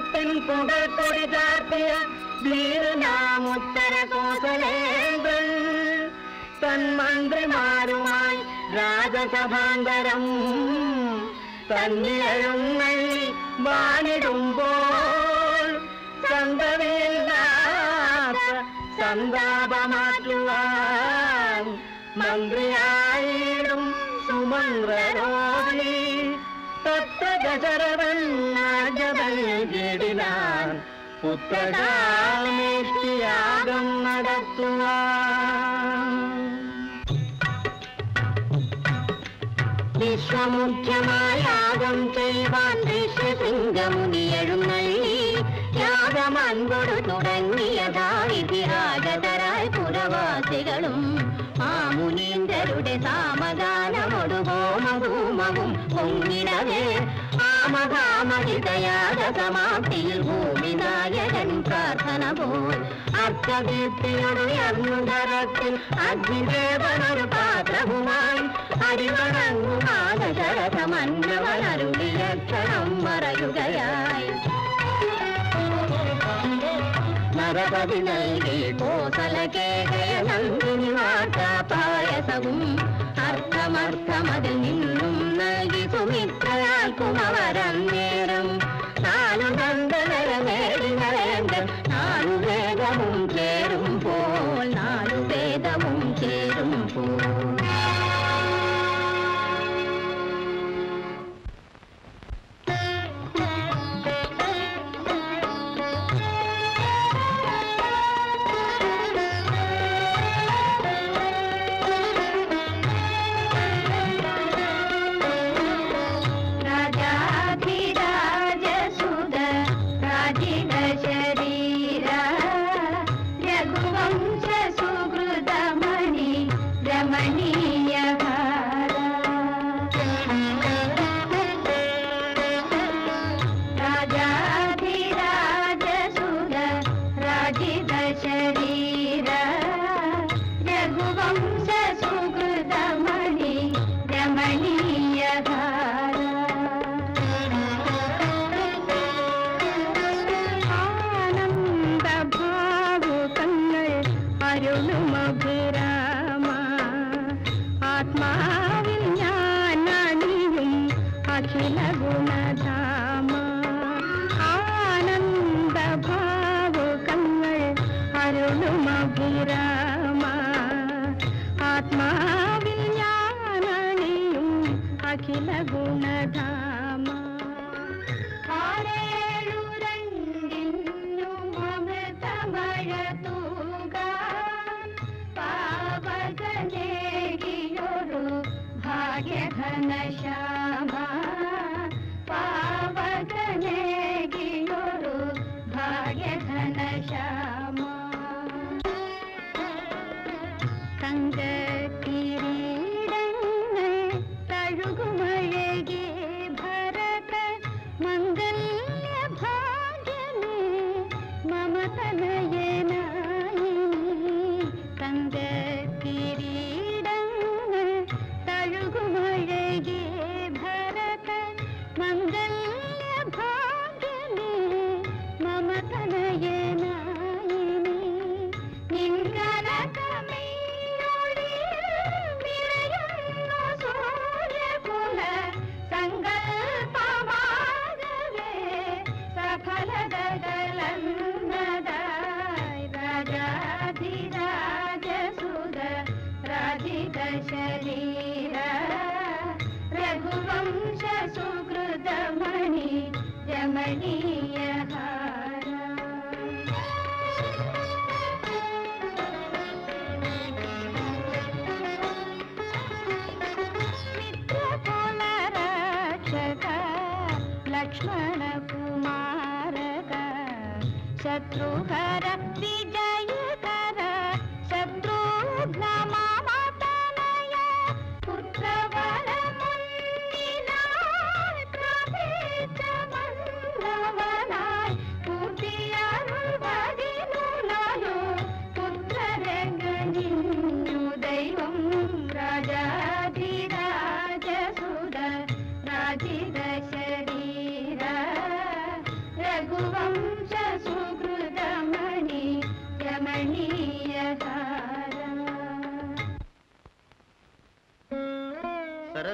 ധർമ്മത്തിൻ പുകൾക്കൊടി ചാർത്തിയ വീരനാമുത്തര കോസലേന്ദ്രൻ തന്മന്ത്രിമാരുമായി രാജസഭാന്തരം തന്നിഴങ്ങള്ളി വാണിടുമ്പോൾ സന്തതയില്ലാത്ത സന്താപമാറ്റുവാൻ മന്ത്രിയായിടും സുമന്ത്രരോധി തത്വചരവൻ നാഗതൽകിടിലാൻ പുത്രകാമേഷ്ടിയാഗം നടത്തുവാൻ വിശ്വമുഖ്യമായ യാഗം ചെയ്യുവാൻ ഋഷ്യസിംഗമുനി എഴുന്നള്ളി യാഗമൻകൊടു തുടങ്ങിയതായി വിരാജതരായി പുരവാസികളും ആ മുനീന്ദ്രരുടെ സാമഗാനമൊടു ഹോമധൂമവും പൊങ്ങിടവേ ആമകാമഹിതയാഗ സമാപ്തിയിൽ ഭൂമി നായകൻ പ്രാർത്ഥന പോൽ അർത്ഥദീപ്തിയൊടുയർന്നു ധരത്തിൽ അഗ്നിദേവനൊരു പാത്രവുമായി അരിവണങ്ങുമാകരഥമന്നവനരുളിയ ക്ഷണം മറയുകയായി നരപതി നൽകി കോസലകേകയ നന്ദിനി വാർത്ത പായസവും അർത്ഥമർത്ഥമതിൽ നിന്നും നൽകി സുമിത്രയാൽക്കും അവരം നേരം നാലു നന്ദനര നേടി നരേന്ദ്രൻ നാലു വേദവും ചേരും പോൽ നാലു വേദവും ചേരും പോൽ രാജാധിരാജസുത രാജിത ശരീര രഘുവംശ സുഹൃതമണി രമണീയ രാജാധിരാജസുത രാജിത ശരീര രഘുവംശ സുഹൃതമണി രമണീയ ആനന്ദഭാവുകങ്ങൾ അരുളുമഭിരാമ ആത്മാവിൽ ഞാൻ അണിയും അഖില ഗുണധാമ ആനന്ദഭാവുകങ്ങൾ അരുളുമഭിരാമ ആത്മാവിൽ ഞാൻ അണിയും അഖില ഗുണധാമ അമൃതമഴ തൂകാൻ പാവകനേകിയൊരു ഭാഗ്യഘന ശ്യാമ പാവകനേകിയൊരു ഭാഗ്യഘന ശ്യാമ തങ്ക കിരീടങ്ങൾ തഴുകുമഴകേ ഭരത മംഗല്യ ഭാഗ്യമേ മമതനയനായി തങ്ക കിരീടങ്ങൾ തഴുകുമഴകേ ഭരത മംഗല്യ ഭാഗ്യമേ മമതനയനായി നിൻകനകമീയൊളി നിറയുന്നു സൂര്യകുല സങ്കൽപ്പമാകവേ സഫലതകളന്നതായി രാജാധിരാജസുത രാജിത ശരീര രഘുവംശ സുഹൃതമണി രമണീയ మిత్రకులరక్షక లక్ష్మణ కుమారక శత్రుహర విజయకర శత్రుఘ్న మమతనయ పుత్రవర മന്ദവനായി പൂർത്തിയരുൾവതിനുലാലോ പുത്രരംഗനിന്നു ദൈവം രാജാധിരാജസുത രാജിത ശരീര രഘുവ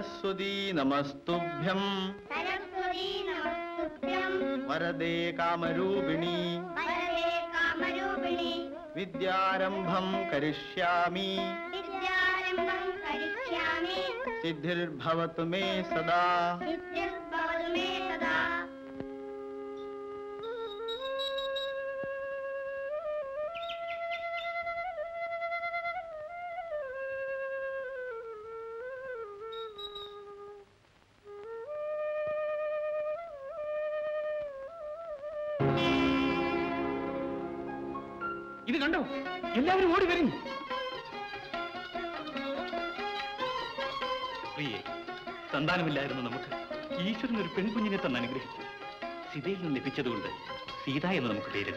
സരസ്വതീ നമസ്തുഭ്യം സരസ്വതീ നമസ്തുഭ്യം വരദേ കാമരൂപിണി വരദേ കാമരൂപിണി വിദ്യാരംഭം കരിഷ്യാമി വിദ്യാരംഭം കരിഷ്യാമി സിദ്ധിർഭവതു മേ സദാ നിത്യഭവതു മേ സദാ ഇത് കണ്ടോ എല്ലാവരും ഓടി വരും പ്രിയെ സന്താനമില്ലായിരുന്നു നമുക്ക് ഈശ്വരൻ ഒരു പെൺകുഞ്ഞിനെ തന്നെ അനുഗ്രഹിച്ചു സീതയിൽ നിന്ന് ലഭിച്ചതുകൊണ്ട് സീത എന്ന് നമുക്ക് പേര്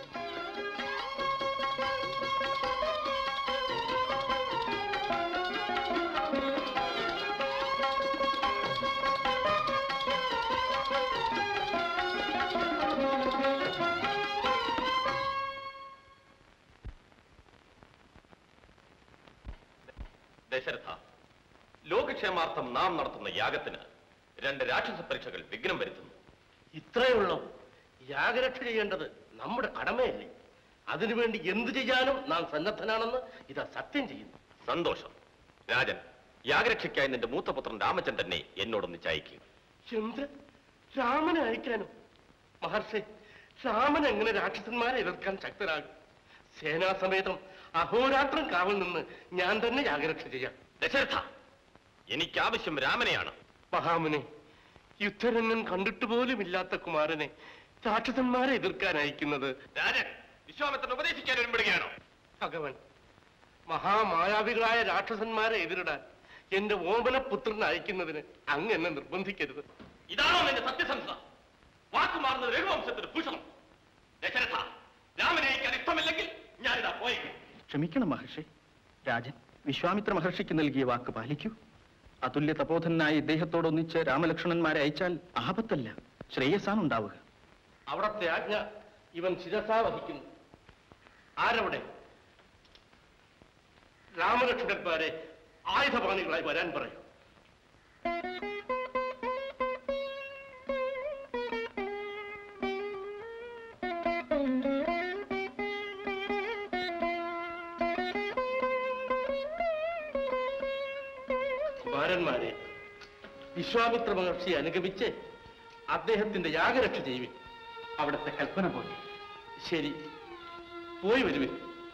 ദശരഥ ലോകക്ഷേമാർത്ഥം നാം നടത്തുന്ന യാഗത്തിന് രണ്ട് രാക്ഷസ പരീക്ഷകൾ വിഘ്നം വരുത്തുന്നു ഇത്രയുള്ളൂ യാഗരക്ഷ ചെയ്യേണ്ടത് നമ്മുടെ കടമയല്ലേ അതിനുവേണ്ടി എന്തു ചെയ്യാനും നാം സന്നദ്ധനാണെന്ന് ഇതാ സത്യം ചെയ്യുന്നു സന്തോഷം രാജൻ യാഗരക്ഷയ്ക്കായി നിന്റെ മൂത്തപുത്രൻ രാമചന്ദ്രനെ എന്നോടൊന്ന് ചായക്കുക എന്ത് രാമനെ അയക്കാനും മഹർഷി രാമൻ എങ്ങനെ രാക്ഷസന്മാരെ എതിർക്കാൻ ശക്തരാകും സേനാസമേതം അഹോരാത്രം കാവൽ നിന്ന് ഞാൻ തന്നെ യാഗരക്ഷ ചെയ്യാം ദശരഥ എനിക്കാവശ്യം രാമനെയാണ് മഹാമുനെ യുദ്ധരംഗം കണ്ടിട്ട് പോലും ഇല്ലാത്ത കുമാരനെ രാക്ഷസന്മാരെ എതിർക്കാൻ അയക്കുന്നത് രാജൻ വിശ്വാമിത്രൻ ഉപദേശിക്കാൻ ഒരുമ്പെടുകയാണോ ഭഗവൻ മഹാമായാവികളായ രാക്ഷസന്മാരെ എതിരിടാൻ എന്റെ ഓമനപുത്രനെ അയക്കുന്നതിന് അങ്ങ് എന്നെ നിർബന്ധിക്കരുത് ഇതാണോ നിന്റെ സത്യസന്ധത വാക്കുമാറുന്നത് രഘുവംശത്തിന് ഭൂഷണം ദശരഥ രാമനെ അയക്കാൻ ഇഷ്ടമില്ലെങ്കിൽ ഞാനിതാ പോയേക്കും ക്ഷമിക്കണം മഹർഷി രാജൻ വിശ്വാമിത്ര മഹർഷിക്ക് നൽകിയ വാക്ക് പാലിക്കൂ അതുല്യ തപോധനായ ഇദ്ദേഹത്തോടൊന്നിച്ച് രാമലക്ഷ്മണന്മാരെ അയച്ചാൽ ആപത്തല്ല ശ്രേയസ്സാണ് ഉണ്ടാവുക അവിടത്തെ ആജ്ഞ ഇവൻ ശിരസാ വഹിക്കുന്നു ആരവിടെ രാമലക്ഷ്മണന്മാരെ ആയുധപാണികളായി വരാൻ പറയൂ കുമാരന്മാരെ വിശ്വാമിത്ര മഹർഷിയെ അനുഗമിച്ച് അദ്ദേഹത്തിന്റെ യാഗരക്ഷ ചെയ്യുവിൻ അവിടുത്തെ കൽപ്പന പോലെ ശരി പോയി വരുവിൻ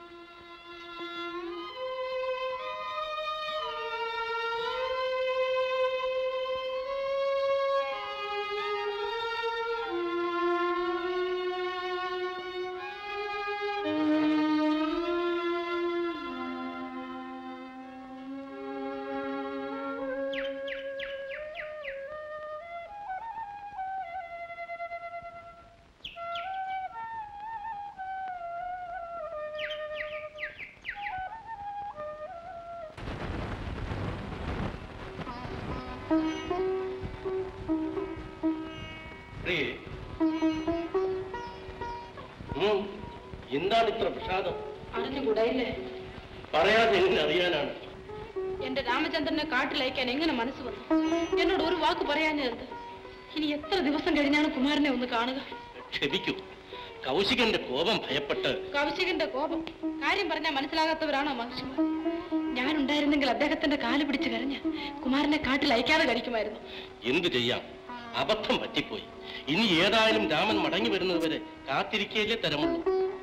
പ്രിയേ ഉം, എന്താണ് ഇത്ര വിഷാദം അറിഞ്ഞുകൂടായില്ലേ പറയാതെ എങ്ങനെ അറിയാനാണ് എന്റെ രാമചന്ദ്രനെ കാട്ടിലയക്കാൻ എങ്ങനെ മനസ്സ് വന്നു എന്നോട് ഒരു വാക്ക് പറയാഞ്ഞത് ഇനി എത്ര ദിവസം കഴിഞ്ഞാണ് കുമാരനെ ഒന്ന് കാണുക ക്ഷമിക്കൂ കൗശികന്റെ കോപം ഭയപ്പെട്ട് കൗശികന്റെ കോപം കാര്യം പറഞ്ഞാൽ മനസ്സിലാകാത്തവരാണോ മഹർഷിമാർ ഞാനുണ്ടായിരുന്നെങ്കിൽ അദ്ദേഹത്തിന്റെ കാല് പിടിച്ച് കരഞ്ഞ് കുമാരനെ കാട്ടിൽ അയക്കാതെ കഴിക്കുമായിരുന്നു എന്തു ചെയ്യാം അബദ്ധം പറ്റിപ്പോയി ഇനി ഏതായാലും രാമൻ മടങ്ങി വരുന്നത് വരെ കാത്തിരിക്കയിലേ തരമുള്ളൂ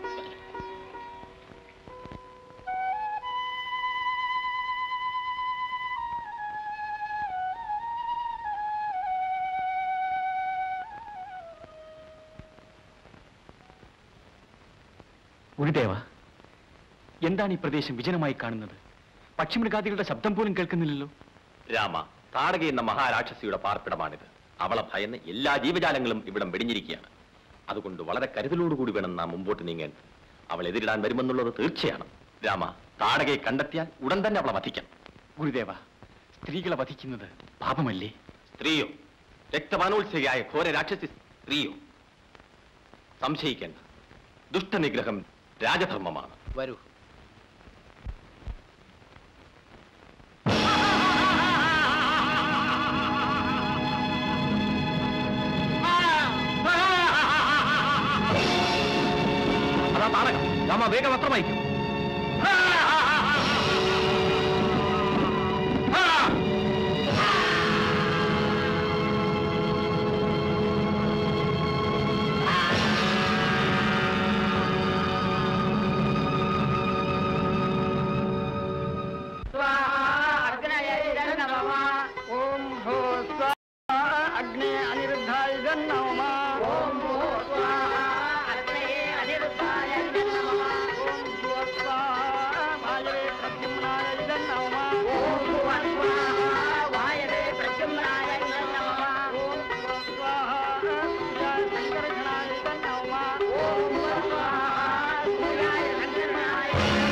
ഗുരുദേവ എന്താണ് ഈ പ്രദേശം വിജനമായി കാണുന്നത് പക്ഷിമൃഗാദികളുടെ ശബ്ദം പോലും കേൾക്കുന്നില്ലല്ലോ രാമ താടക എന്ന മഹാരാക്ഷസിയുടെ പാർപ്പിടമാണിത് അവളെ ഭയന്ന് എല്ലാ ജീവജാലങ്ങളും ഇവിടം വെടിഞ്ഞിരിക്കുകയാണ് അതുകൊണ്ട് വളരെ കരുതലോടുകൂടി വേണം നാം മുമ്പോട്ട് നീങ്ങാൻ അവൾ എതിരിടാൻ വരുമെന്നുള്ളത് തീർച്ചയാണ് രാമ താടകയെ കണ്ടെത്തിയാൽ ഉടൻ തന്നെ അവളെ വധിക്കാം ഗുരുദേവ സ്ത്രീകളെ വധിക്കുന്നത് പാപമല്ലേ സ്ത്രീയോ രക്തപാനോത്സകയായ ഘോര രാക്ഷസി സ്ത്രീയോ സംശയിക്കേണ്ട ദുഷ്ടനിഗ്രഹം രാജധർമ്മമാണ് വരൂ രാമ വേഗം പത്രം അയക്കും ಓಂ ಭೋ ಸ್ವಾಹ ಅಗ್ನೇ ಅನಿರುದ್ಧಾಯ ನಮಃ ಓಂ ಭೋ ಸ್ವಾಹ ಅಗ್ನೇ ಅನಿರುದ್ಧಾಯ ನಮಃ ಓಂ ಭೋ ಸ್ವಾಹ ವಾಯವೇ ಪ್ರದ್ಯುಮ್ನಾಯ ನಮಃ ಓಂ ಭೋ ಸ್ವಾಹ ವಾಯವೇ ಪ್ರದ್ಯುಮ್ನಾಯ ನಮಃ ಓಂ ಭೋ ಸ್ವಾಹ ಸೂರ್ಯಾಯ ಸಂಕರ್ಷಣಾಯ ನಮಃ ಓಂ ಭೋ ಸ್ವಾಹ ಸೂರ್ಯಾಯ ಸಂಕರ್ಷಣಾಯ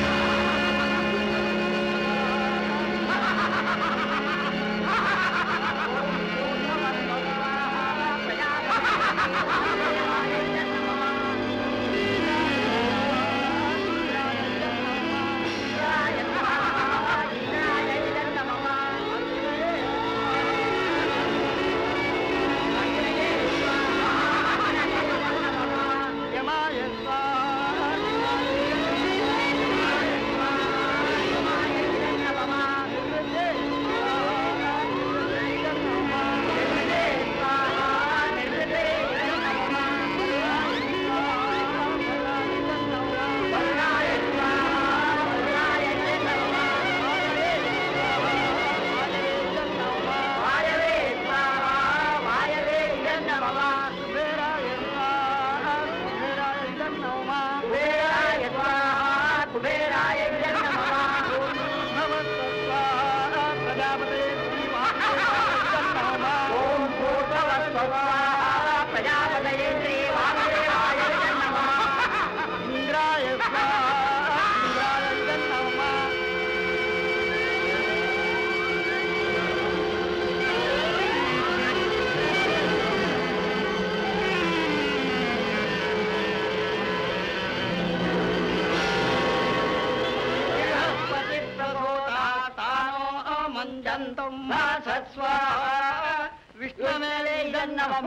വിഷ്ണുമേലേ നമ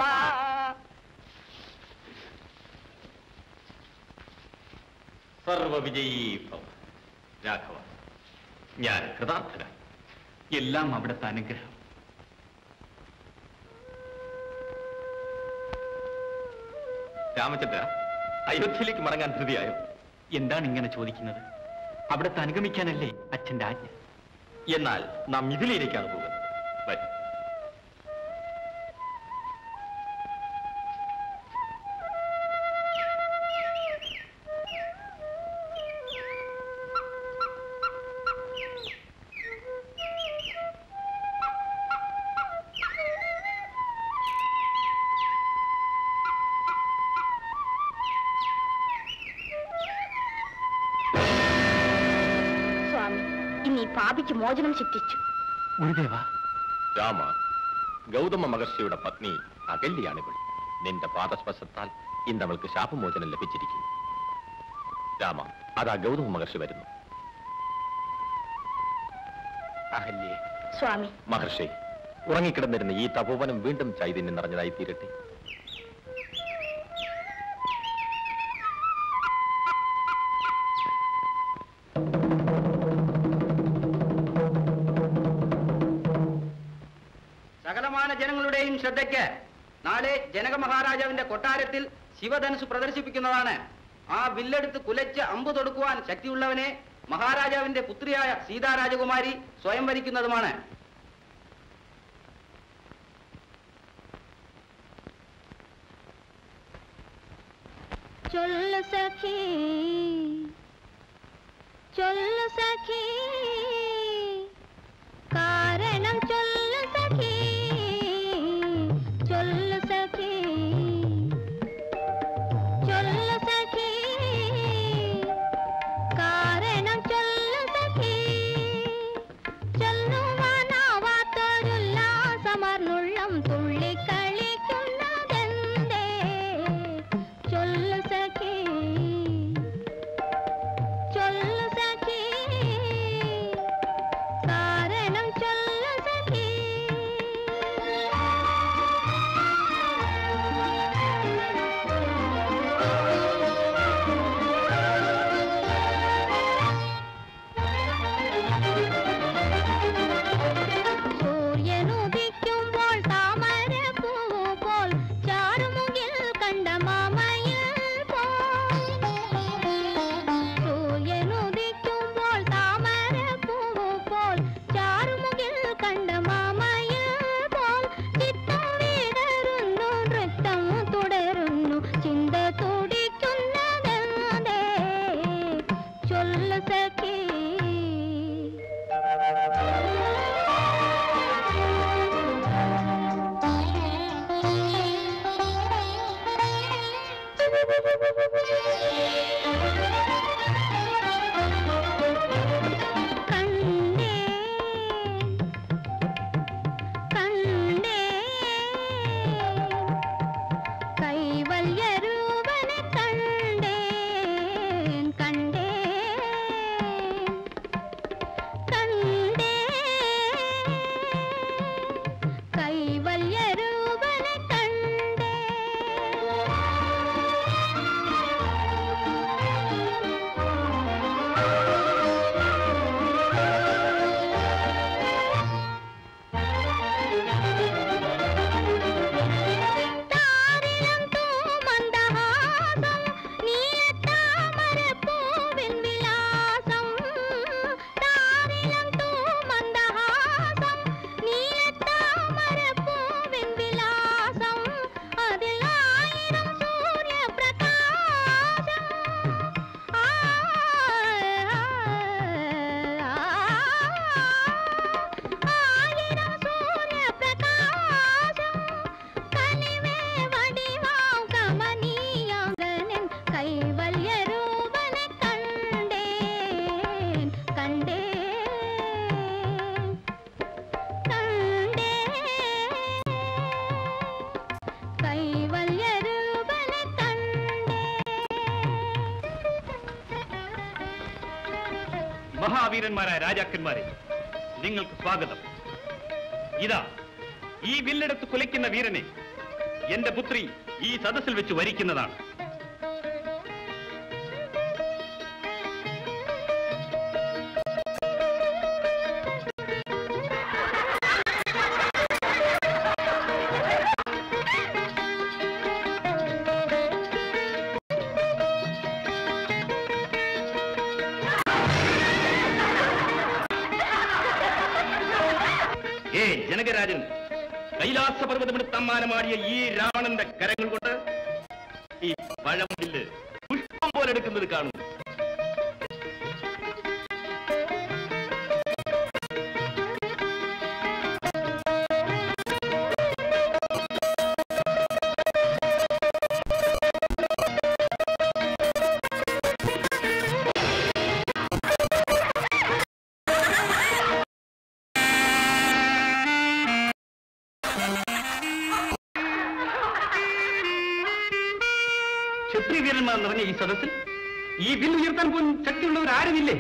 സർവവിജയീ ഭവ രാഘവ ഞാൻ കൃതാർത്ഥനായി എല്ലാം അവിടുത്തെ അനുഗ്രഹം രാമചന്ദ്ര അയോധ്യയിലേക്ക് മടങ്ങാൻ ധൃതിയായോ എന്താണ് ഇങ്ങനെ ചോദിക്കുന്നത് അവിടുത്തെ അനുഗമിക്കാനല്ലേ അച്ഛന്റെ ആജ്ഞ എന്നാൽ നാം ഇതിലേക്കാണ് പോകുന്നത് വരും സ്വാമി ഇന്ന് ഈ പാപിക്ക് മോചനം സിദ്ധിച്ചു ഗുരുദേവ രാമ ഗൗതമ മഹർഷിയുടെ പത്നി അകല്യാണിവൾ നിന്റെ പാദസ്പർശത്താൽ ഇന്ന് അവൾക്ക് ശാപമോചനം ലഭിച്ചിരിക്കുന്നു രാമ അതാ ഗൗതമ മഹർഷി വരുന്നു അഹല്യേ സ്വാമി മഹർഷി ഉറങ്ങിക്കിടന്നിരുന്ന ഈ തപോവനം വീണ്ടും ചൈതന്യം നിറഞ്ഞതായി തീരട്ടെ സകലമാന ജനങ്ങളുടെയും ശ്രദ്ധയ്ക്ക് നാളെ ജനക മഹാരാജാവിന്റെ കൊട്ടാരത്തിൽ ശിവധനുസ് പ്രദർശിപ്പിക്കുന്നതാണ് ആ വില്ലെടുത്ത് കുലച്ച് അമ്പ് തൊടുക്കുവാൻ ശക്തിയുള്ളവനെ മഹാരാജാവിന്റെ പുത്രിയായ സീതാ രാജകുമാരി സ്വയം വരിക്കുന്നതുമാണ് ചൊല്ലു സഖി ചൊല്ലു സഖി കാരണം ചൊല്ലു സഖി ചൊല്ലു സഖി ചൊല്ലു സഖി കാരണം ചൊല്ലു സഖി ചൊല്ലുവാനാവാത്തൊരുല്ലാസമർന്നുള്ളം തുള്ളിക്കളിക്കുന്നതെന്തേ ചൊല്ലു സഖി ചൊല്ലു സഖി சொல்லு சகி கண்டே கண்டே கைவல்யரூபனை கண்டேன் கண்டேன் கண்டேன் கைவல்யரூபனை தாரிலம் தூமந்தஹாசம் நீலத்தாமரைப் பூவின் விலாசம் தாரிலம் தூமந்தஹாசம் நீலத்தாமரைப் பூவின் விலாசம் அதில் ஆயிரம் சூரிய பிரகாசம் ஆ, ஆயிரம் சூரிய பிரகாசம் கனிவே வடிவாம் கமனியாங்கனின் கைவல்ய ரூபனை கண்டேன் கண்டேன் கண்டேன் கைவல்ய ரூபனை മഹാവീരന്മാരായ രാജാക്കന്മാരെ നിങ്ങൾക്ക് സ്വാഗതം ഇതാ ഈ വില്ലെടുത്ത് കുലയ്ക്കുന്ന വീരനെ എന്റെ പുത്രി ഈ സദസ്സിൽ വെച്ച് വരിക്കുന്നതാണ് ഏ ജനകരാജൻ കൈലാസ പർവ്വതമെടുത്ത് അമ്മാനമാടിയ ഈ രാവണന്റെ കരങ്ങൾ കൊണ്ട് ഈ പഴമുടില് പുഷ്പം പോലെ എടുക്കുന്നത് കാണും ക്ഷത്രിയ വീരന്മാർ നിറഞ്ഞ ഈ സദസ്സിൽ ഈ വില്ല് ഉയർത്താൻ പോലും ശക്തിയുള്ളവർ ആരുമില്ലേ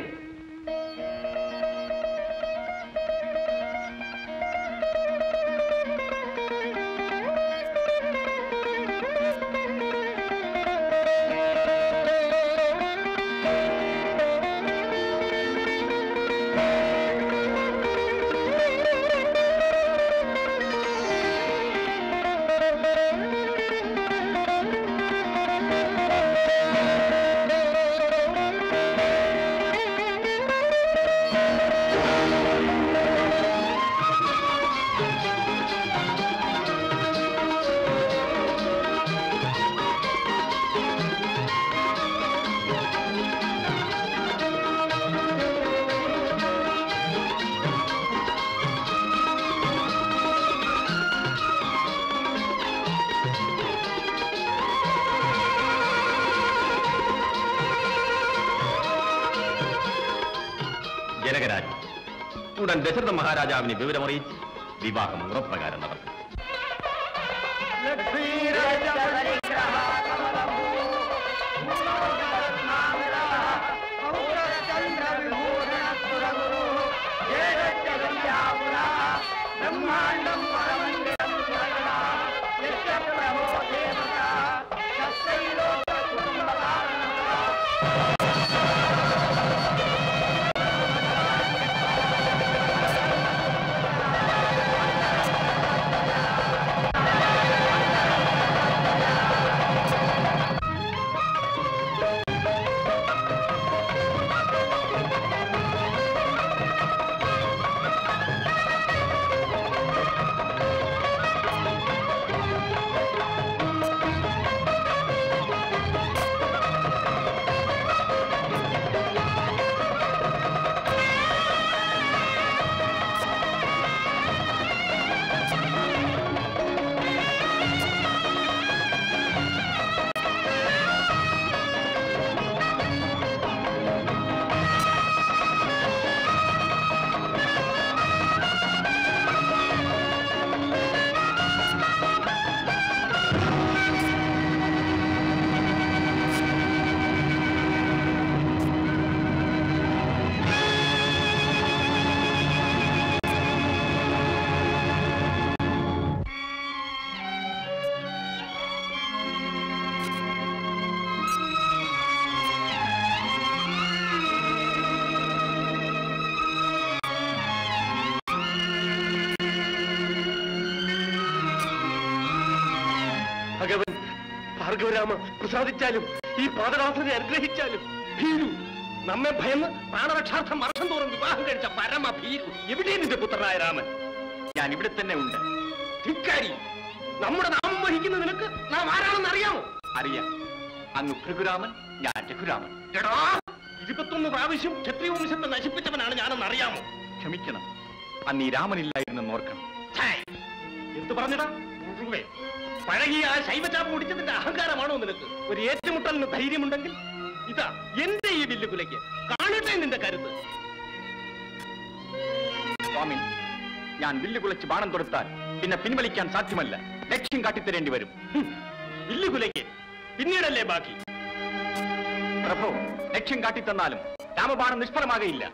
ജനകരാജ് ഉടൻ ദശരഥ മഹാരാജാവിനെ വിവരമറിയിച്ച് വിവാഹം ഉറപ്രകാരം നടത്തും ും ഭാർഗവരാമ പ്രസാദിച്ചാലും ഈ പാദനാഥനെ അനുഗ്രഹിച്ചാലും ഭീരു നമ്മെ ഭയന്ന് പ്രാണരക്ഷാർത്ഥം വർഷം തോറും വിവാഹം കഴിച്ച പരമ ഭീരു എവിടെ നിന്റെ പുത്രനായ രാമൻ ഞാൻ ഇവിടെ തന്നെ ഉണ്ട് ധിക്കാരി നമ്മുടെ നാമം വഹിക്കുന്ന നിനക്ക് നാം ആരാണെന്ന് അറിയാമോ അറിയാം അങ്ങ് ഭൃഗുരാമൻ ഞാൻ രഘുരാമൻ എടാ ഇരുപത്തൊന്ന് പ്രാവശ്യം ക്ഷത്രിയ വംശത്തെ നശിപ്പിച്ചവനാണ് ഞാനെന്ന് അറിയാമോ ക്ഷമിക്കണം അന്ന് ഈ രാമനില്ലായിരുന്നെന്ന് ഓർക്കണം ഛേ, എന്ത് പറഞ്ഞടാ ഉറുവേ, പഴകിയ ആ ശൈവചാപം മുടിച്ചതിന്റെ അഹങ്കാരമാണോ നിനക്ക് ഒരു ഏറ്റുമുട്ടലിന് ധൈര്യമുണ്ടെങ്കിൽ ഇതാ എന്റെ ഈ വില്ലുകുലയ്ക്ക് കാണട്ടെ നിന്റെ കരുത്ത് സ്വാമി ഞാൻ വില്ല് കുലച്ച് ബാണം തൊടുത്താൽ പിന്നെ പിൻവലിക്കാൻ സാധ്യമല്ല ലക്ഷ്യം കാട്ടിത്തരേണ്ടി വരും ഹും, വില്ലുകുലയ്ക്ക് പിന്നീടല്ലേ ബാക്കി പ്രഭു ലക്ഷ്യം കാട്ടിത്തന്നാലും രാമബാണം നിഷ്ഫലമാകയില്ല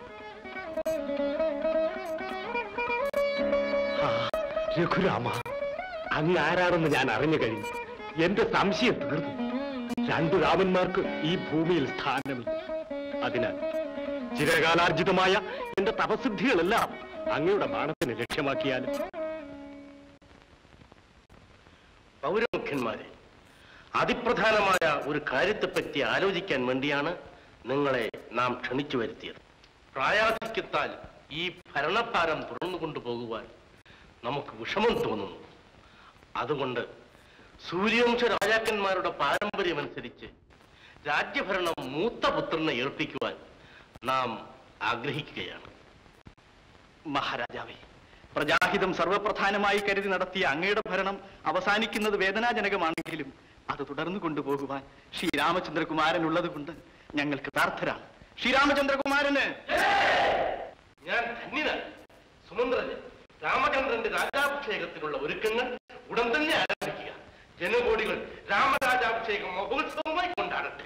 രഘുരാമ അങ്ങ് ആരാണെന്ന് ഞാൻ അറിഞ്ഞു കഴിഞ്ഞു എന്റെ സംശയം തീർന്നു രണ്ടു രാമന്മാർക്ക് ഈ ഭൂമിയിൽ സ്ഥാനമില്ല അതിനാൽ ചിരകാലാർജിതമായ എന്റെ തപസിദ്ധികളെല്ലാം അങ്ങയുടെ ബാണത്തിന് ലക്ഷ്യമാക്കിയാലും പൗരമുഖ്യന്മാരെ അതിപ്രധാനമായ ഒരു കാര്യത്തെപ്പറ്റി ആലോചിക്കാൻ വേണ്ടിയാണ് നിങ്ങളെ നാം ക്ഷണിച്ചു വരുത്തിയത് പ്രായാധിക്യത്താൽ ഈ ഭരണഭാരം തുടർന്നു കൊണ്ടുപോകുവാൻ നമുക്ക് വിഷമം തോന്നുന്നു അതുകൊണ്ട് സൂര്യവംശ രാജാക്കന്മാരുടെ പാരമ്പര്യമനുസരിച്ച് രാജ്യഭരണം മൂത്ത പുത്രനെ ഏൽപ്പിക്കുവാൻ നാം ആഗ്രഹിക്കുകയാണ് മഹാരാജാവേ പ്രജാഹിതം സർവപ്രധാനമായി കരുതി നടത്തിയ അങ്ങയുടെ ഭരണം അവസാനിക്കുന്നത് വേദനാജനകമാണെങ്കിലും അത് തുടർന്നു കൊണ്ടുപോകുവാൻ ശ്രീരാമചന്ദ്രകുമാരൻ ഉള്ളതുകൊണ്ട് ഞങ്ങൾക്ക് പ്രാർത്ഥരാണ് ശ്രീരാമചന്ദ്രകുമാരന് ഞാൻ ധന്യനാണ് സുമന്ത്രന് രാമചന്ദ്രന്റെ രാജാഭിഷേകത്തിനുള്ള ഒരുക്കങ്ങൾ ഉടൻ തന്നെ ആരംഭിക്കുക ജനകോടികൾ രാമരാജാഭിഷേകം മഹോത്സവമായി കൊണ്ടാടട്ടെ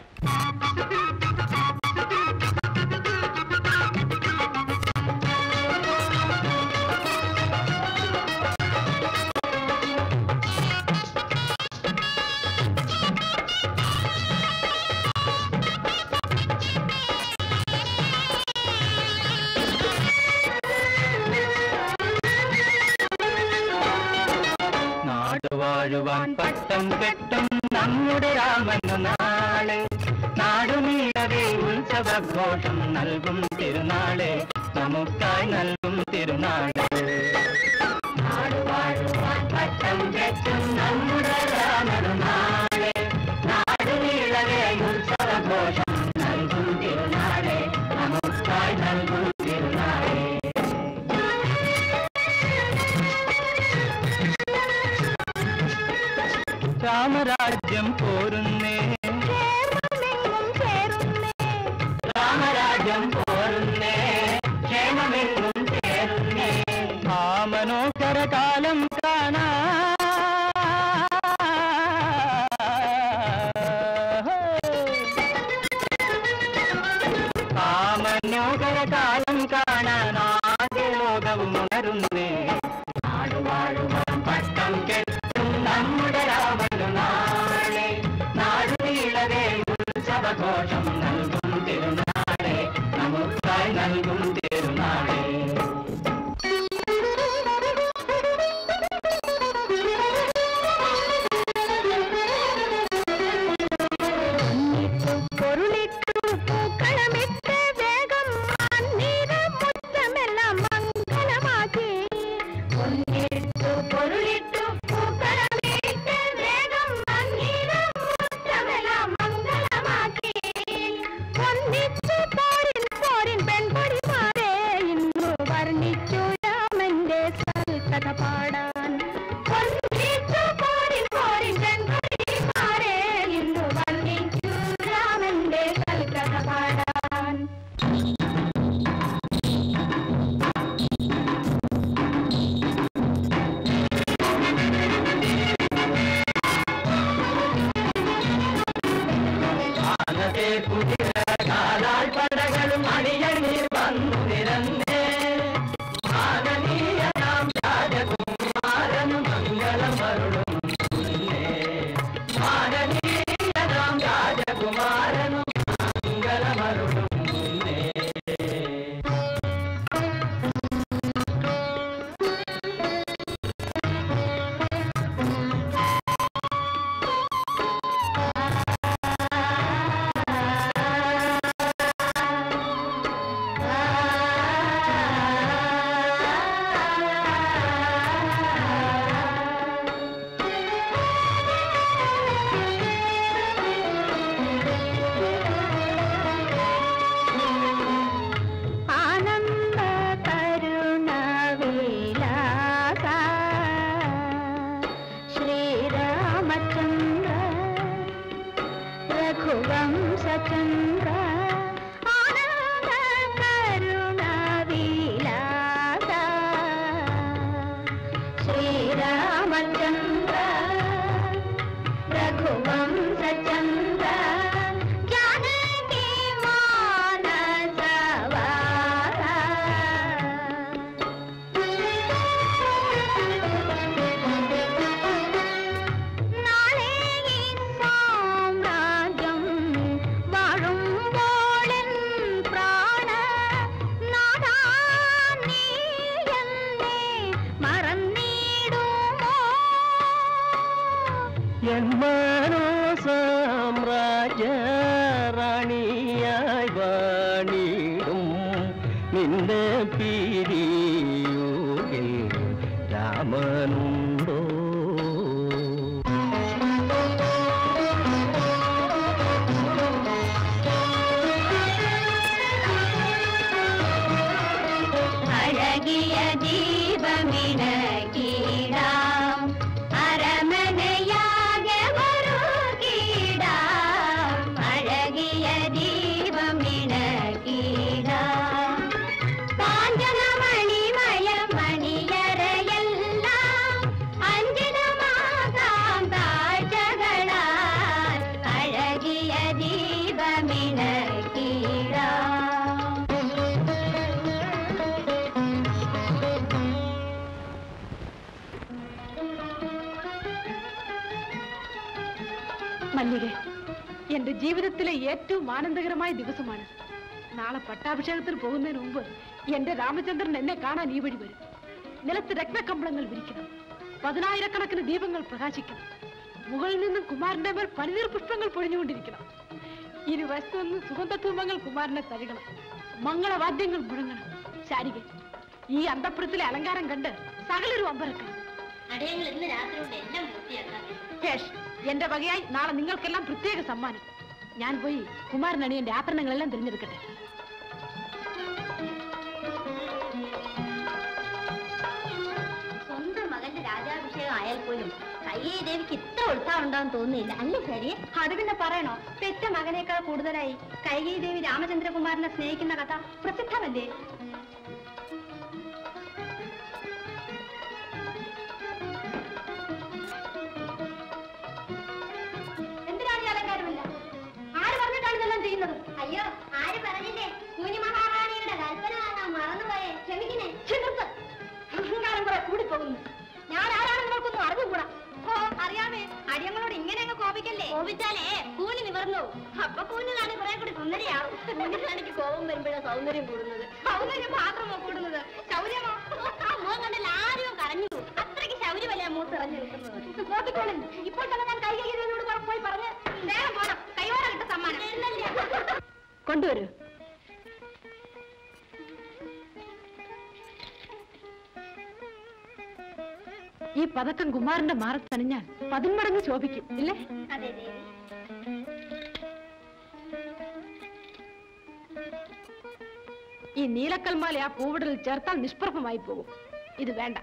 നാടുവാഴുവാൻ പട്ടം കെട്ടും നമ്മുടെ രാമന് നാളെ നാടുനീളവേ ഉത്സവഘോഷം നൽകും തിരുനാളെ നമുക്കായി നൽകും തിരുനാളെ നാടുവാഴുവാൻ പട്ടം കെട്ടും നമ്മുടെ രാമന് നാളെ നാടുനീളവേ ഉത്സവഘോഷം നൽകും തിരുനാളെ നമുക്കായി നൽകും തിരുനാളെ രാമരാജ്യം പോരുന്നേ രാമരാജ്യം പോരുന്നേ ക്ഷേമമെങ്ങും ചേരുന്നേ ആ മനോഹര കാലം കാണാ ആ മനോഹര കാലം കാണാൻ ആദ്യ ലോകവും ഉണരുന്നേ നാടുവാഴുവാൻ പട്ടം കെട്ടും നമ്മുടെ രാമനു നാളെ നാടുനീളവേ ഉത്സവഘോഷം നൽകും തിരുനാളെ നമുക്കായി നൽകും തിരുനാളെ പൊരുളിട്ടു പൂക്കളമിട്ട് വേഗം മണ്ണി ജന്മനോ സാമ്രാജ്യ റാണിയായി വാണിടും നിന്നെ പിരിയൂരിൽ രാമനുണ്ടോ അഴകിയ ദീപമിണകീടാം അരമനയാകെ ഒരുക്കിടാം അഴകിയ ദീപമിണകീടാം കാഞ്ചനമണിമയ മണിയറയെല്ലാം അഞ്ജനമാകാം കാഴ്ചകളാൽ അഴകിയ ദീപമിണകീടാം മല്ലികെ എന്റെ ജീവിതത്തിലെ ഏറ്റവും ആനന്ദകരമായ ദിവസമാണ് നാളെ പട്ടാഭിഷേകത്തിന് പോകുന്നതിന് മുമ്പ് എന്റെ രാമചന്ദ്രൻ എന്നെ കാണാൻ ഈ വഴി വരും നിലത്ത് രത്നക്കമ്പളങ്ങൾ വിരിക്കണം പതിനായിരക്കണക്കിന് ദീപങ്ങൾ പ്രകാശിക്കണം മുകളിൽ നിന്നും കുമാരന്റെ മേൽ പനിനീർ പുഷ്പങ്ങൾ പൊഴിഞ്ഞുകൊണ്ടിരിക്കണം ഇരുവശത്തു നിന്ന് സുഗന്ധധൂമങ്ങൾ കുമാരനെ തഴുകണം മംഗളവാദ്യങ്ങൾ മുഴങ്ങണം ശാരിക ഈ അന്തപ്പുരത്തിലെ അലങ്കാരം കണ്ട് സകലരും അമ്പരക്കണം അടയങ്ങൾ ഇന്ന് രാത്രി കൊണ്ട് എല്ലാം പൂർത്തിയാക്കാം കേഷ് എന്റെ വകയായി നാളെ നിങ്ങൾക്കെല്ലാം പ്രത്യേക സമ്മാനം ഞാൻ പോയി കുമാരനണിയന്റെ ആഭരണങ്ങളെല്ലാം തിരഞ്ഞെടുക്കട്ടെ സ്വന്തം മകന്റെ രാജാഭിഷേകം ആയാൽ പോലും കയ്യേ ദേവിക്ക് ഇത്ര ഉത്സാഹം ഉണ്ടാവും തോന്നുന്നില്ല അല്ലേ ശരി അത് പിന്നെ പറയണോ പെറ്റ മകനേക്കാൾ കൂടുതലായി കൈകൈ ദേവി രാമചന്ദ്രകുമാരനെ സ്നേഹിക്കുന്ന കഥ പ്രസിദ്ധമല്ലേ എന്തിനാണ് ഈ അലങ്കാരമില്ല ആര് പറഞ്ഞിട്ടാണ് ഇതെല്ലാം ചെയ്യുന്നത് അയ്യോ ആര് പറഞ്ഞില്ലേ കുഞ്ഞു മഹാറാണിയുടെ കൽപ്പന വാങ്ങാൻ മറന്നുപോയേ ക്ഷമിക്കണേ നിർത്ത് അഹങ്കാരം കുറെ കൂടിപ്പോകുന്നു ഞാൻ ആരാണെന്ന് നിങ്ങൾക്കൊന്നും അറിഞ്ഞുകൂടാ ഓ അറിയാമേ അടിയങ്ങളോട് ഇങ്ങനെ അങ്ങ് കോപിക്കല്ലേ കോപിച്ചാലേ കൂനി നിവർന്നു അപ്പൊ കൂനിലാണ് കുറെ കൂടി സുന്ദരിയാവും കൂനിലാണെങ്കിൽ കോപം വരുമ്പോഴാ സൗന്ദര്യം കൂടുന്നത് സൗന്ദര്യം മാത്രമോ കൂടുന്നത് ശൗര്യമോ ആ മുഖം കണ്ടല്ല ആരും കരഞ്ഞു അത്രയ്ക്ക് ശൗര്യമല്ലേ മൂത്തിറഞ്ഞു നിൽക്കുന്നത് കോപിക്കോളും ഇപ്പോൾ തന്നെ ഞാൻ കൈ കൈയോട് പോയി പറഞ്ഞ് വേഗം പോണം കൈയോടെ കിട്ട സമ്മാനം കൊണ്ടുവരൂ ഈ പതക്കം കുമാരന്റെ മാറത്തണിഞ്ഞാൽ പതിന്മടങ്ങ് ശോഭിക്കും ഇല്ലേ അതെ ദേവി ഈ നീലക്കൽമാല ആ പൂവിടലിൽ ചേർത്താൽ നിഷ്പ്രഭമായി പോകും ഇത് വേണ്ട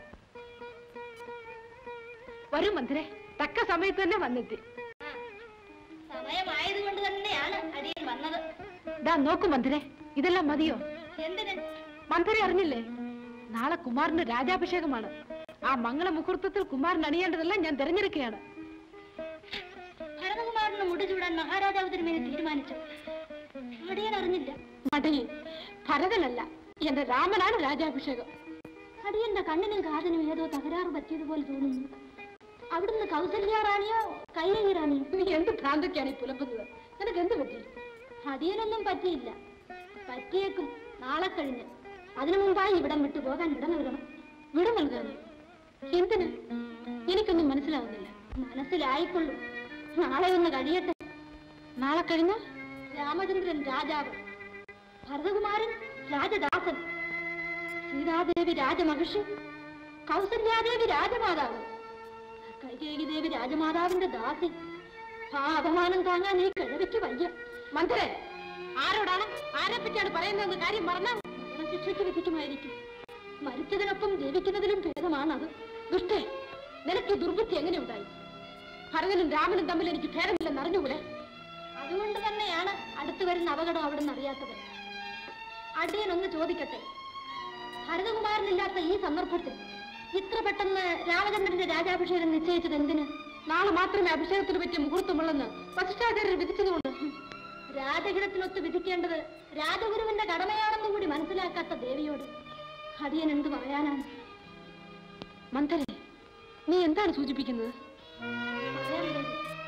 വരൂ മന്ത്രേ തക്ക സമയത്ത് തന്നെ വന്നെത്തി സമയമായതുകൊണ്ട് തന്നെയാണ് അടിയൻ വന്നത് ദാ നോക്കൂ മന്ത്രേ ഇതെല്ലാം മതിയോ എന്തിന് മന്ത്രി അറിഞ്ഞില്ലേ നാളെ കുമാരന് രാജാഭിഷേകമാണ് ആ മംഗള മുഹൂർത്തത്തിൽ കുമാരൻ അണിയേണ്ടതെല്ലാം ഞാൻ തിരഞ്ഞെടുക്കുകയാണ് ഭരതകുമാരന് മുടി ചൂടാൻ മഹാരാജാവ് തിരുമേനി തീരുമാനിച്ചു അടിയൻ അറിഞ്ഞില്ല മടയിൽ ഭരതനല്ല എന്റെ രാമനാണ് രാജാഭിഷേകം അടിയന്റെ കണ്ണിനും കാതിനും ഏതോ തകരാറ് പറ്റിയതുപോലെ തോന്നുന്നു അവിടുന്ന് കൗസല്യ റാണിയോ കൈരങ്ങി റാണിയോ നീ എന്ത് ഭ്രാന്തൊക്കെയാണ് ഈ പുലമ്പുന്നത് നിനക്ക് എന്ത് പറ്റി അടിയനൊന്നും പറ്റിയില്ല പറ്റിയേക്കും നാളെ കഴിഞ്ഞ് അതിനു മുമ്പായി ഇവിടം വിട്ടു പോകാൻ ഇട നൽകണം വിട നൽകാനോ എന്തിന് എനിക്കൊന്നും മനസ്സിലാവുന്നില്ല മനസ്സിലായിക്കൊള്ളൂ നാളെ ഒന്ന് കഴിയട്ടെ നാളെ കഴിഞ്ഞാൽ രാമചന്ദ്രൻ രാജാവ് ഭരതകുമാരൻ രാജദാസൻ സീതാദേവി രാജമഹിഷി കൗസല്യാദേവി രാജമാതാവ് കൈകേകി ദേവി രാജമാതാവിന്റെ ദാസി ആ അപമാനം താങ്ങാൻ ഈ കിഴവിക്ക് വയ്യ മന്ത്രേ ആരോടാണ് ആരെ പറ്റിയാണ് പറയുന്നതെന്ന് കാര്യം മറന്നാ ശിക്ഷയ്ക്ക് വിധിക്കുമായിരിക്കും മരിച്ചതിനൊപ്പം ജീവിക്കുന്നതിലും ഭേദമാണത് ദുഷ്ടേ നിനക്ക് ഈ ദുർബുദ്ധി എങ്ങനെ ഉണ്ടായി ഭരതനും രാമനും തമ്മിൽ എനിക്ക് ഭേദമില്ലെന്ന് അറിഞ്ഞുകൂടെ അതുകൊണ്ട് തന്നെയാണ് അടുത്തു വരുന്ന അപകടം അവിടുന്ന് അറിയാത്തത് അടിയൻ ഒന്ന് ചോദിക്കട്ടെ ഭരതകുമാരനില്ലാത്ത ഈ സന്ദർഭത്തിൽ ഇത്ര പെട്ടെന്ന് രാമചന്ദ്രന്റെ രാജാഭിഷേകം നിശ്ചയിച്ചത് എന്തിന് നാളെ മാത്രമേ അഭിഷേകത്തിന് പറ്റിയ മുഹൂർത്തമുള്ളെന്ന് വസിഷ്ഠാചാര്യർ വിധിച്ചതുകൊണ്ട് രാജഹിതത്തിനൊത്ത് വിധിക്കേണ്ടത് രാജഗുരുവിന്റെ കടമയാണെന്നും കൂടി മനസ്സിലാക്കാത്ത ദേവിയോട് അടിയൻ എന്ത് പറയാനാണ് മന്ദരെ നീ എന്താണ് സൂചിപ്പിക്കുന്നത് പറയാൻ ദേവി.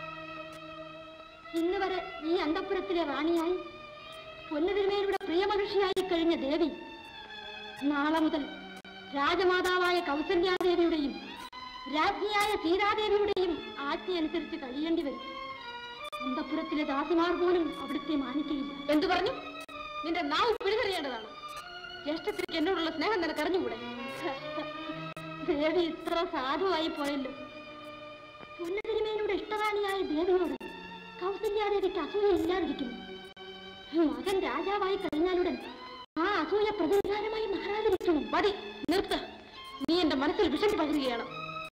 ഇന്ന് വരെ ഈ അന്തപുരത്തിലെ റാണിയായി പൊന്നുതിരുമേരുടെ പ്രിയമഹിഷിയായി കഴിഞ്ഞ ദേവി നാളെ മുതൽ രാജമാതാവായ കൗസല്യാദേവിയുടെയും രാജ്ഞിയായ സീതാദേവിയുടെയും ആജ്ഞയനുസരിച്ച് കഴിയേണ്ടി വരും അന്തപുരത്തിലെ ദാസിമാർ പോലും അവിടുത്തെ മാനിക്കയില്ല എന്തു പറഞ്ഞു നിന്റെ നാവ് പിഴുതെറിയേണ്ടതാണ് ജ്യേഷ്ഠത്തിക്ക് എന്നോടുള്ള സ്നേഹം നിനക്ക് അറിഞ്ഞുകൂടെ ദേവി ഇത്ര സാധുവായി പോയല്ലോ പുന്നതിരുമേനയുടെ ഇഷ്ടറാണിയായ ദേവിയോട് കൗസല്യാദേവിക്ക് അസൂയ ഇല്ലാതിരിക്കുന്നു മകൻ രാജാവായി കഴിഞ്ഞാലുടൻ ആ അസൂയ പ്രതികാരമായി മാറാതിരിക്കണം മതി നിർത്ത് നീ എന്റെ മനസ്സിൽ വിഷം പകരുകയാണ്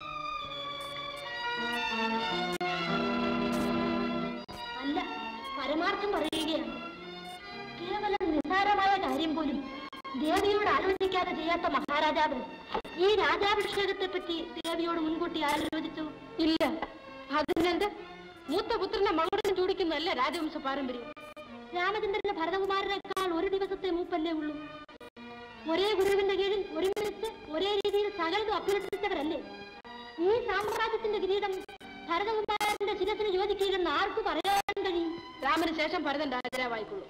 അല്ല പരമാർത്ഥം പറയുകയാണ് കേവലം നിസ്സാരമായ കാര്യം പോലും ദേവിയോട് ആലോചിക്കാതെ ചെയ്യാത്ത മഹാരാജാവ് ഈ രാജാഭിഷേകത്തെ പറ്റി ദേവിയോട് മുൻകൂട്ടി ആലോചിച്ചു ഇല്ല അതിനെന്ത് മൂത്ത പുത്രനെ മകളുടെ ചൂടിക്കുന്നതല്ല രാജവംശ പാരമ്പര്യം രാമചന്ദ്രന് ഭരതകുമാരനേക്കാൾ ഒരു ദിവസത്തെ മൂപ്പല്ലേ ഉള്ളൂ ഒരേ ഗുരുവിന്റെ കീഴിൽ ഒരുമിച്ച് ഒരേ രീതിയിൽ സകലതും അഭ്യർത്ഥിച്ചവരല്ലേ ഈ സാമ്രാജ്യത്തിന്റെ കിരീടം ഭരതകുമാരന്റെ ശിരസിന് യോജിക്കില്ലെന്ന് ആർക്ക് പറയാൻ കഴിയും രാമന് ശേഷം ഭരതൻ രാജാവായിക്കൊള്ളു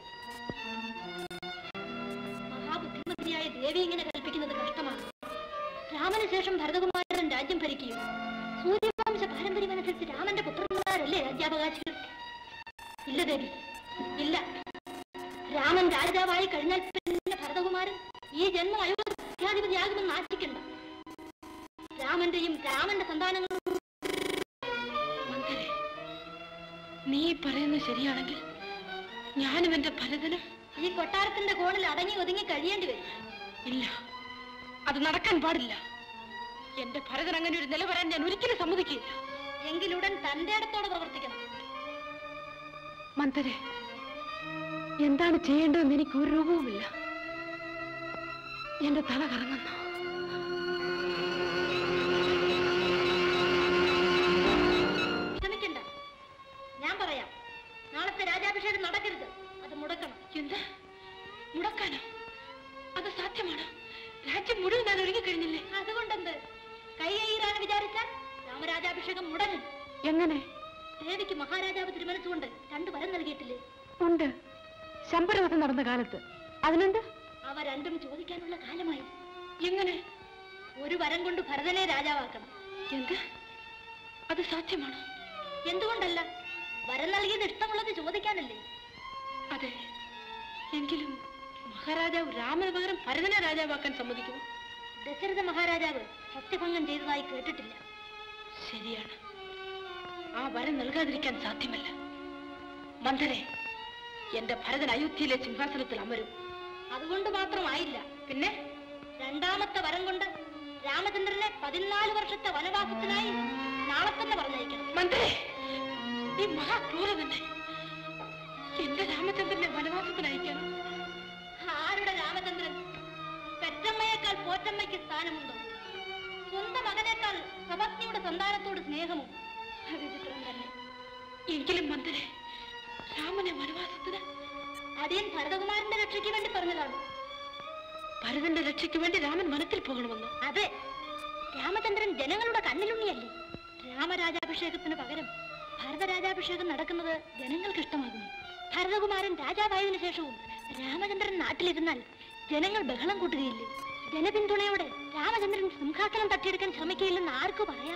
മഹാബുദ്ധിമതിയായ ദേവി ഇങ്ങനെ കൽപ്പിക്കുന്നത് കഷ്ടമാണ് രാമന് ശേഷം ഭരതകുമാരൻ രാജ്യം ഭരിക്കുകയും സൂര്യവംശ പാരമ്പര്യമനുസരിച്ച് രാമന്റെ പുത്രന്മാരല്ലേ രാജ്യാവകാശികൾ ഇല്ല ദേവി ഇല്ല രാമൻ രാജാവായി കഴിഞ്ഞാൽ പിന്നെ ഭരതകുമാരൻ ഈ ജന്മം അയോധ്യാധിപതിയാകുമെന്ന് ആശിക്കണ്ട രാമന്റെയും രാമന്റെ സന്താനങ്ങളും മന്ദരെ നീ പറയുന്നത് ശരിയാണെങ്കിൽ ഞാനും എന്റെ ഭരതനും ഈ കൊട്ടാരത്തിന്റെ കോണിൽ അടങ്ങി ഒതുങ്ങി കഴിയേണ്ടി വരും ഇല്ല അത് നടക്കാൻ പാടില്ല എന്റെ ഭരതൻ അങ്ങനെ ഒരു നില വരാൻ ഞാൻ ഒരിക്കലും സമ്മതിക്കില്ല എങ്കിലുടൻ തന്റെ ഇടത്തോടെ പ്രവർത്തിക്കണം മന്ദരെ എന്താണ് ചെയ്യേണ്ടതെന്ന് എനിക്ക് ഒരു രൂപവുമില്ല എന്റെ തല കറങ്ങുന്നു ക്ഷമിക്കണ്ട ഞാൻ പറയാം നാളത്തെ രാജാഭിഷേകം നടക്കരുത് അത് മുടക്കണം എന്ത് മുടക്കാനോ അത് സാധ്യമാണ് രാജ്യം മുഴുവൻ ഞാൻ ഒരുങ്ങിക്കഴിഞ്ഞില്ലേ അതുകൊണ്ടെന്ത് കൈ കൈയിലാണ് വിചാരിച്ചാൽ രാമരാജാഭിഷേകം മുടങ്ങും എങ്ങനെ ദേവിക്ക് മഹാരാജാവ് തിരുമനസുകൊണ്ട് രണ്ടു വരം നൽകിയിട്ടില്ലേ ഉണ്ട് ശമ്പരവധം നടന്ന കാലത്ത് അതിനെന്ത് അവ രണ്ടും ചോദിക്കാനുള്ള കാലമായി എങ്ങനെ ഒരു വരം കൊണ്ട് ഭരതനെ രാജാവാക്കണം എന്ത് അത് സാധ്യമാണോ എന്തുകൊണ്ടല്ല വരം നൽകിയത് ഇഷ്ടമുള്ളത് ചോദിക്കാനല്ലേ അതെ എങ്കിലും മഹാരാജാവ് രാമന് പകരം ഭരതനെ രാജാവാക്കാൻ സമ്മതിക്കുമോ ദശരഥ മഹാരാജാവ് സത്യഭംഗം ചെയ്തതായി കേട്ടിട്ടില്ല ശരിയാണ് ആ വരം നൽകാതിരിക്കാൻ സാധ്യമല്ല മന്ദരെ എന്റെ ഭരതൻ അയോധ്യയിലെ സിംഹാസനത്തിൽ അമരും അതുകൊണ്ട് മാത്രമായില്ല പിന്നെ രണ്ടാമത്തെ വരം കൊണ്ട് രാമചന്ദ്രനെ പതിനാല് വർഷത്തെ വനവാസത്തിനായി നാളെ തന്നെ പറഞ്ഞയക്കണം മന്ത്രി ഈ മഹാക്രൂര തന്നെ എന്റെ രാമചന്ദ്രനെ വനവാസത്തിന് അയക്കണം ആരുടെ രാമചന്ദ്രൻ പെറ്റമ്മയേക്കാൾ പോറ്റമ്മയ്ക്ക് സ്ഥാനമുണ്ടോ സ്വന്തം മകനേക്കാൾ സപത്നിയുടെ സന്താനത്തോട് സ്നേഹമോ വിചിത്രം തന്നെ എങ്കിലും മന്ത്രി രാമനെ വനവാസത്തിന് അടിയൻ ഭരതകുമാരന്റെ രക്ഷയ്ക്ക് വേണ്ടി പറഞ്ഞതാണ് ഭരതന്റെ രക്ഷയ്ക്ക് വേണ്ടി രാമൻ വനത്തിൽ പോകണമെന്നോ അതെ രാമചന്ദ്രൻ ജനങ്ങളുടെ കണ്ണിലുണ്ണിയല്ലേ രാമരാജാഭിഷേകത്തിന് പകരം ഭരതരാജാഭിഷേകം നടക്കുന്നത് ജനങ്ങൾക്ക് ഇഷ്ടമാകുന്നു ഭരതകുമാരൻ രാജാവായതിനു ശേഷവും രാമചന്ദ്രൻ നാട്ടിലിരുന്നാൽ ജനങ്ങൾ ബഹളം കൂട്ടുകയില്ലേ ജനപിന്തുണയോടെ രാമചന്ദ്രൻ സിംഹാസനം തട്ടിയെടുക്കാൻ ശ്രമിക്കുകയില്ലെന്ന് ആർക്കു പറയാം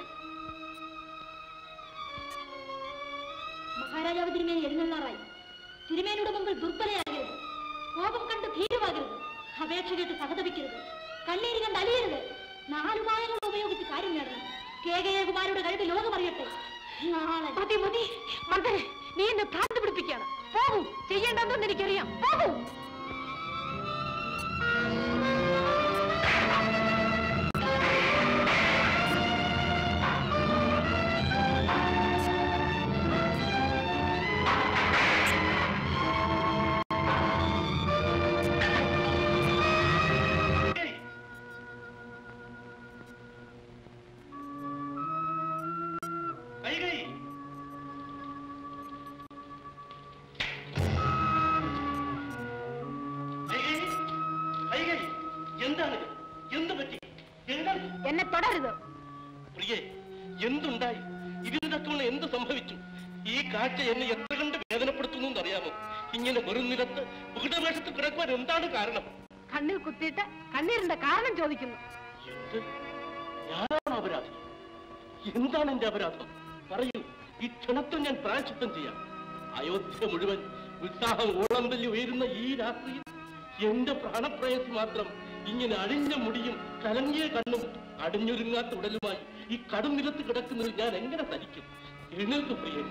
മഹാരാജാവ് തിരുമേനി എഴുന്നള്ളാറായി തിരുമേനിയുടെ മുമ്പിൽ ദുർബലയാകരുത് കോപം കണ്ട് ഭീരുവാകരുത് അപേക്ഷ കേട്ട് സഹതപിക്കരുത് കണ്ണീര് കണ്ട് അലിയരുത് നാലു മായങ്ങൾ ഉപയോഗിച്ച് കാര്യം നേടണം കേകയകുമാരുടെ കഴിവ് ലോകം അറിയട്ടെ നാളെ മതി മതി മന്ത്രി നീ എന്നെ ഭ്രാന്ത് പിടിപ്പിക്കുകയാണ് പോകൂ ചെയ്യേണ്ടതെന്ന് എനിക്കറിയാം പോകൂ കൈകൈ കൈകൈ കൈകൈ എന്താണിത് എന്ത് പറ്റി എന്താണ് എന്നെ തുടരുത് പ്രിയേ എന്തുണ്ടായി ഇതിന്റെ തൂണ് എന്ത് സംഭവിച്ചു ഈ കാഴ്ച എന്നെ എത്ര കണ്ട് വേദനപ്പെടുത്തുന്നു എന്നറിയാമോ ഇങ്ങനെ വെറും നിലത്ത് വീടവേഷത്തിൽ കിടക്കുവാൻ എന്താണ് കാരണം കണ്ണിൽ കുത്തിയിട്ട് കണ്ണീരിന്റെ കാരണം ചോദിക്കുന്നു എന്ത് ഞാനാണ് അപരാധി എന്താണ് എന്റെ അപരാധം പറയൂ ഈ ക്ഷണത്തിൽ ഞാൻ പ്രായച്ചിത്തം ചെയ്യാം അയോധ്യ മുഴുവൻ ഉത്സാഹം ഓളം തല്ലി ഉയരുന്ന ഈ രാത്രിയിൽ എന്റെ പ്രാണപ്രയസ് മാത്രം ഇങ്ങനെ അഴിഞ്ഞ മുടിയും കലങ്ങിയ കണ്ണും അടിഞ്ഞൊരുങ്ങാത്ത ഉടലുമായി ഈ കടും നിലത്ത് കിടക്കുന്നത് ഞാൻ എങ്ങനെ തരിക്കും എഴുന്നേൽക്ക് പ്രിയൻ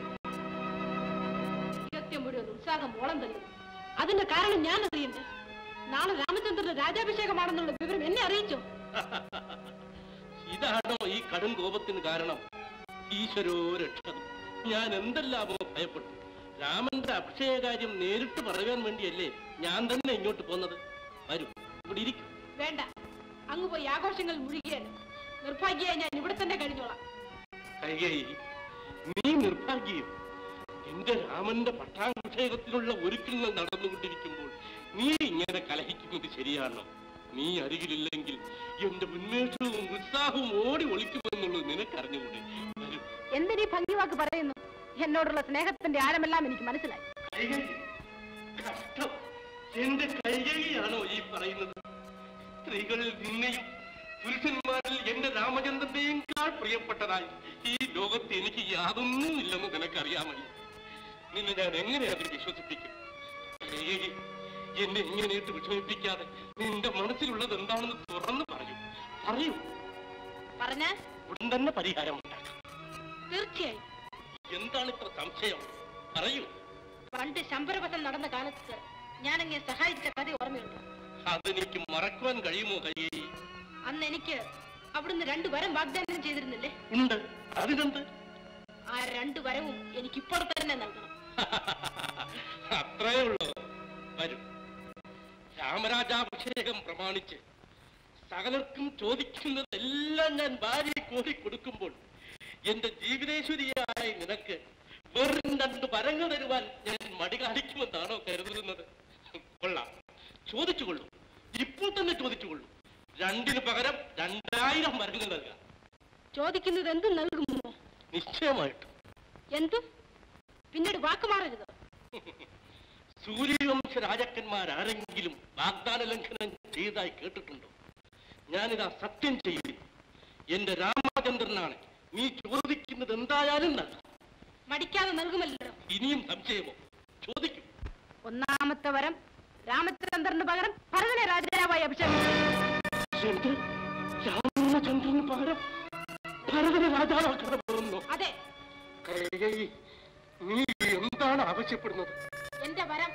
സത്യം മുഴുവൻ ഉത്സാഹം ഓളം തള്ളി അതിന്റെ കാരണം ഞാൻ അറിയണ്ടേ നാളെ രാമചന്ദ്രന്റെ രാജാഭിഷേകമാണെന്നുള്ള വിവരം എന്നെ അറിയിച്ചോ ഇതാണോ ഈ കടും കോപത്തിന് കാരണം ഈശ്വരോ രക്ഷണം ഞാൻ എന്തെല്ലാമോ ഭയപ്പെട്ടു രാമന്റെ അഭിഷേകകാര്യം നേരിട്ട് പറയാൻ വേണ്ടിയല്ലേ ഞാൻ തന്നെ ഇങ്ങോട്ട് പോന്നത് വരൂ ഇവിടെ ഇരിക്കും വേണ്ട അങ്ങ് പോയി ആഘോഷങ്ങൾ മുഴുകിയാൽ നിർഭാഗ്യമായി ഞാൻ ഇവിടെ തന്നെ കഴിഞ്ഞോളാം കൈകൈ നീ നിർഭാഗ്യം എന്റെ രാമന്റെ പട്ടാഭിഷേകത്തിനുള്ള ഒരുക്കങ്ങൾ നടന്നുകൊണ്ടിരിക്കുമ്പോൾ നീ ഇങ്ങനെ കലഹിക്കുന്നത് ശരിയാണോ നീ അരികിലില്ലെങ്കിൽ എന്റെ ഉന്മേഷവും ഉത്സാഹവും ഓടി ഒളിക്കുമെന്നുള്ളത് നിനക്കറിഞ്ഞുകൂടെ വരൂ എന്തിനീ ഭംഗിവാക്ക് പറയുന്നു എന്നോടുള്ള സ്നേഹത്തിന്റെ ആഴമെല്ലാം എനിക്ക് മനസ്സിലായി കൈകൈ കഷ്ടം എന്റെ കൈകൈയാണോ ഈ പറയുന്നത് സ്ത്രീകളിൽ നിന്നെയും പുരുഷന്മാരിൽ എന്റെ രാമചന്ദ്രന്റെയേക്കാൾ പ്രിയപ്പെട്ടതായി ഈ ലോകത്ത് എനിക്ക് യാതൊന്നും ഇല്ലെന്ന് നിനക്കറിയാമല്ലോ നിന്നെ ഞാൻ എങ്ങനെ അതിൽ വിശ്വസിപ്പിക്കും കൈകൈ എന്നെ ഇങ്ങനെയിട്ട് വിഷമിപ്പിക്കാതെ നിന്റെ മനസ്സിലുള്ളത് എന്താണെന്ന് തുറന്നു പറയൂ പറയൂ പറഞ്ഞാൽ ഉടൻ തന്നെ പരിഹാരം ഉണ്ടാക്കാം തീർച്ചയായും എന്താണ് ഇത്ര സംശയം പറയൂ പണ്ട് ശമ്പരപഥം നടന്ന കാലത്ത് ഞാൻ അങ്ങേ സഹായിച്ച കഥ ഓർമ്മയുണ്ട് അതെനിക്ക് മറക്കുവാൻ കഴിയുമോ കൈകൈ അന്ന് എനിക്ക് അവിടുന്ന് രണ്ടു വരം വാഗ്ദാനം ചെയ്തിരുന്നില്ലേ ഉണ്ട് അതിനെന്ത് ആ രണ്ടു വരവും എനിക്ക് ഇപ്പോൾ തന്നെ നൽകണം അത്രേ ഉള്ളൂ വരും രാമരാജാഭിഷേകം പ്രമാണിച്ച് സകലർക്കും ചോദിക്കുന്നതെല്ലാം ഞാൻ ഭാര്യ കോരി കൊടുക്കുമ്പോൾ എന്റെ ജീവിതേശ്വരിയായ നിനക്ക് വെറും രണ്ട് വരങ്ങൾ തരുവാൻ ഞാൻ മടി കാണിക്കുമെന്നാണോ കരുതുന്നത് കൊള്ളാം ചോദിച്ചുകൊള്ളൂ ഇപ്പോൾ തന്നെ ചോദിച്ചുകൊള്ളൂ രണ്ടിന് പകരം രണ്ടായിരം വരങ്ങൾ നൽകാം ചോദിക്കുന്നത് എന്തും നൽകുമോ നിശ്ചയമായിട്ടും എന്തും പിന്നീട് വാക്ക് മാറരുത് സൂര്യവംശ രാജാക്കന്മാരാരെങ്കിലും വാഗ്ദാന ലംഘനം ചെയ്തതായി കേട്ടിട്ടുണ്ടോ ഞാനിതാ സത്യം ചെയ്യുന്നു എന്റെ രാമചന്ദ്രനാണ് നീ ചോദിക്കുന്നത് എന്തായാലും നൽകും മടിക്കാതെ നൽകുമല്ലോ ഇനിയും സംശയമോ ചോദിക്കും ഒന്നാമത്തെ വരം രാമചന്ദ്രന് പകരം ഭരതനെ രാജാവായി അഭിഷേകം എന്ത് രാമചന്ദ്രന് പകരം ഭരതനെ രാജാവാക്കണമെന്നോ അതെ കൈകൈ നീ എന്താണ് ആവശ്യപ്പെടുന്നത് എന്റെ വരം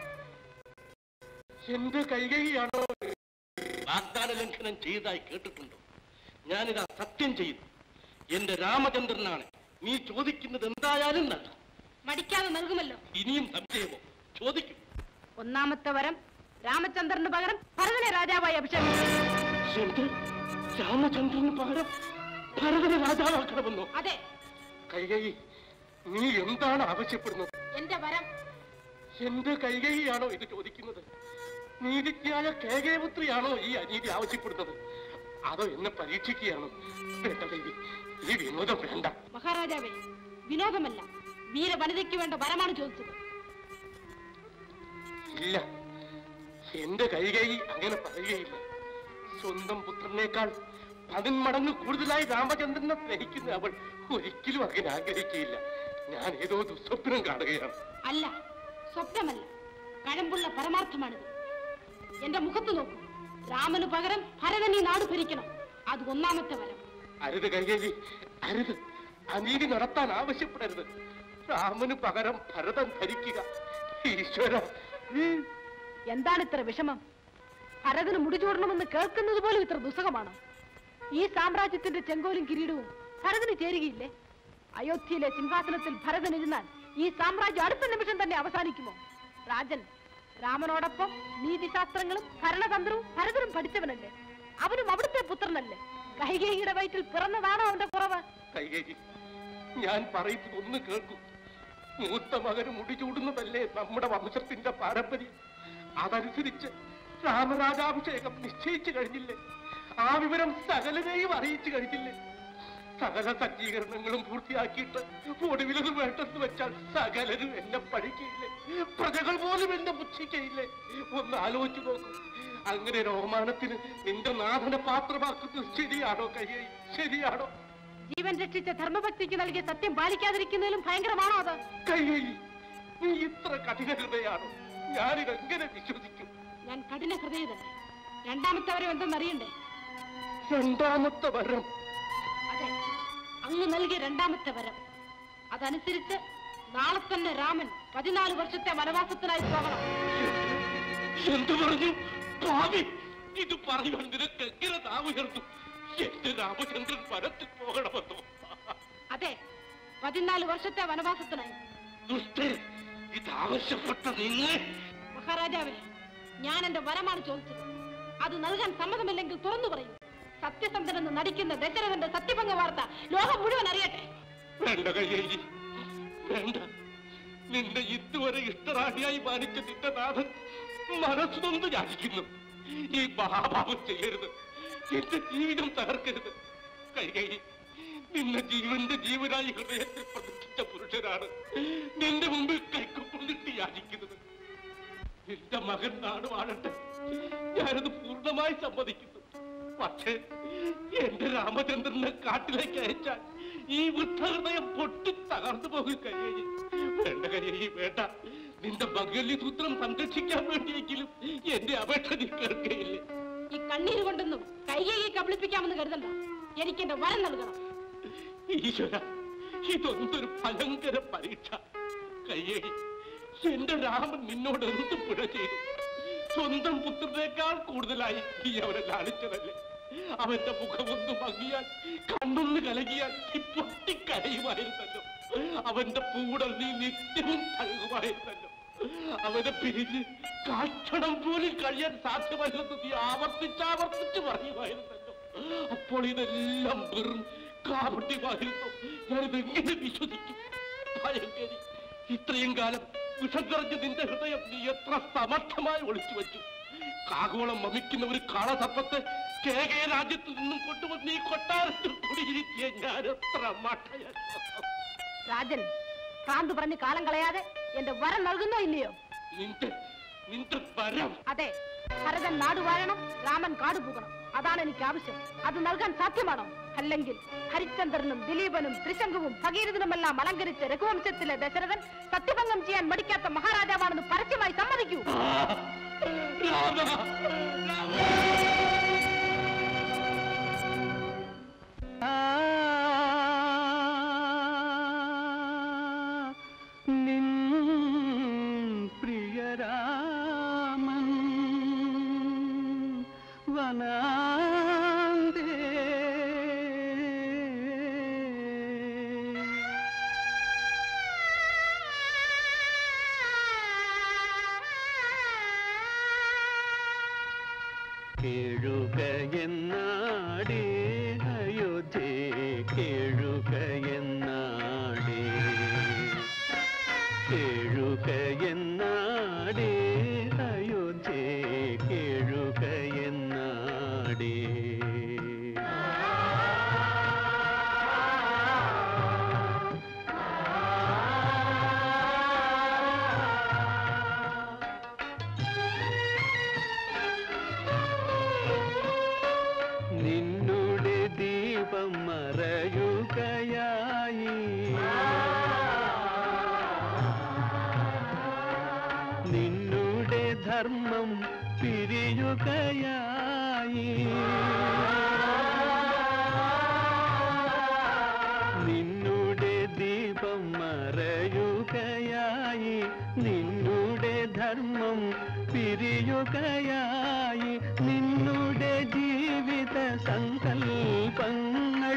എന്റെ കൈകൈയാണോ വാഗ്ദാന ലംഘനം ചെയ്തതായി കേട്ടിട്ടുണ്ടോ ഞാനിതാ സത്യം ചെയ്യുന്നു എന്റെ രാമചന്ദ്രനാണ് നീ ചോദിക്കുന്നത് എന്തായാലും നൽകും മടിക്കാതെ നൽകുമല്ലോ ഇനിയും സംശയമോ ചോദിക്കും ഒന്നാമത്തെ വരം രാമചന്ദ്രന് പകരം ഭരതനെ രാജാവായി അഭിഷേകം എന്ത് രാമചന്ദ്രന് പകരം ഭരതനെ രാജാവാക്കണമെന്നോ അതെ കൈകൈ നീ എന്താണ് ആവശ്യപ്പെടുന്നത് എന്റെ വരം എന്റെ കൈകൈയാണോ ഇത് ചോദിക്കുന്നത് നീതിജ്ഞായ കേകേപുത്രിയാണോ ഈ അനീതി ആവശ്യപ്പെടുന്നത് അതോ എന്നെ പരീക്ഷിക്കുകയാണോ വേണ്ട ദേവി ഈ വിനോദം വേണ്ട മഹാരാജാവേ വിനോദമല്ല വീരവനിതയ്ക്ക് വേണ്ട വരമാണ് ചോദിച്ചത് ഇല്ല എന്റെ കൈകൈ അങ്ങനെ പറയുകയില്ല സ്വന്തം പുത്രനേക്കാൾ പതിന്മടങ്ങ് കൂടുതലായി രാമചന്ദ്രനെ സ്നേഹിക്കുന്ന അവൾ ഒരിക്കലും അങ്ങനെ ആഗ്രഹിക്കുകയില്ല ഞാൻ ഏതോ ദുസ്വപ്നം കാണുകയാണ് അല്ല സ്വപ്നമല്ല കഴമ്പുള്ള പരമാർത്ഥമാണിത് എന്റെ മുഖത്ത് നോക്കൂ രാമന് പകരം ഭരതൻ ഈ നാട് ഭരിക്കണം അത് ഒന്നാമത്തെ വരം അരുത് കൈകേലി അരുത് അനീതി നടത്താൻ ആവശ്യപ്പെടരുത് രാമന് പകരം ഭരതൻ ഭരിക്കുക ഈശ്വര ഉം. എന്താണ് ഇത്ര വിഷമം ഭരതന് മുടിചൂടണമെന്ന് കേൾക്കുന്നത് പോലും ഇത്ര ദുസ്സഹമാണോ ഈ സാമ്രാജ്യത്തിന്റെ ചെങ്കോലും കിരീടവും ഭരതന് ചേരുകയില്ലേ അയോധ്യയിലെ സിംഹാസനത്തിൽ ഭരതൻ ഇരുന്നാൽ ഈ സാമ്രാജ്യം അടുത്ത നിമിഷം തന്നെ അവസാനിക്കുമോ രാജൻ രാമനോടൊപ്പം നീതിശാസ്ത്രങ്ങളും ഭരണതന്ത്രവും ഭരതനും പഠിച്ചവനല്ലേ അവനും അവിടുത്തെ പുത്രനല്ലേ കൈകേയിയുടെ വയറ്റിൽ പിറന്നതാണോ അവന്റെ കുറവ് കൈകേലി ഞാൻ പറയുന്നത് ഒന്ന് കേൾക്കൂ മൂത്ത മകന് മുടി ചൂടുന്നതല്ലേ നമ്മുടെ വംശത്തിന്റെ പാരമ്പര്യം അതനുസരിച്ച് രാമരാജാഭിഷേകം നിശ്ചയിച്ചു കഴിഞ്ഞില്ലേ ആ വിവരം സകലരെയും അറിയിച്ചു കഴിഞ്ഞില്ലേ സകല സജ്ജീകരണങ്ങളും പൂർത്തിയാക്കിയിട്ട് ഒടുവിലത് വേണ്ടെന്ന് വെച്ചാൽ സകലരും എന്നെ പഠിക്കയില്ലേ പ്രജകൾ പോലും എന്നെ പുച്ഛിക്കയില്ലേ ഒന്ന് ആലോചിച്ചു നോക്കൂ അങ്ങനെ രോമാനത്തിന് നിന്റെ നാഥനെ പാത്രമാക്കുന്നത് ശരിയാണോ കയ്യേ ശരിയാണോ ജീവൻ രക്ഷിച്ച ധർമ്മഭക്തിക്ക് നൽകിയ സത്യം പാലിക്കാതിരിക്കുന്നതിലും ഭയങ്കരമാണോ അത് കൈകേയി നീ ഇത്ര കഠിന ഹൃദയാണോ ഞാനിതെങ്ങനെ വിശ്വസിക്കും ഞാൻ കഠിന ഹൃദയതല്ലേ രണ്ടാമത്തെ വരം എന്തെന്നറിയണ്ടേ രണ്ടാമത്തെ വരം അതെ അങ്ങ് നൽകിയ രണ്ടാമത്തെ വരം അതനുസരിച്ച് നാളെ തന്നെ രാമൻ പതിനാല് വർഷത്തെ വനവാസത്തിനായി പോകണം എന്തു പറഞ്ഞു ഭാവി ഇത് പറയുവാൻ നിനക്ക് എങ്ങനെ നാവുയർന്നു എന്റെ രാമചന്ദ്രൻ വനത്തിൽ പോകണമെന്നോ അതെ പതിനാല് വർഷത്തെ വനവാസത്തിനായി ദുഷ്ടേ ഇത് ആവശ്യപ്പെട്ട നിന്നെ മഹാരാജാവേ ഞാൻ എന്റെ വരമാണ് ചോദിച്ചത് അത് നൽകാൻ സമ്മതമില്ലെങ്കിൽ തുറന്നു പറയൂ സത്യസന്ധനെന്ന് നടിക്കുന്ന ദശരഥന്റെ സത്യഭംഗ വാർത്ത ലോകം മുഴുവൻ അറിയട്ടെ വേണ്ട കയ്യേരി വേണ്ട നിന്നെ ഇതുവരെ ഇഷ്ടറാണിയായി മാനിച്ച നിന്റെ നാഥൻ മനസ്സുനൊന്ന് യാചിക്കുന്നു ഈ മഹാഭാവം ചെയ്യരുത് എന്റെ ജീവിതം തകർക്കരുത് കൈകൈ നിന്നെ ജീവന്റെ ജീവനായി ഹൃദയത്തിൽ പ്രതിഷ്ഠിച്ച പുരുഷനാണ് നിന്റെ മുമ്പിൽ കൈക്കൊണ്ടിട്ട് യാചിക്കുന്നത് നിന്റെ മകൻ നാട് വാഴട്ടെ ഞാനത് പൂർണ്ണമായി സമ്മതിക്കുന്നു പക്ഷേ എന്റെ രാമചന്ദ്രനെ കാട്ടിലേക്ക് അയച്ചാൽ ഈ വൃദ്ധഹൃദയം പൊട്ടി തകർന്നു പോകും കയ്യേരി വേണ്ട കയ്യേരി വേണ്ട നിന്റെ മംഗല്യ സൂത്രം സംരക്ഷിക്കാൻ വേണ്ടിയെങ്കിലും എന്റെ അപേക്ഷ നീ കേൾക്കുകയില്ലേ ഈ കണ്ണീര് കൊണ്ടൊന്നും കൈകേയെ കബളിപ്പിക്കാമെന്ന് കരുതണ്ട എനിക്ക് എന്റെ വരം നൽകണം ഈശ്വര ഇതൊന്നൊരു ഭയങ്കര പരീക്ഷ കയ്യേരി എന്റെ രാമൻ നിന്നോട് എന്ത് പിഴ ചെയ്തു സ്വന്തം പുത്രനേക്കാൾ കൂടുതലായി നീ അവനെ ലാളിച്ചതല്ലേ അവന്റെ മുഖമൊന്ന് മങ്ങിയാൽ കണ്ണൊന്ന് കലകിയാൽ നീ പൊട്ടിക്കരയുമായിരുന്നല്ലോ അവന്റെ പൂടൽ നീ നിത്യവും തഴുകുമായിരുന്നല്ലോ അവനെ പിരിഞ്ഞ് കാക്ഷണം പോലും കഴിയാൻ സാധ്യമല്ലെന്ന് നീ ആവർത്തിച്ചാവർത്തിച്ച് പറയുമായിരുന്നല്ലോ അപ്പോൾ ഇതെല്ലാം വെറും കാപട്യമായിരുന്നു ഞാനിത് എങ്ങനെ വിശ്വസിക്കും ഭയങ്കരി ഇത്രയും കാലം വിഷം നിറഞ്ഞ നിന്റെ ഹൃദയം നീ എത്ര സമർത്ഥമായി ഒളിച്ചു വെച്ചു കാകോളം മമിക്കുന്ന ഒരു കാളസപ്പത്തെ കേകയ രാജ്യത്തിൽ നിന്നും കൊണ്ടുവന്ന് ഈ കൊട്ടാരത്തിൽ കുടിയിരുത്തിയ ഞാൻ എത്ര മട്ടയായിരുന്നു രാജൻ ഭ്രാന്ത് പറഞ്ഞ് കാലം കളയാതെ എന്റെ വരം നൽകുന്നോ ഇല്ലയോ നിന്റെ നിന്റെ വരം അതെ ഭരതൻ നാട് വാഴണം രാമൻ കാട് പോകണം അതാണ് എനിക്ക് ആവശ്യം അത് നൽകാൻ സാധ്യമാണോ അല്ലെങ്കിൽ ഹരിചന്ദ്രനും ദിലീപനും ത്രിശങ്കുവും ഭഗീരഥനുമെല്ലാം അലങ്കരിച്ച രഘുവംശത്തിലെ ദശരഥൻ സത്യഭംഗം ചെയ്യാൻ മടിക്കാത്ത മഹാരാജാവാണെന്ന് പരസ്യമായി സമ്മതിക്കൂ രാമ നിൻ പ്രിയരാമൻ വനാന്തേ കേഴുക എന്നാടേ അയോധ്യേ കേഴുക എന്നാടേ കേഴുക എന്നാടേ അയോധ്യേ കേഴുക എന്നാടേ നിന്നുടെ ദീപം മറയുകയായി നിന്നുടെ ധർമ്മം പിരിയുകയായി നിന്നുടെ ദീപം മറയുകയായി നിന്നുടെ ധർമ്മം പിരിയുകയായി നിന്നുടെ ജീവിത സങ്കൽപ്പങ്ങൾ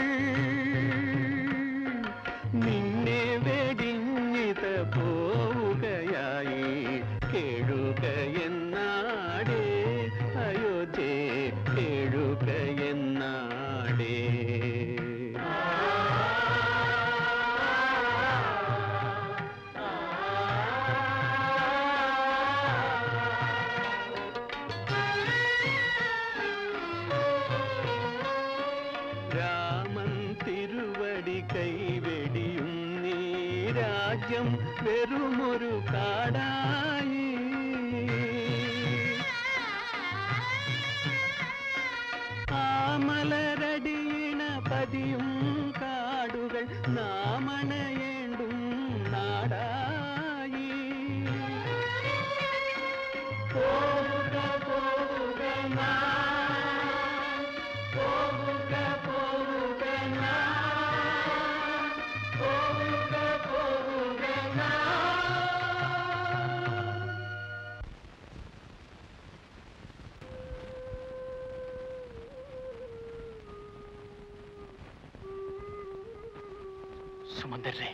നിന്നെ വെടിഞ്ഞിത പോവുകയായി കേഴുക എന്നാടേ അയോധ്യേ കേഴുക എന്നാടേ രാമൻ തിരുവടി കൈവെടിയും നീ രാജ്യം വെറുമൊരു കാടായി ആ മലരടിയിണ പതിയും കാ ഞാൻ പോവുക പോവുക ഞാൻ പോവുക പോവുക ഞാൻ സുമന്ദരേ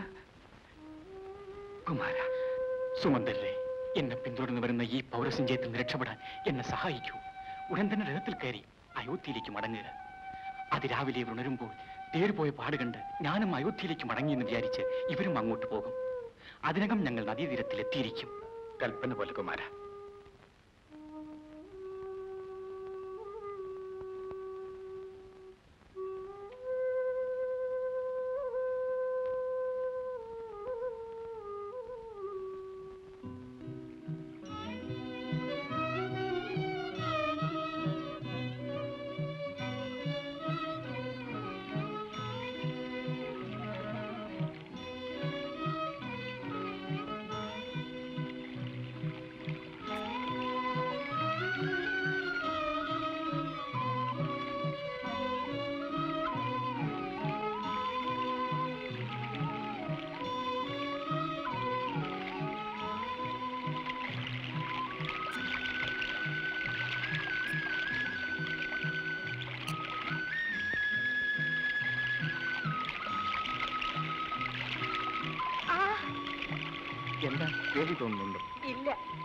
കുമാര സുമന്ദരേ എന്നെ പിന്തുടർന്ന് വരുന്ന ഈ പൗരസഞ്ചയത്തിൽ നിന്ന് രക്ഷപ്പെടാൻ എന്നെ സഹായിക്കൂ ഉടൻ തന്നെ രഥത്തിൽ കയറി അയോധ്യയിലേക്ക് മടങ്ങുക അതിരാവിലെ ഇവർ ഉണരുമ്പോൾ തേരുപോയ പാട് കണ്ട് ഞാനും അയോധ്യയിലേക്ക് മടങ്ങിയെന്ന് വിചാരിച്ച് ഇവരും അങ്ങോട്ട് പോകും അതിനകം ഞങ്ങൾ നദീതീരത്തിൽ എത്തിയിരിക്കും കൽപ്പന പോലെ കുമാര എന്താ പേടി തോന്നുന്നുണ്ടോ ഇല്ല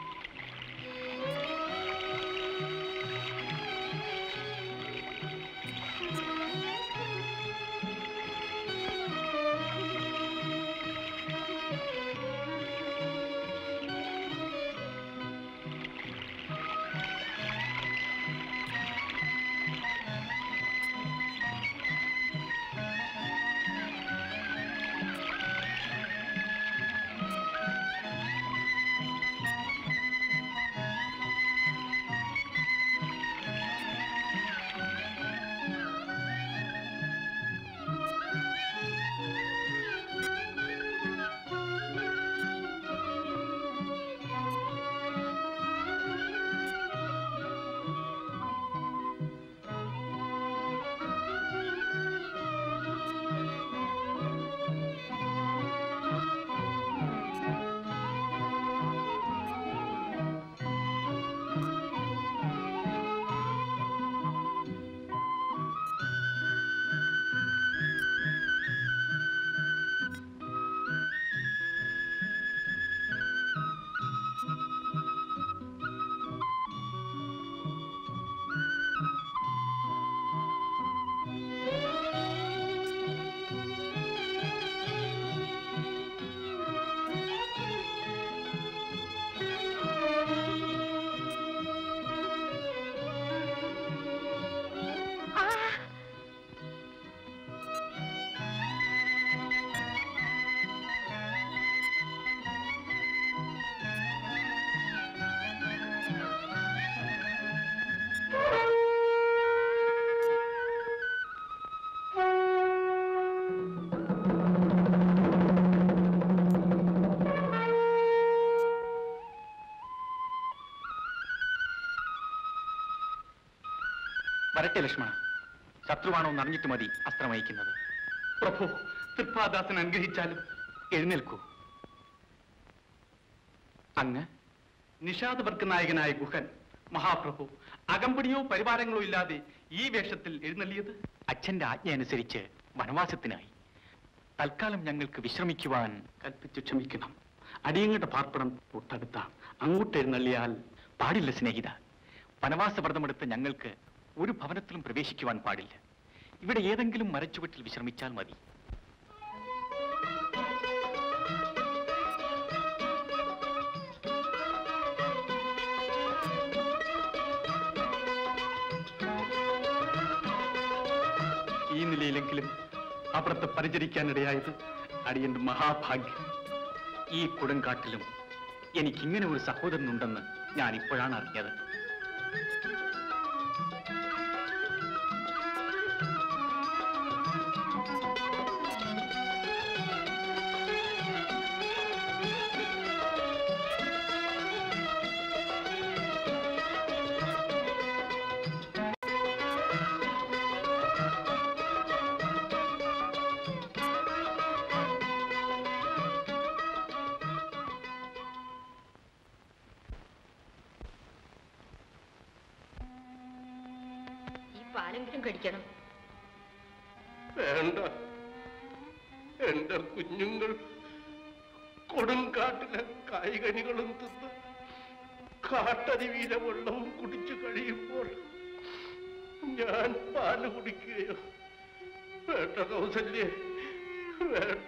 വരട്ടെ ലക്ഷ്മണ ശത്രുവാണോ എന്ന് അറിഞ്ഞിട്ട് മതി അസ്ത്രമയക്കുന്നത് പ്രഭു തൃപ്പാദാസൻ അനുഗ്രഹിച്ചാലും എഴുന്നേൽക്കൂ അങ്ങ് നിഷാദവർക്ക് നായകനായ ഗുഹൻ മഹാപ്രഭു അകമ്പടിയോ പരിവാരങ്ങളോ ഇല്ലാതെ ഈ വേഷത്തിൽ എഴുന്നള്ളിയത് അച്ഛന്റെ ആജ്ഞ അനുസരിച്ച് വനവാസത്തിനായി തൽക്കാലം ഞങ്ങൾക്ക് വിശ്രമിക്കുവാൻ കൽപ്പിച്ചു ക്ഷമിക്കണം അടിയങ്ങളുടെ പാർപ്പിടം തൊട്ടടുത്താണ് അങ്ങോട്ട് എഴുന്നള്ളിയാൽ പാടില്ല സ്നേഹിത വനവാസ വ്രതമെടുത്ത് ഞങ്ങൾക്ക് ഒരു ഭവനത്തിലും പ്രവേശിക്കുവാൻ പാടില്ല ഇവിടെ ഏതെങ്കിലും മരച്ചുവട്ടിൽ വിശ്രമിച്ചാൽ മതി ഈ നിലയിലെങ്കിലും അവിടത്തെ പരിചരിക്കാനിടയായത് അടിയന്റെ മഹാഭാഗ്യം ഈ കൊടുങ്കാട്ടിലും എനിക്കിങ്ങനെ ഒരു സഹോദരനുണ്ടെന്ന് ഞാൻ ഇപ്പോഴാണ് അറിഞ്ഞത് പാലെങ്കിലും കടിക്കണം വേണ്ട എന്റെ കുഞ്ഞുങ്ങൾ കൊടുങ്കാട്ടിലെ കായ്കനികളും തിന്ന് കാട്ടരുവിയില വെള്ളവും കുടിച്ചു കഴിയുമ്പോൾ ഞാൻ പാല് കുടിക്കുകയോ വേണ്ട കൗസല്യേ വേണ്ട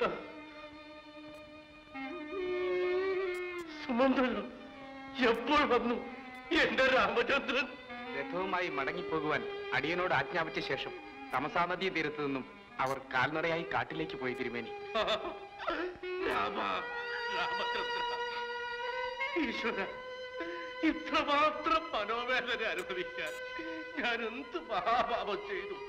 സുമന്ത്രനോ എപ്പോൾ വന്നു എന്റെ രാമചന്ദ്രൻ രഥവുമായി മടങ്ങിപ്പോകുവാൻ അടിയനോട് ആജ്ഞാപിച്ച ശേഷം തമസാ നദീ തീരത്തു നിന്നും അവർ കാൽനടയായി കാട്ടിലേക്ക് പോയി തിരുമേനി രാമ രാമചന്ദ്ര ഈശ്വര ഇത്രമാത്രം മനോവേദന അനുഭവിക്കാൻ ഞാൻ എന്ത് മഹാപാപം ചെയ്തു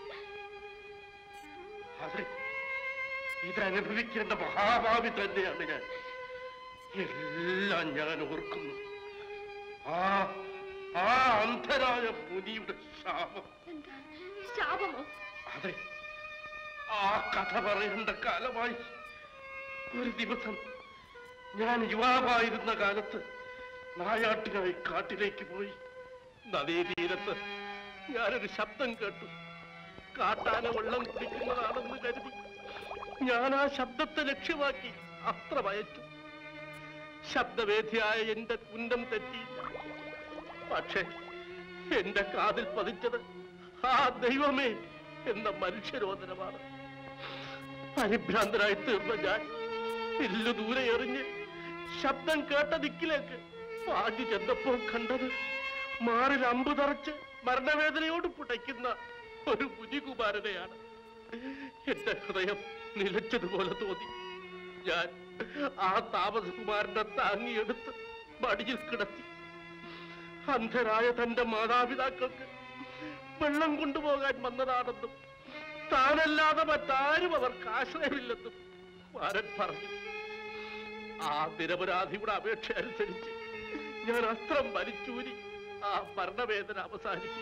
അതെ ഇതനുഭവിക്കേണ്ട മഹാഭാവി തന്നെയാണ് ഞാൻ എല്ലാം ഞാൻ ഓർക്കുന്നു ആ ആ അന്ധരായ മുനിയുടെ ശാപം ശാപമോ അതെ ആ കഥ പറയേണ്ട കാലമായി ഒരു ദിവസം ഞാൻ യുവാവായിരുന്ന കാലത്ത് നായാട്ടിനായി കാട്ടിലേക്ക് പോയി നദീതീരത്ത് ഞാനൊരു ശബ്ദം കേട്ടു കാട്ടാന വെള്ളം കുടിക്കുന്നതാണെന്ന് കരുതി ഞാൻ ആ ശബ്ദത്തെ ലക്ഷ്യമാക്കി അത്ര വയച്ചു ശബ്ദവേദിയായ എന്റെ കുന്നം തെറ്റിയില്ല പക്ഷേ എന്റെ കാതിൽ പതിച്ചത് ആ ദൈവമേ എന്ന മനുഷ്യരോധനമാണ് പരിഭ്രാന്തനായി തീർന്ന ഞാൻ എല്ലു ദൂരെ എറിഞ്ഞ് ശബ്ദം കേട്ട ദിക്കിലേക്ക് പാഞ്ഞു ചെന്നപ്പോൾ കണ്ടത് മാറിൽ അമ്പ് തറച്ച് മരണവേദനയോട് പുടയ്ക്കുന്ന ഒരു മുനികുമാരനെയാണ് എന്റെ ഹൃദയം നിലച്ചതുപോലെ തോന്നി ഞാൻ ആ താമസകുമാരനെ താങ്ങിയെടുത്ത് മടിയിൽ കിടത്തി അന്ധരായ തന്റെ മാതാപിതാക്കൾക്ക് വെള്ളം കൊണ്ടുപോകാൻ വന്നതാണെന്നും താനല്ലാതെ മറ്റാരും അവർക്ക് ആശ്രയമില്ലെന്നും കുമാരൻ പറഞ്ഞു ആ നിരപരാധിയുടെ അപേക്ഷ അനുസരിച്ച് ഞാൻ അസ്ത്രം വലിച്ചൂരി ആ മരണവേദന അവസാനിപ്പിച്ചു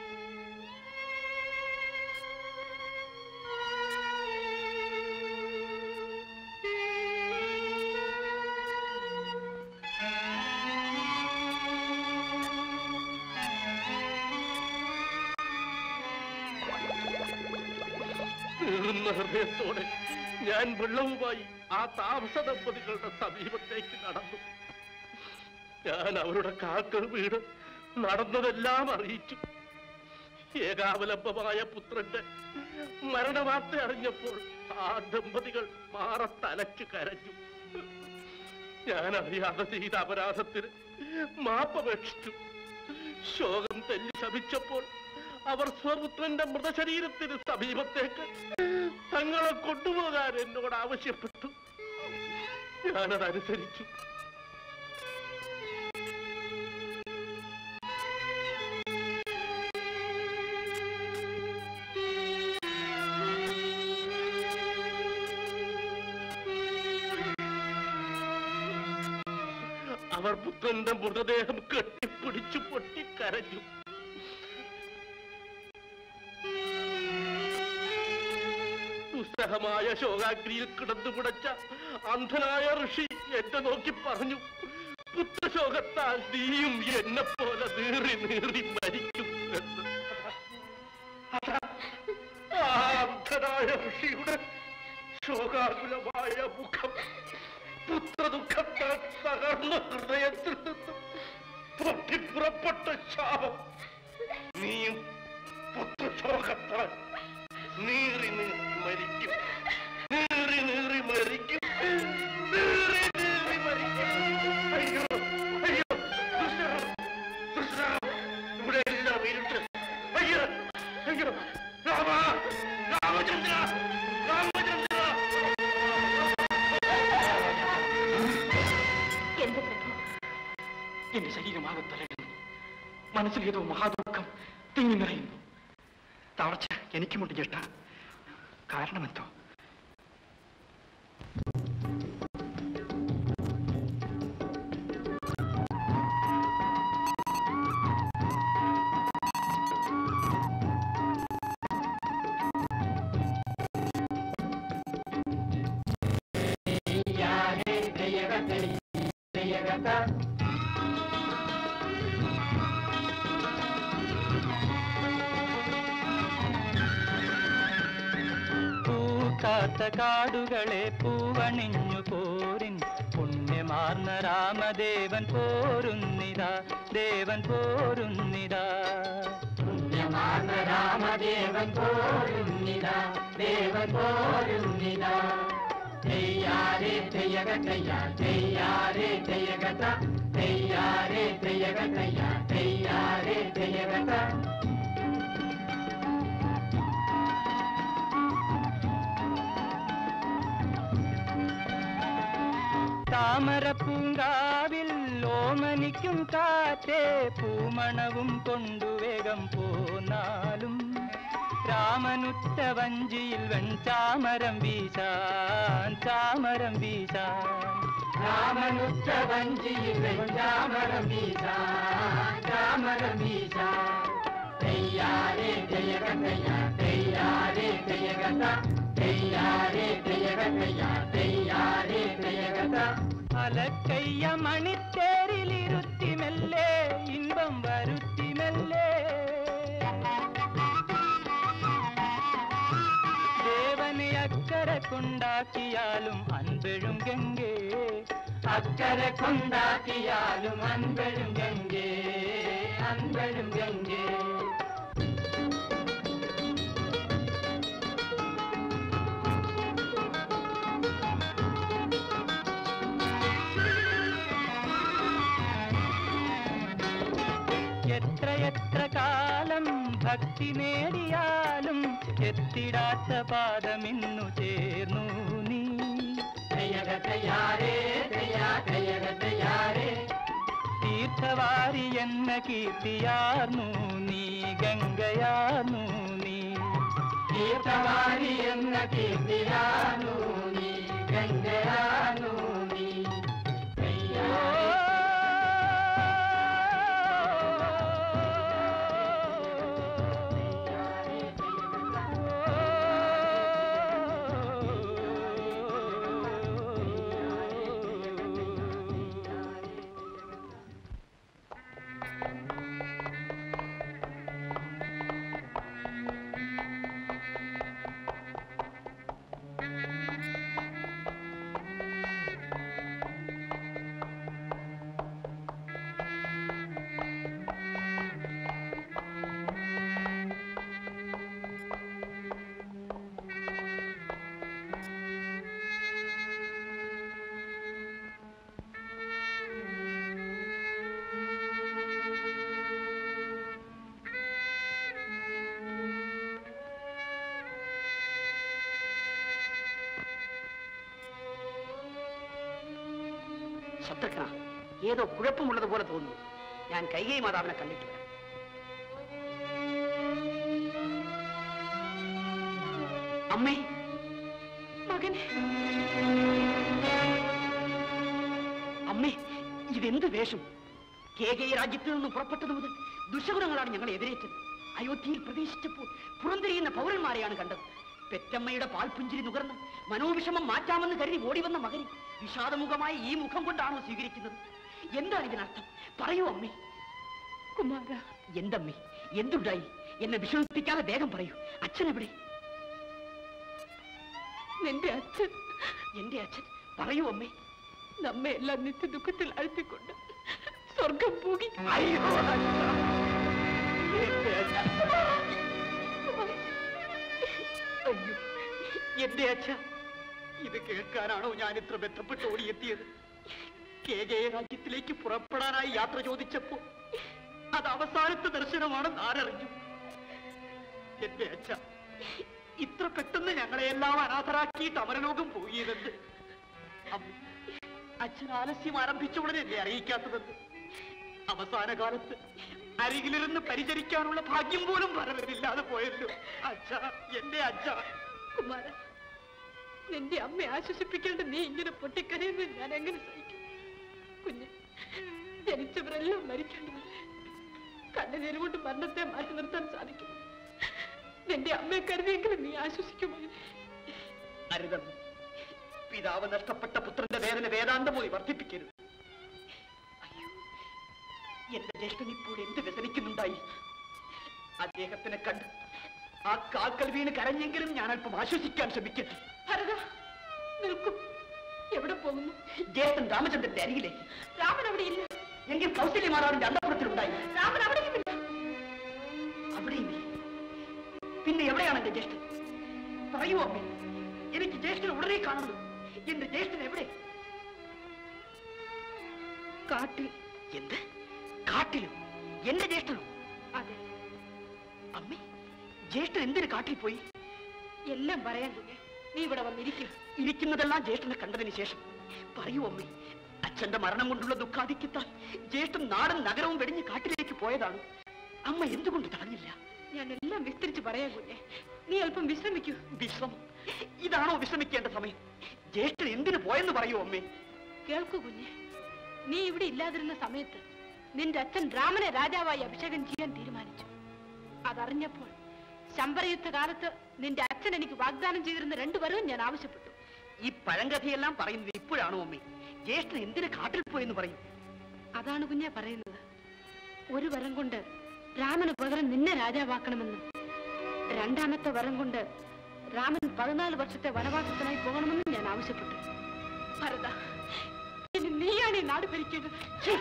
നീറുന്ന ഹൃദയത്തോടെ ഞാൻ വെള്ളവുമായി ആ താമസ ദമ്പതികളുടെ സമീപത്തേക്ക് നടന്നു ഞാൻ അവരുടെ കാക്കൾ വീട് നടന്നതെല്ലാം അറിയിച്ചു ഏകാവലംബമായ പുത്രന്റെ മരണവാർത്ത അറിഞ്ഞപ്പോൾ ആ ദമ്പതികൾ മാറത്തലച്ചു കരഞ്ഞു ഞാൻ അറിയാതെ ചെയ്ത അപരാധത്തിന് മാപ്പപേക്ഷിച്ചു ശോകം തെല്ലി ശപിച്ചപ്പോൾ അവർ സ്വപുത്രന്റെ മൃതശരീരത്തിന് സമീപത്തേക്ക് തങ്ങളെ കൊണ്ടുപോകാൻ എന്നോട് ആവശ്യപ്പെട്ടു ഞാനതനുസരിച്ചു അവർ പുത്രന്റെ മൃതദേഹം കെട്ടിപ്പിടിച്ചു പൊട്ടിക്കരഞ്ഞു ദുസ്സഹമായ ശോകാഗ്നിയിൽ കിടന്നുപിടച്ച അന്ധനായ ഋഷി എന്നെ നോക്കി പറഞ്ഞു പുത്രശോകത്താൽ നീയും എന്നെ പോലെ നീറി നീറി മരിക്കും എന്ന് അതാ, ആ അന്ധനായ ഋഷിയുടെ ശോകാകുലമായ മുഖം പുത്രദുഃഖത്താൽ തകർന്ന ഹൃദയത്തിൽ നിന്നും പൊട്ടിപ്പുറപ്പെട്ട ശാപം നീയും പുത്രശോകത്താൽ നീറി നീറി മരിക്കും നീറി നീറി മരിക്കും നീറി നീറി മരിക്കും അയ്യോ അയ്യോ ദുഷ്ടം ദുഷ്ടം ഇവിടെ എല്ലാം ഇരുട്ട് അയ്യോ അയ്യോ രാമ രാമചന്ദ്ര രാമചന്ദ്ര എന്റെ പ്രഭു എന്റെ ശരീരമാകെ തലയുന്നു മനസ്സിൽ ഏതോ മഹാദുഃഖം തിങ്ങി നിറയുന്നു തളർച്ച എനിക്കുമുണ്ട് ചേട്ട കാരണമെന്തോ ും കാത്ത കാടുകളെ പൂവണിഞ്ഞു പോരിൻ പുണ്യമാർന്ന രാമദേവൻ പോരുന്നിതാ ദേവൻ പോരുന്നിതാ പുണ്യമാർന്ന രാമദേവൻ പോരുന്നിതാ ദേവൻ പോരുന്നിതാ തെയ്യാരേ തെയ്യകത്തയ്യ തെയ്യാരേ തെയ്യകത്ത തെയ്യാരേ തെയ്യകത്തയ്യ തെയ്യാരേ തെയ്യകത്ത താമരപ്പൂങ്കാവിൽ ഓമനിക്കും കാറ്റേ പൂമണവും കൊണ്ടു വേഗം പോന്നാലും രാമനുറ്റ വഞ്ചിയിൽ വെൺചാമരം വീശാൻ ചാമരം വീശാൻ രാമനുറ്റ വഞ്ചിയിൽ വെൺചാമരം വീശാൻ ചാമരം വീശാൻ തെയ്യാരേ തെയ്യകത്തയ്യ തെയ്യാരേ തെയ്യകത്ത തെയ്യാരേ തെയ്യകത്തയ്യ തെയ്യാരേ തെയ്യകത്ത അലക്കയ്യ മണിത്തേരിലിരുത്തി മെല്ലെ ഇൻപം വരുത്തി മെല്ലെ ദേവനെ അക്കരെ കൊണ്ടാക്കിയാലും അൻപെഴും ഗംഗേ അക്കരെ കൊണ്ടാക്കിയാലും അൻപെഴും ഗംഗേ അൻപെഴും ഗംഗേ എത്ര എത്ര കാലം ഭക്തി നേടിയാലും എത്തിടാത്ത പാദമിന്നു ചേർന്നു നീ തീർത്ഥവാരി എന്ന കീർത്തിയാർന്നു നീ ഗംഗയാർന്നു നീ തീർത്ഥവാരി എന്ന കീർത്തിയാർന്നു നീ ഗംഗയാർന്നു നീ ശത്രുഘ്ന ഏതോ കുഴപ്പമുള്ളത് പോലെ തോന്നുന്നു ഞാൻ കൈകൈ മാതാവിനെ കണ്ടിട്ട് വരാം അമ്മേ മകനെ അമ്മേ ഇതെന്ത് വേഷം കേകൈ രാജ്യത്ത് നിന്ന് പുറപ്പെട്ടത് മുതൽ ദുശകുണങ്ങളാണ് ഞങ്ങളെ എതിരേറ്റത് അയോധ്യയിൽ പ്രവേശിച്ചപ്പോൾ പുറന്തിരിയുന്ന പൗരന്മാരെയാണ് കണ്ടത് പെറ്റമ്മയുടെ പാൽപുഞ്ചിരി നുകർന്ന് മനോവിഷമം മാറ്റാമെന്ന് കരുതി ഓടി വന്ന മകനെ വിഷാദമുഖമായി ഈ മുഖം കൊണ്ടാണോ സ്വീകരിക്കുന്നത് എന്താണ് ഇതിനർത്ഥം പറയൂ അമ്മേ കുമാര എന്തമ്മേ എന്തുണ്ടായി എന്നെ വിഷമിപ്പിക്കാതെ വേഗം പറയൂ അച്ഛൻ എവിടെ നിന്റെ അച്ഛൻ എന്റെ അച്ഛൻ പറയൂ അമ്മേ നമ്മെ എല്ലാം നിത്യ ദുഃഖത്തിൽ അഴുത്തിക്കൊണ്ട് സ്വർഗം പോകി അയ്യോ അച്ഛാ. എന്റെ അച്ഛാ. അയ്യോ എന്റെ അച്ഛ ഇത് കേൾക്കാനാണോ ഞാൻ ഇത്ര ബന്ധപ്പെട്ട് ഓടിയെത്തിയത് കെ കെ രാജ്യത്തിലേക്ക് പുറപ്പെടാനായി യാത്ര ചോദിച്ചപ്പോ അത് അവസാനത്തെ ദർശനമാണെന്ന് ആരറിഞ്ഞു എന്റെ അച്ഛ ഇത്ര പെട്ടെന്ന് ഞങ്ങളെ എല്ലാം അനാഥരാക്കിയിട്ട് അമരലോകം പോയിതെന്ന് അമ്മ, അച്ഛൻ ആലസ്യം ആരംഭിച്ച ഉടനെ എന്നെ അറിയിക്കാത്തതെന്ന് അവസാന കാലത്ത് അരികിലിരുന്ന് പരിചരിക്കാനുള്ള ഭാഗ്യം പോലും വരവില്ലാതെ പോയല്ലോ അച്ഛ എന്റെ അച്ഛ കുമാര നിന്റെ അമ്മയെ ആശ്വസിപ്പിക്കേണ്ട നീ ഇങ്ങനെ പൊട്ടിക്കരയുന്നത് ഞാൻ എങ്ങനെ സഹിക്കും കുഞ്ഞ് ജനിച്ചവരെല്ലാം മരിക്കേണ്ടത് കണ്ണുനീര് കൊണ്ട് മരണത്തെ മാറ്റി നിർത്താൻ സാധിക്കും നിന്റെ അമ്മയെ കരുതിയെങ്കിലും നീ ആശ്വസിക്കുമായിരുന്നു അരുതമ്മ പിതാവ് നഷ്ടപ്പെട്ട പുത്രന്റെ വേദന വേദാന്തമായി വർദ്ധിപ്പിക്കരുത് അയ്യോ എന്റെ ജ്യേഷ്ഠൻ ഇപ്പോൾ എന്ത് വ്യസനിക്കുന്നുണ്ടായി അദ്ദേഹത്തിനെ കണ്ട് ആ കാൽക്കൽ വീണ് കരഞ്ഞെങ്കിലും ഞാൻ അല്പം ആശ്വസിക്കാൻ ശ്രമിക്കട്ടെ ഭരത നിൽക്കും എവിടെ പോകുന്നു ജ്യേഷ്ഠൻ രാമചന്ദ്രന്റെ അരികിലേക്ക് രാമൻ അവിടെ ഇല്ല എങ്കിൽ കൗസല്യമാതാവിന്റെ അന്തപുരത്തിലുണ്ടായി രാമൻ അവിടെയുമില്ല അവിടെയുമില്ല പിന്നെ എവിടെയാണ് എന്റെ ജ്യേഷ്ഠൻ പറയൂ അമ്മേ എനിക്ക് ജ്യേഷ്ഠൻ ഉടനെ കാണണം എന്റെ ജ്യേഷ്ഠൻ എവിടെ കാട്ടിൽ എന്ത് കാട്ടിലോ എന്റെ ജ്യേഷ്ഠനോ അതെ അമ്മേ ജ്യേഷ്ഠൻ എന്തിന് കാട്ടിൽ പോയി എല്ലാം പറയാൻ കുഞ്ഞെ നീ ഇവിടെ വന്നിരിക്കും ഇരിക്കുന്നതെല്ലാം ജ്യേഷ്ഠനെ കണ്ടതിന് ശേഷം പറയൂ അമ്മേ അച്ഛന്റെ മരണം കൊണ്ടുള്ള ദുഃഖാധിക്യത്താൽ ജ്യേഷ്ഠൻ നാടും നഗരവും വെടിഞ്ഞ് കാട്ടിലേക്ക് പോയതാണ് അമ്മ എന്തുകൊണ്ട് തടഞ്ഞില്ല ഞാൻ എല്ലാം വിസ്തരിച്ച് പറയാൻ കുഞ്ഞെ നീ അല്പം വിശ്രമിക്കൂ വിശ്രമം ഇതാണോ വിശ്രമിക്കേണ്ട സമയം ജ്യേഷ്ഠൻ എന്തിനു പോയെന്ന് പറയൂ അമ്മേ കേൾക്കൂ കുഞ്ഞെ നീ ഇവിടെ ഇല്ലാതിരുന്ന സമയത്ത് നിന്റെ അച്ഛൻ രാമനെ രാജാവായി അഭിഷേകം ചെയ്യാൻ തീരുമാനിച്ചു അതറിഞ്ഞപ്പോൾ ശമ്പരയുദ്ധ കാലത്ത് നിന്റെ അച്ഛൻ എനിക്ക് വാഗ്ദാനം ചെയ്തിരുന്ന രണ്ടു വരവും ഞാൻ ആവശ്യപ്പെട്ടു ഈ പഴങ്കഥയെല്ലാം പറയുന്നത് ഇപ്പോഴാണോ അമ്മേ ജ്യേഷ്ഠൻ എന്തിന് കാട്ടിൽ പോയെന്ന് പറയും അതാണ് കുഞ്ഞെ പറയുന്നത് ഒരു വരം കൊണ്ട് രാമന് പകരം നിന്നെ രാജാവാക്കണമെന്നും രണ്ടാമത്തെ വരം കൊണ്ട് രാമൻ പതിനാല് വർഷത്തെ വനവാസത്തിനായി പോകണമെന്നും ഞാൻ ആവശ്യപ്പെട്ടു ഭരത ഇനി നീയാണ് ഈ നാട് ഭരിക്കേണ്ടത് ഛീ!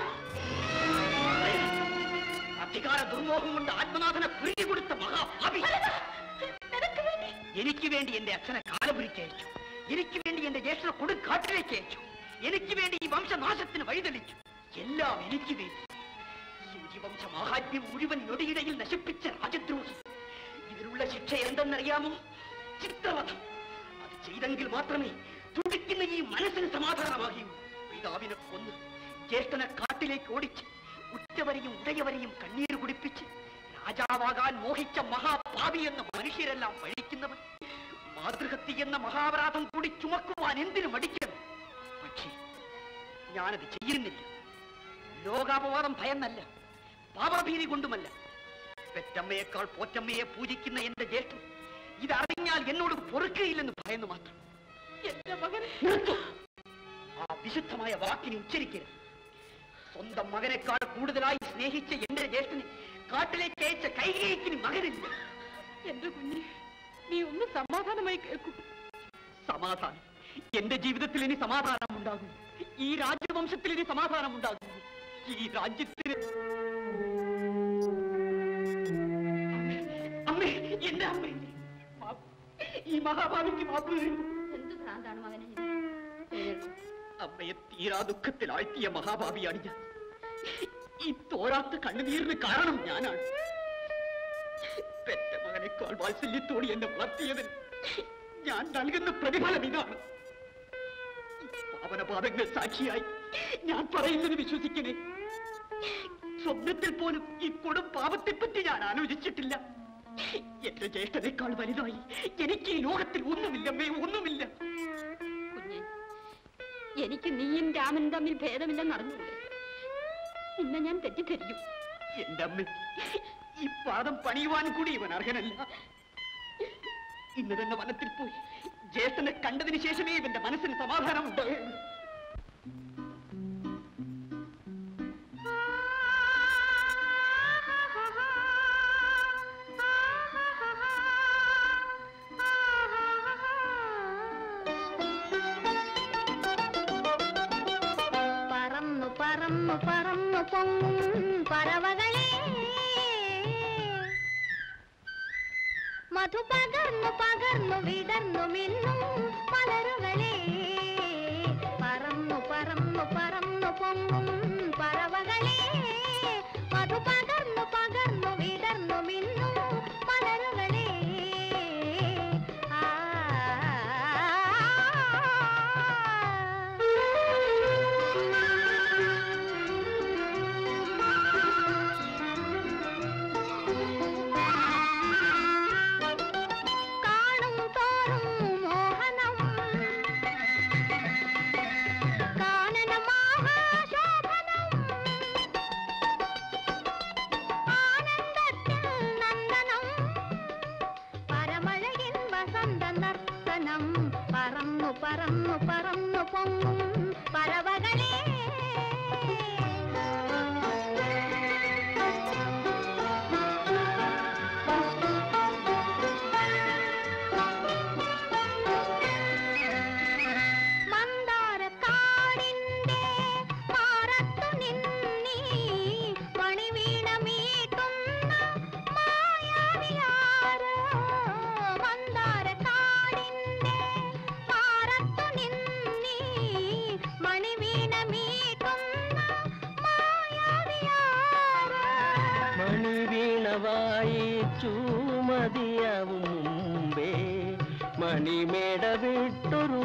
അധികാര ദുർമോഹം കൊണ്ട് ആത്മനാഥനെ പിരിഞ്ഞു കൊടുത്ത മഹാഭാവി നിനക്ക് വേണ്ടി എനിക്ക് വേണ്ടി എന്റെ അച്ഛനെ കാലപുരിക്ക് അയച്ചു എനിക്ക് വേണ്ടി എന്റെ ജ്യേഷ്ഠനെ കൊടുക്കാട്ടിലേക്ക് അയച്ചു എനിക്ക് വേണ്ടി ഈ വംശനാശത്തിന് വഴിതെളിച്ചു എല്ലാം എനിക്ക് വേണ്ടി സൂര്യവംശ മഹാത്മ്യം മുഴുവൻ നൊടിയിടയിൽ നശിപ്പിച്ച രാജദ്രോഹി ഇതിനുള്ള ശിക്ഷ എന്തെന്നറിയാമോ ചിത്രവധം അത് ചെയ്തെങ്കിൽ മാത്രമേ തുടിക്കുന്ന ഈ മനസ്സിന് സമാധാനമാകൂ പിതാവിനെ കൊന്ന് ജ്യേഷ്ഠനെ കാട്ടിലേക്ക് ഓടിച്ച് ഉറ്റവരെയും ഉടയവരെയും കണ്ണീര് കുടിപ്പിച്ച് രാജാവാകാൻ മോഹിച്ച മഹാഭാവി എന്ന മനുഷ്യരെല്ലാം പഴിക്കുന്നവൻ മാതൃഹത്യ എന്ന മഹാപരാധം കൂടി ചുമക്കുവാൻ എന്തിനു മടിക്കണം പക്ഷേ ഞാനത് ചെയ്യുന്നില്ല ലോകാപവാദം ഭയന്നല്ല പാപഭീതി കൊണ്ടുമല്ല പെറ്റമ്മയേക്കാൾ പോറ്റമ്മയെ പൂജിക്കുന്ന എന്റെ ജ്യേഷ്ഠൻ ഇതറിഞ്ഞാൽ എന്നോട് പൊറുക്കുകയില്ലെന്ന് ഭയന്നു മാത്രം എന്റെ മകനെ നിർത്തൂ. ആ വിശുദ്ധമായ വാക്കിനെ ഉച്ചരിക്കരുത് സ്വന്തം മകനേക്കാൾ കൂടുതലായി സ്നേഹിച്ച എന്റെ ജ്യേഷ്ഠനെ കാട്ടിലേക്ക് അയച്ച കൈകേക്കിന് മകനില്ല എന്റെ കുഞ്ഞ് നീ ഒന്ന് സമാധാനമായി കേൾക്കൂ സമാധാനം എന്റെ ജീവിതത്തിൽ ഇനി സമാധാനം ഉണ്ടാകും ഈ രാജവംശത്തിൽ ഇനി സമാധാനം ഉണ്ടാകും ഈ രാജ്യത്തിന് അമ്മേ എന്റെ അമ്മേ മാപ്പ്. ഈ മഹാഭാവിക്ക് മാപ്പ് തരൂ. എന്ത് ഭ്രാന്താണ് മകനെ അമ്മയെ തീരാ ദുഃഖത്തിൽ ആഴ്ത്തിയ മഹാഭാവിയാണ് ഞാൻ ഈ തോരാത്ത കണ്ണുനീരിന് കാരണം ഞാനാണ് പെറ്റ മകനേക്കാൾ വാത്സല്യത്തോടെ എന്നെ വളർത്തിയതിന് ഞാൻ നൽകുന്ന പ്രതിഫലം ഇതാണ് ഈ പാവനപാതങ്ങൾ സാക്ഷിയായി ഞാൻ പറയുന്നത് വിശ്വസിക്കണേ സ്വപ്നത്തിൽ പോലും ഈ കൊടും പാപത്തെപ്പറ്റി ഞാൻ ആലോചിച്ചിട്ടില്ല എന്റെ ജ്യേഷ്ഠനേക്കാൾ വലുതായി എനിക്ക് ഈ ലോകത്തിൽ ഒന്നുമില്ലമ്മേ ഒന്നുമില്ല കുഞ്ഞെ എനിക്ക് നീയും രാമനും തമ്മിൽ ഭേദമില്ലെന്ന് അറിഞ്ഞൂടെ നിന്നെ ഞാൻ തെറ്റിദ്ധരിക്കും എന്റെ അമ്മ ഈ പാദം പണിയുവാൻ കൂടി ഇവൻ അർഹനല്ല ഇന്ന് തന്നെ വനത്തിൽ പോയി ജ്യേഷ്ഠനെ കണ്ടതിന് ശേഷമേ ഇവന്റെ മനസ്സിന് സമാധാനം ഉണ്ടാകുള്ളൂ പറന്നു പറന്നു പറന്നു പൊങ്ങും പറവകളെ മധു പകർന്നു പകർന്നു വിടർന്നു മിന്നും മലരുകളെ പറന്നു പറന്നു പറന്നു പൊങ്ങും പറവകളെ മധു പകർന്നു പകർന്നു വിടർന്നു മിന്നും മലരുകളെ കാണും തോറും മോഹനം കാനനമാഹാശോഭനം ആനന്ദത്തിൽ നന്ദനം പരമഴകിൻ വസന്ത നർത്തനം പറന്നു പറന്നു പറന്നു പൊങ്ങും പറവകളെ വായിച്ചു മതിയാവും മുമ്പേ മണിമേട വിട്ടൊരു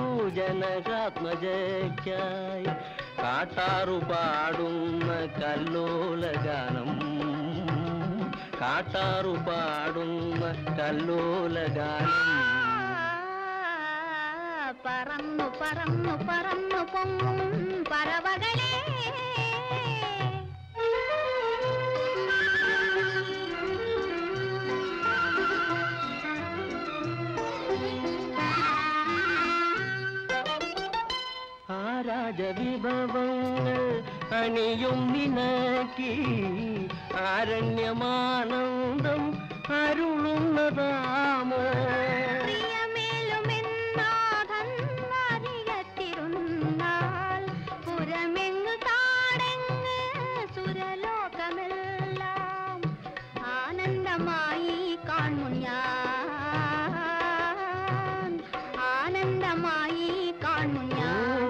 ജനകാത്മജയ്ക്കായി കാട്ടാറു പാടുന്ന കല്ലോല ഗാനം കാട്ടാറു പാടുന്ന കല്ലോല ഗാനം പറന്നു പറന്നു പറന്നു പൊങ്ങും പറവകളെ ആ രാജവിഭവങ്ങൾ അണിയും നിനക്കി ആരണ്യമാനന്ദം അരുളുന്നതാമോ പ്രിയമേലുമെന്നാഥൻ അരികത്തിരുന്നാൽ പുറമെങ്ങു താടെങ്ങ് സുരലോകമെല്ലാം ആനന്ദമായി കാണു ഞാൻ ആനന്ദമായി കാണു ഞാൻ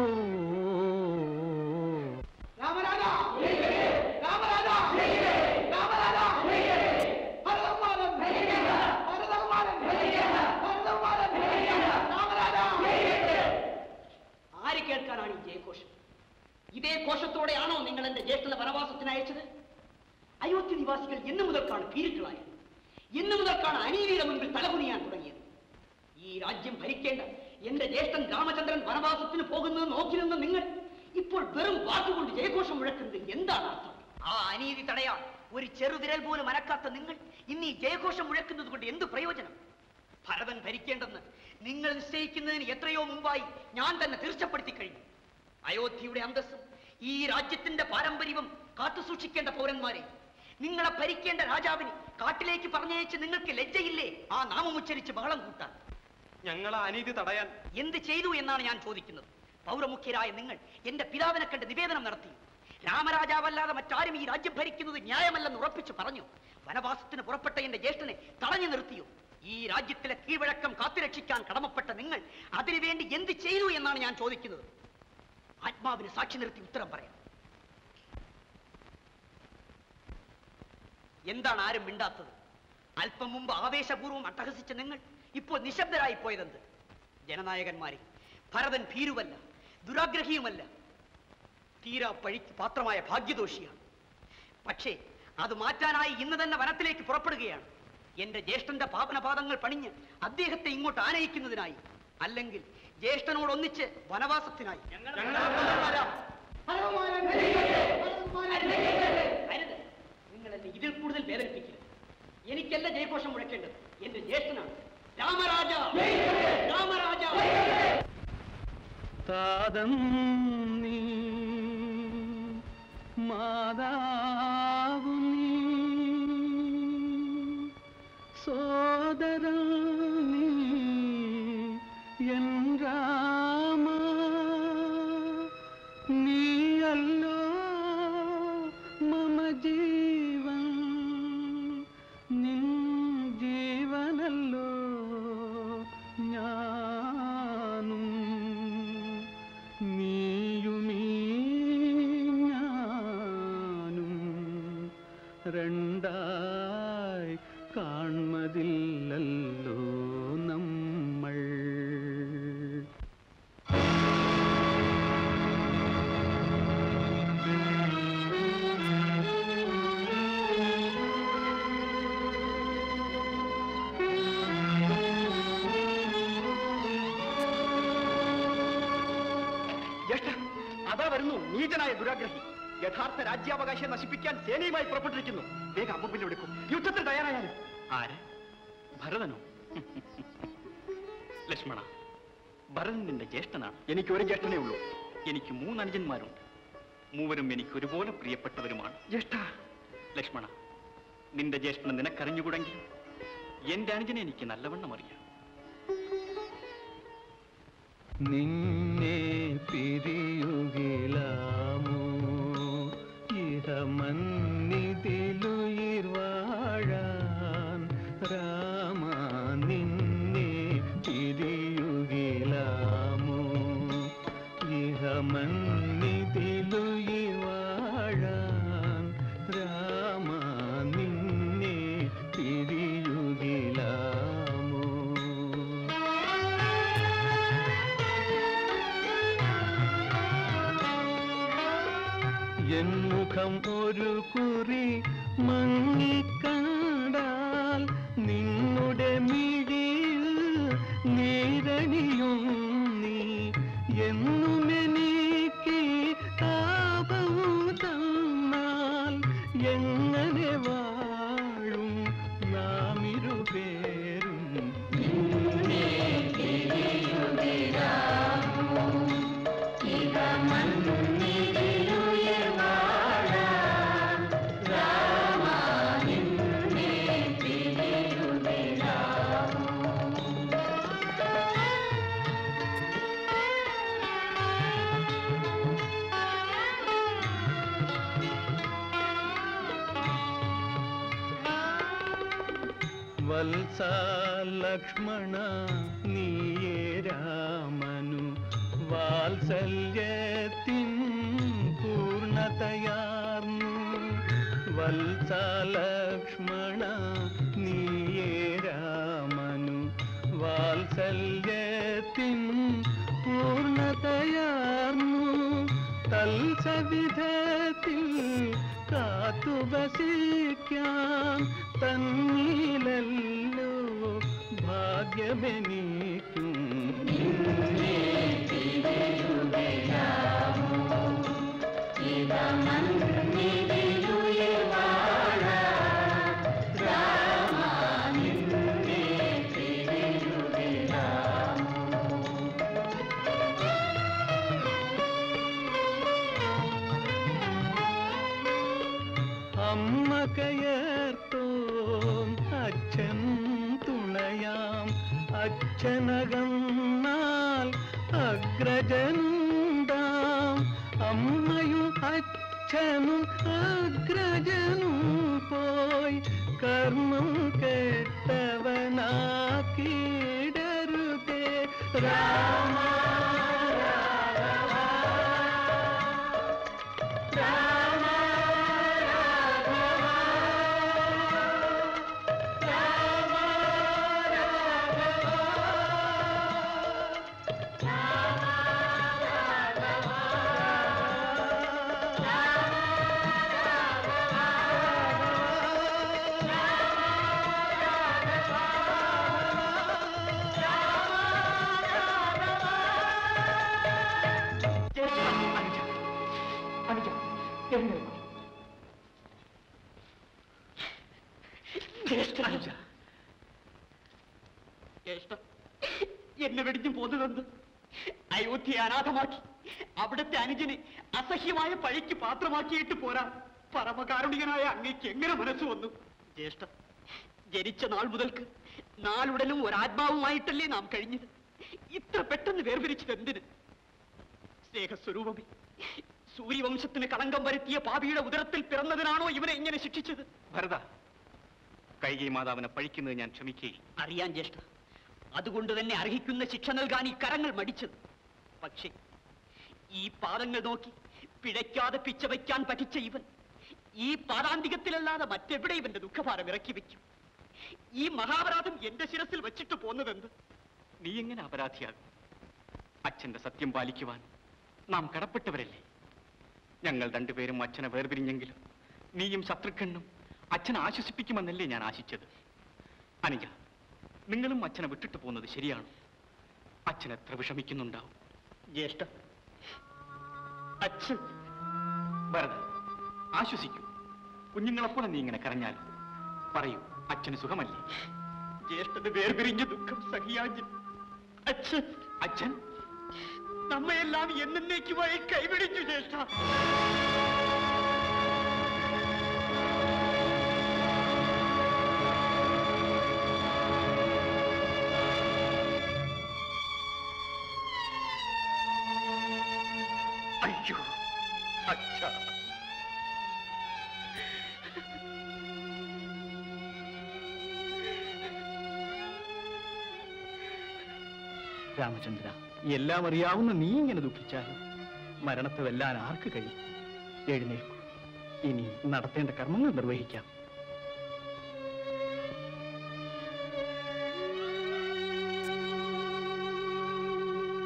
ആര് കേൾക്കാനാണ് ഈ ജയഘോഷം ഇതേ ഘോഷത്തോടെയാണോ നിങ്ങൾ എന്റെ ജ്യേഷ്ഠന വനവാസത്തിന് അയച്ചത് അയോധ്യ നിവാസികൾ എന്നു മുതൽക്കാണ് ഭീരുക്കളായത് എന്നു മുതൽക്കാണ് അനീതിയുടെ മുൻപിൽ തലകുനിയാൻ തുടങ്ങിയത് ഈ രാജ്യം ഭരിക്കേണ്ട എന്റെ ജ്യേഷ്ഠൻ രാമചന്ദ്രൻ വനവാസത്തിന് പോകുന്നത് നോക്കി നിന്ന നിങ്ങൾ ഇപ്പോൾ വെറും വാക്കുകൊണ്ട് ജയഘോഷം മുഴക്കുന്നത് എന്താണ് അർത്ഥം ആ അനീതി തടയാൻ ഒരു ചെറുവിരൽ പോലും അനക്കാത്ത നിങ്ങൾ ഇന്ന് ഈ ജയഘോഷം മുഴക്കുന്നത് കൊണ്ട് എന്ത് പ്രയോജനം ഭരതൻ ഭരിക്കേണ്ടെന്ന് നിങ്ങൾ നിശ്ചയിക്കുന്നതിന് എത്രയോ മുമ്പായി ഞാൻ തന്നെ തീർച്ചപ്പെടുത്തി കഴിഞ്ഞു അയോധ്യയുടെ അന്തസ്സും ഈ രാജ്യത്തിന്റെ പാരമ്പര്യവും കാത്തുസൂക്ഷിക്കേണ്ട പൗരന്മാരെ നിങ്ങളെ ഭരിക്കേണ്ട രാജാവിനെ കാട്ടിലേക്ക് പറഞ്ഞയച്ച് നിങ്ങൾക്ക് ലജ്ജയില്ലേ ആ നാമം ഉച്ചരിച്ച് ബഹളം കൂട്ടാൻ ഞങ്ങൾ അനീതി തടയാൻ എന്ത് ചെയ്തു എന്നാണ് ഞാൻ ചോദിക്കുന്നത് പൗരമുഖ്യരായ നിങ്ങൾ എന്റെ പിതാവിനെ കണ്ട് നിവേദനം നടത്തി രാമരാജാവല്ലാതെ മറ്റാരും ഈ രാജ്യം ഭരിക്കുന്നത് ന്യായമല്ലെന്ന് ഉറപ്പിച്ചു പറഞ്ഞു വനവാസത്തിന് പുറപ്പെട്ട എന്റെ ജ്യേഷ്ഠനെ തടഞ്ഞു നിർത്തിയോ ഈ രാജ്യത്തിലെ കീഴ്വഴക്കം കാത്തുരക്ഷിക്കാൻ കടമപ്പെട്ട നിങ്ങൾ അതിനുവേണ്ടി എന്ത് ചെയ്തു എന്നാണ് ഞാൻ ചോദിക്കുന്നത് ആത്മാവിന് സാക്ഷി നിർത്തി ഉത്തരം പറയാം എന്താണ് ആരും മിണ്ടാത്തത് അല്പം മുമ്പ് ആവേശപൂർവ്വം അട്ടഹസിച്ച നിങ്ങൾ ഇപ്പോൾ നിശബ്ദരായി പോയതെന്ത് ജനനായകന്മാരെ ഭരതൻ ഭീരുവല്ല ദുരാഗ്രഹിയുമല്ല തീരാ പഴിക്ക് പാത്രമായ ഭാഗ്യദോഷിയാണ് പക്ഷേ അത് മാറ്റാനായി ഇന്ന് തന്നെ വനത്തിലേക്ക് പുറപ്പെടുകയാണ് എന്റെ ജ്യേഷ്ഠന്റെ പാപനപാദങ്ങൾ പണിഞ്ഞ് അദ്ദേഹത്തെ ഇങ്ങോട്ട് ആനയിക്കുന്നതിനായി അല്ലെങ്കിൽ ജ്യേഷ്ഠനോടൊന്നിച്ച് വനവാസത്തിനായി വരാം. അരുത്. നിങ്ങൾ എന്നെ ഇതിൽ കൂടുതൽ വേദനിപ്പിക്കരുത് എനിക്കല്ല ജയഘോഷം മുഴക്കേണ്ടത് എന്റെ ജ്യേഷ്ഠനാണ് രാമരാജ രാമരാജ താതം നീ മാതാവു നീ സോദര നീ എൻ രാമ നീയല്ലോ മമ ജീവൻ നിൻ ജീവനല്ലോ ഞാനും നീയുമീ ഞാനും രണ്ടായി കാൺമതില്ലല്ലോ നമ്മൾ ജ്യേഷ്ഠ അതാ വരുന്നു നീചനായ ദുരാഗ്രഹി യഥാർത്ഥ രാജ്യാവകാശം നശിപ്പിക്കാൻ സേനയുമായി പുറപ്പെട്ടിരിക്കുന്നു വേഗം അമ്പുപിൽ എടുക്കും യുദ്ധത്തിൽ തയ്യാറായാലും ആര് ഭരതനോ ലക്ഷ്മണ ഭരതൻ നിന്റെ ജ്യേഷ്ഠനാണ് എനിക്ക് ഒരു ജ്യേഷ്ഠനേ ഉള്ളൂ എനിക്ക് മൂന്ന് അനുജന്മാരുണ്ട് മൂവരും എനിക്ക് ഒരുപോലെ പ്രിയപ്പെട്ടവരുമാണ് ജ്യേഷ്ഠ ലക്ഷ്മണ നിന്റെ ജ്യേഷ്ഠനെ നിനക്കറിഞ്ഞുകൂടെങ്കിൽ എന്റെ അനുജനെ എനിക്ക് നല്ലവണ്ണം അറിയാം നിന്നെ പിരിയുകിലാമോ ഇഹമന്നിതിലുയിർ വാഴാൻ രാമ നിന്നെ പിരിയുകിലാമോ ഇഹമന്നിതിലുയിർ വാഴാൻ രാമ നിന്നെ മുഖം ഒരു കുറി മങ്ങിക്കണ്ടാൽ നിന്നുടെ മിഴിയിൽ നീരണിയും നീ എന്നുമെനിക്ക് താപവും തന്നാൽ എങ്ങനെ വാഴും നാം ഇരുപേരും വത്സ ലക്ഷ്മണ നീയേ രാമനു വാത്സല്യത്തിൻ പൂർണ്ണതയാർന്നു വത്സ ലക്ഷ്മണ നീയേ രാമനു വാത്സല്യത്തിൻ പൂർണ്ണതയാർന്നു തൽസവിധത്തിൽ കാത്തു വസിക്കാൻ തന്നീലല്ലോ ഭാഗ്യമെനിക്കും അമ്മ കയർത്തോം അച്ഛൻ തുണയാം അച്ഛനകന്നാൽ അഗ്രജനുണ്ടാം അമ്മയും അച്ഛനും അഗ്രജനും പോയി കർമ്മം കെട്ടവനാക്കിയിടരുതേ രാമ ജ്യേഷ്ഠൻ എന്നെ വെടിഞ്ഞു പോന്നതെന്ത് അയോധ്യയെ അനാഥമാക്കി അവിടുത്തെ അനുജനെ അസഹ്യമായ പഴിക്ക് പാത്രമാക്കിയിട്ട് പോരാ പരമകാരുണികനായ അങ്ങേക്ക് എങ്ങനെ മനസ്സ് വന്നു ജ്യേഷ്ഠ ജനിച്ച നാൾ മുതൽക്ക് നാലുടലും ഒരാത്മാവുമായിട്ടല്ലേ നാം കഴിഞ്ഞത് ഇത്ര പെട്ടെന്ന് വേർപിരിച്ചത് എന്തിന് സ്നേഹസ്വരൂപമേ സൂര്യവംശത്തിന് കളങ്കം വരുത്തിയ പാപിയുടെ ഉദരത്തിൽ പിറന്നതിനാണോ ഇവനെ ഇങ്ങനെ ശിക്ഷിച്ചത് ഭരത കൈകൈ മാതാവിനെ പഴിക്കുന്നത് ഞാൻ ക്ഷമിക്കുകയില്ല അറിയാൻ ജ്യേഷ്ഠ അതുകൊണ്ട് തന്നെ അർഹിക്കുന്ന ശിക്ഷ നൽകാൻ ഈ കരങ്ങൾ മടിച്ചത് പക്ഷേ ഈ പാദങ്ങൾ നോക്കി പിഴയ്ക്കാതെ പിച്ച വയ്ക്കാൻ പഠിച്ച ഇവൻ ഈ പാദാന്തികത്തിലല്ലാതെ മറ്റെവിടെ ഇവന്റെ ദുഃഖഭാരം ഇറക്കി വെക്കും ഈ മഹാപരാധം എന്റെ ശിരസിൽ വെച്ചിട്ട് പോന്നതെന്ത് നീ എങ്ങനെ അപരാധിയാകും അച്ഛന്റെ സത്യം പാലിക്കുവാൻ നാം കടപ്പെട്ടവരല്ലേ ഞങ്ങൾ രണ്ടുപേരും അച്ഛനെ വേർപിരിഞ്ഞെങ്കിലും നീയും ശത്രുഘ്നും അച്ഛനെ ആശ്വസിപ്പിക്കുമെന്നല്ലേ ഞാൻ ആശിച്ചത് അനുജ നിങ്ങളും അച്ഛനെ വിട്ടിട്ട് പോകുന്നത് ശരിയാണ് അച്ഛൻ എത്ര വിഷമിക്കുന്നുണ്ടാവും ജ്യേഷ്ഠ അച്ഛൻ ഭരത ആശ്വസിക്കൂ കുഞ്ഞുങ്ങളെപ്പോലെ നീ ഇങ്ങനെ കരഞ്ഞാലും പറയൂ അച്ഛന് സുഖമല്ലേ ജ്യേഷ്ഠന് വേർപിരിഞ്ഞ ദുഃഖം സഹിയാഞ്ഞ് അച്ഛൻ അച്ഛൻ നമ്മയെല്ലാം എന്നേക്കുമായി കൈവിടിഞ്ഞു ജ്യേഷ്ഠ അയ്യോ അച്ഛാ രാമചന്ദ്ര എല്ലാം അറിയാവുന്ന നീ ഇങ്ങനെ ദുഃഖിച്ചാലും മരണത്തെ വെല്ലാൻ ആർക്ക് കഴിയും എഴുന്നേൽക്കൂ ഇനി നടത്തേണ്ട കർമ്മങ്ങൾ നിർവഹിക്കാം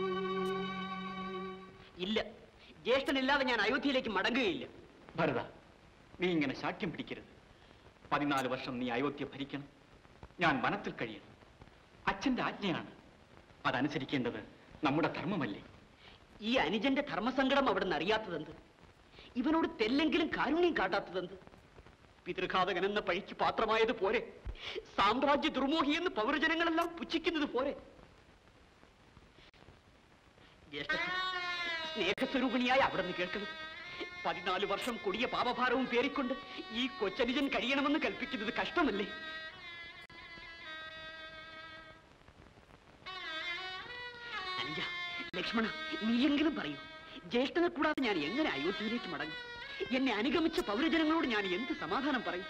ഇല്ല ജ്യേഷ്ഠനില്ലാതെ ഞാൻ അയോധ്യയിലേക്ക് മടങ്ങുകയില്ല ഭരത നീ ഇങ്ങനെ ശാഠ്യം പിടിക്കരുത് പതിനാല് വർഷം നീ അയോധ്യ ഭരിക്കണം ഞാൻ വനത്തിൽ കഴിയണം അച്ഛന്റെ ആജ്ഞയാണ് അതനുസരിക്കേണ്ടത് നമ്മുടെ ധർമ്മമല്ലേ ഈ അനുജന്റെ ധർമ്മസങ്കടം അവിടെ നിന്ന് അറിയാത്തതെന്ത് ഇവനോട് തെല്ലെങ്കിലും കാരുണ്യം കാട്ടാത്തതെന്ത് പിതൃഘാതകൻ എന്ന പഴിക്ക് പാത്രമായത് പോരെ സാമ്രാജ്യ ദുർമോഹി എന്ന് പൗരജനങ്ങളെല്ലാം പുച്ഛിക്കുന്നത് പോരെ ജ്യേഷ്ഠത്തി, സ്നേഹസ്വരൂപിണിയായി അവിടെ നിന്ന് കേൾക്കണം പതിനാല് വർഷം കൊടിയ പാപഭാരവും പേറിക്കൊണ്ട് ഈ കൊച്ചനുജൻ കഴിയണമെന്ന് കൽപ്പിക്കുന്നത് കഷ്ടമല്ലേ അനുജ ലക്ഷ്മണ നീയെങ്കിലും പറയൂ ജ്യേഷ്ഠനെ കൂടാതെ ഞാൻ എങ്ങനെ അയോധ്യയിലേക്ക് മടങ്ങും എന്നെ അനുഗമിച്ച പൗരജനങ്ങളോട് ഞാൻ എന്ത് സമാധാനം പറയും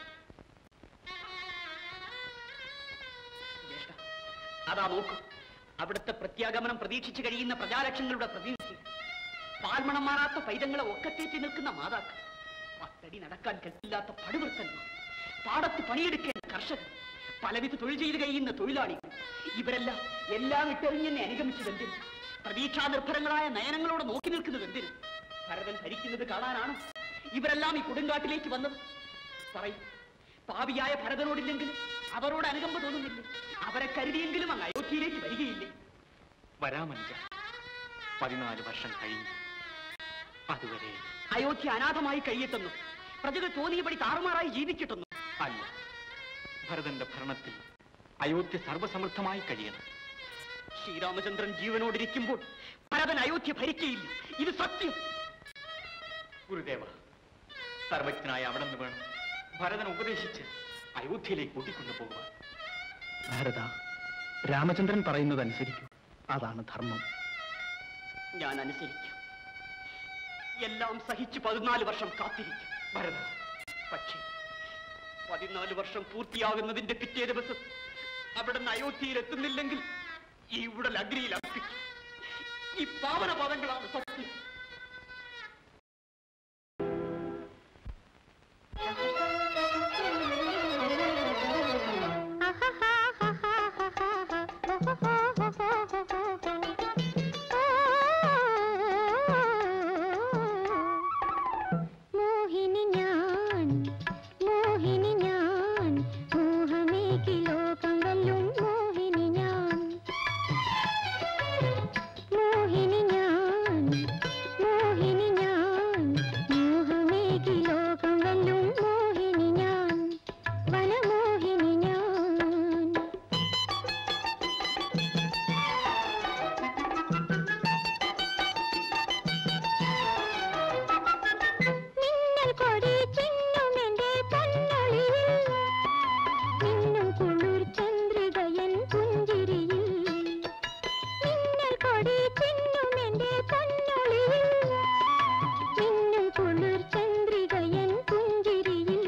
ജ്യേഷ്ഠ അതാ നോക്കൂ അവിടുത്തെ പ്രത്യാഗമനം പ്രതീക്ഷിച്ചു കഴിയുന്ന പ്രജാലക്ഷങ്ങളുടെ പ്രതിനിധി പാൽമണം മാറാത്ത പൈതങ്ങളെ ഒക്കത്തേറ്റി നിൽക്കുന്ന മാതാക്കൾ പത്തടി നടക്കാൻ കെട്ടില്ലാത്ത പടുവൃത്തന്മാർ പാടത്ത് പണിയെടുക്കേണ്ട കർഷകർ പലവിധ തൊഴിൽ ചെയ്ത് കഴിയുന്ന തൊഴിലാളികൾ ഇവരെല്ലാം എല്ലാം ഇട്ടെറിഞ്ഞെന്നെ അനുഗമിച്ചതെന്തിന് പ്രതീക്ഷാ നിർഭരങ്ങളായ നയനങ്ങളോട് നോക്കി നിൽക്കുന്നത് എന്തിന് ഭരതൻ ഭരിക്കുന്നത് കാണാനാണ് ഇവരെല്ലാം ഈ കൊടുങ്കാട്ടിലേക്ക് വന്നത് പറയും പാപിയായ ഭരതനോടില്ലെങ്കിലും അവരോട് അനുകമ്പ തോന്നുന്നില്ലേ അവരെ കരുതിയെങ്കിലും അങ്ങ് അയോധ്യയിലേക്ക് വരികയില്ലേ വരാമനുജ പതിനാല് വർഷം കഴിഞ്ഞു അതുവരെ അയോധ്യ അനാഥമായി കഴിയട്ടെന്നും പ്രജകൾ തോന്നിയപടി താറുമാറായി ജീവിക്കട്ടെന്നും അല്ല ഭരതന്റെ ഭരണത്തിൽ അയോധ്യ സർവസമൃദ്ധമായി കഴിയണം ശ്രീരാമചന്ദ്രൻ ജീവനോടിരിക്കുമ്പോൾ ഭരതൻ അയോധ്യ ഭരിക്കയില്ല ഇത് സത്യം ഗുരുദേവ സർവജ്ഞനായ അവിടെ നിന്ന് വേണം ഭരതൻ ഉപദേശിച്ച് അയോധ്യയിലേക്ക് കൂട്ടിക്കൊണ്ടു പോകുവാൻ ഭാരത രാമചന്ദ്രൻ പറയുന്നത് അനുസരിക്കൂ അതാണ് ധർമ്മം ഞാൻ അനുസരിക്കാം എല്ലാം സഹിച്ച് പതിനാല് വർഷം കാത്തിരിക്കും ഭരത പക്ഷേ പതിനാല് വർഷം പൂർത്തിയാകുന്നതിന്റെ പിറ്റേ ദിവസം അവിടെ നിന്ന് അയോധ്യയിൽ എത്തുന്നില്ലെങ്കിൽ ഈ ഉടൽ അഗ്നിയിൽ അർപ്പിക്കും ഈ പാവന പദങ്ങളാണ് സത്യം മോഹിനി ഞാൻ മോഹിനി ഞാൻ മോഹമേകി ലോകം വെല്ലും മോഹിനി ഞാൻ മോഹിനി ഞാൻ മോഹിനി ഞാൻ മോഹമേകി ലോകം വെല്ലും മോഹിനി ഞാൻ വനമോഹിനി ഞാൻ മിന്നൽ കൊടി ചിന്നും എന്റെ പൊന്നൊളിയിൽ മിന്നും കുളിർ ചന്ദ്രികയൻ പുഞ്ചിരിയിൽ മിന്നൽ കൊടി ചിന്നും എന്റെ പൊന്നൊളിയിൽ മിന്നും കുളിർ ചന്ദ്രികയൻ പുഞ്ചിരിയിൽ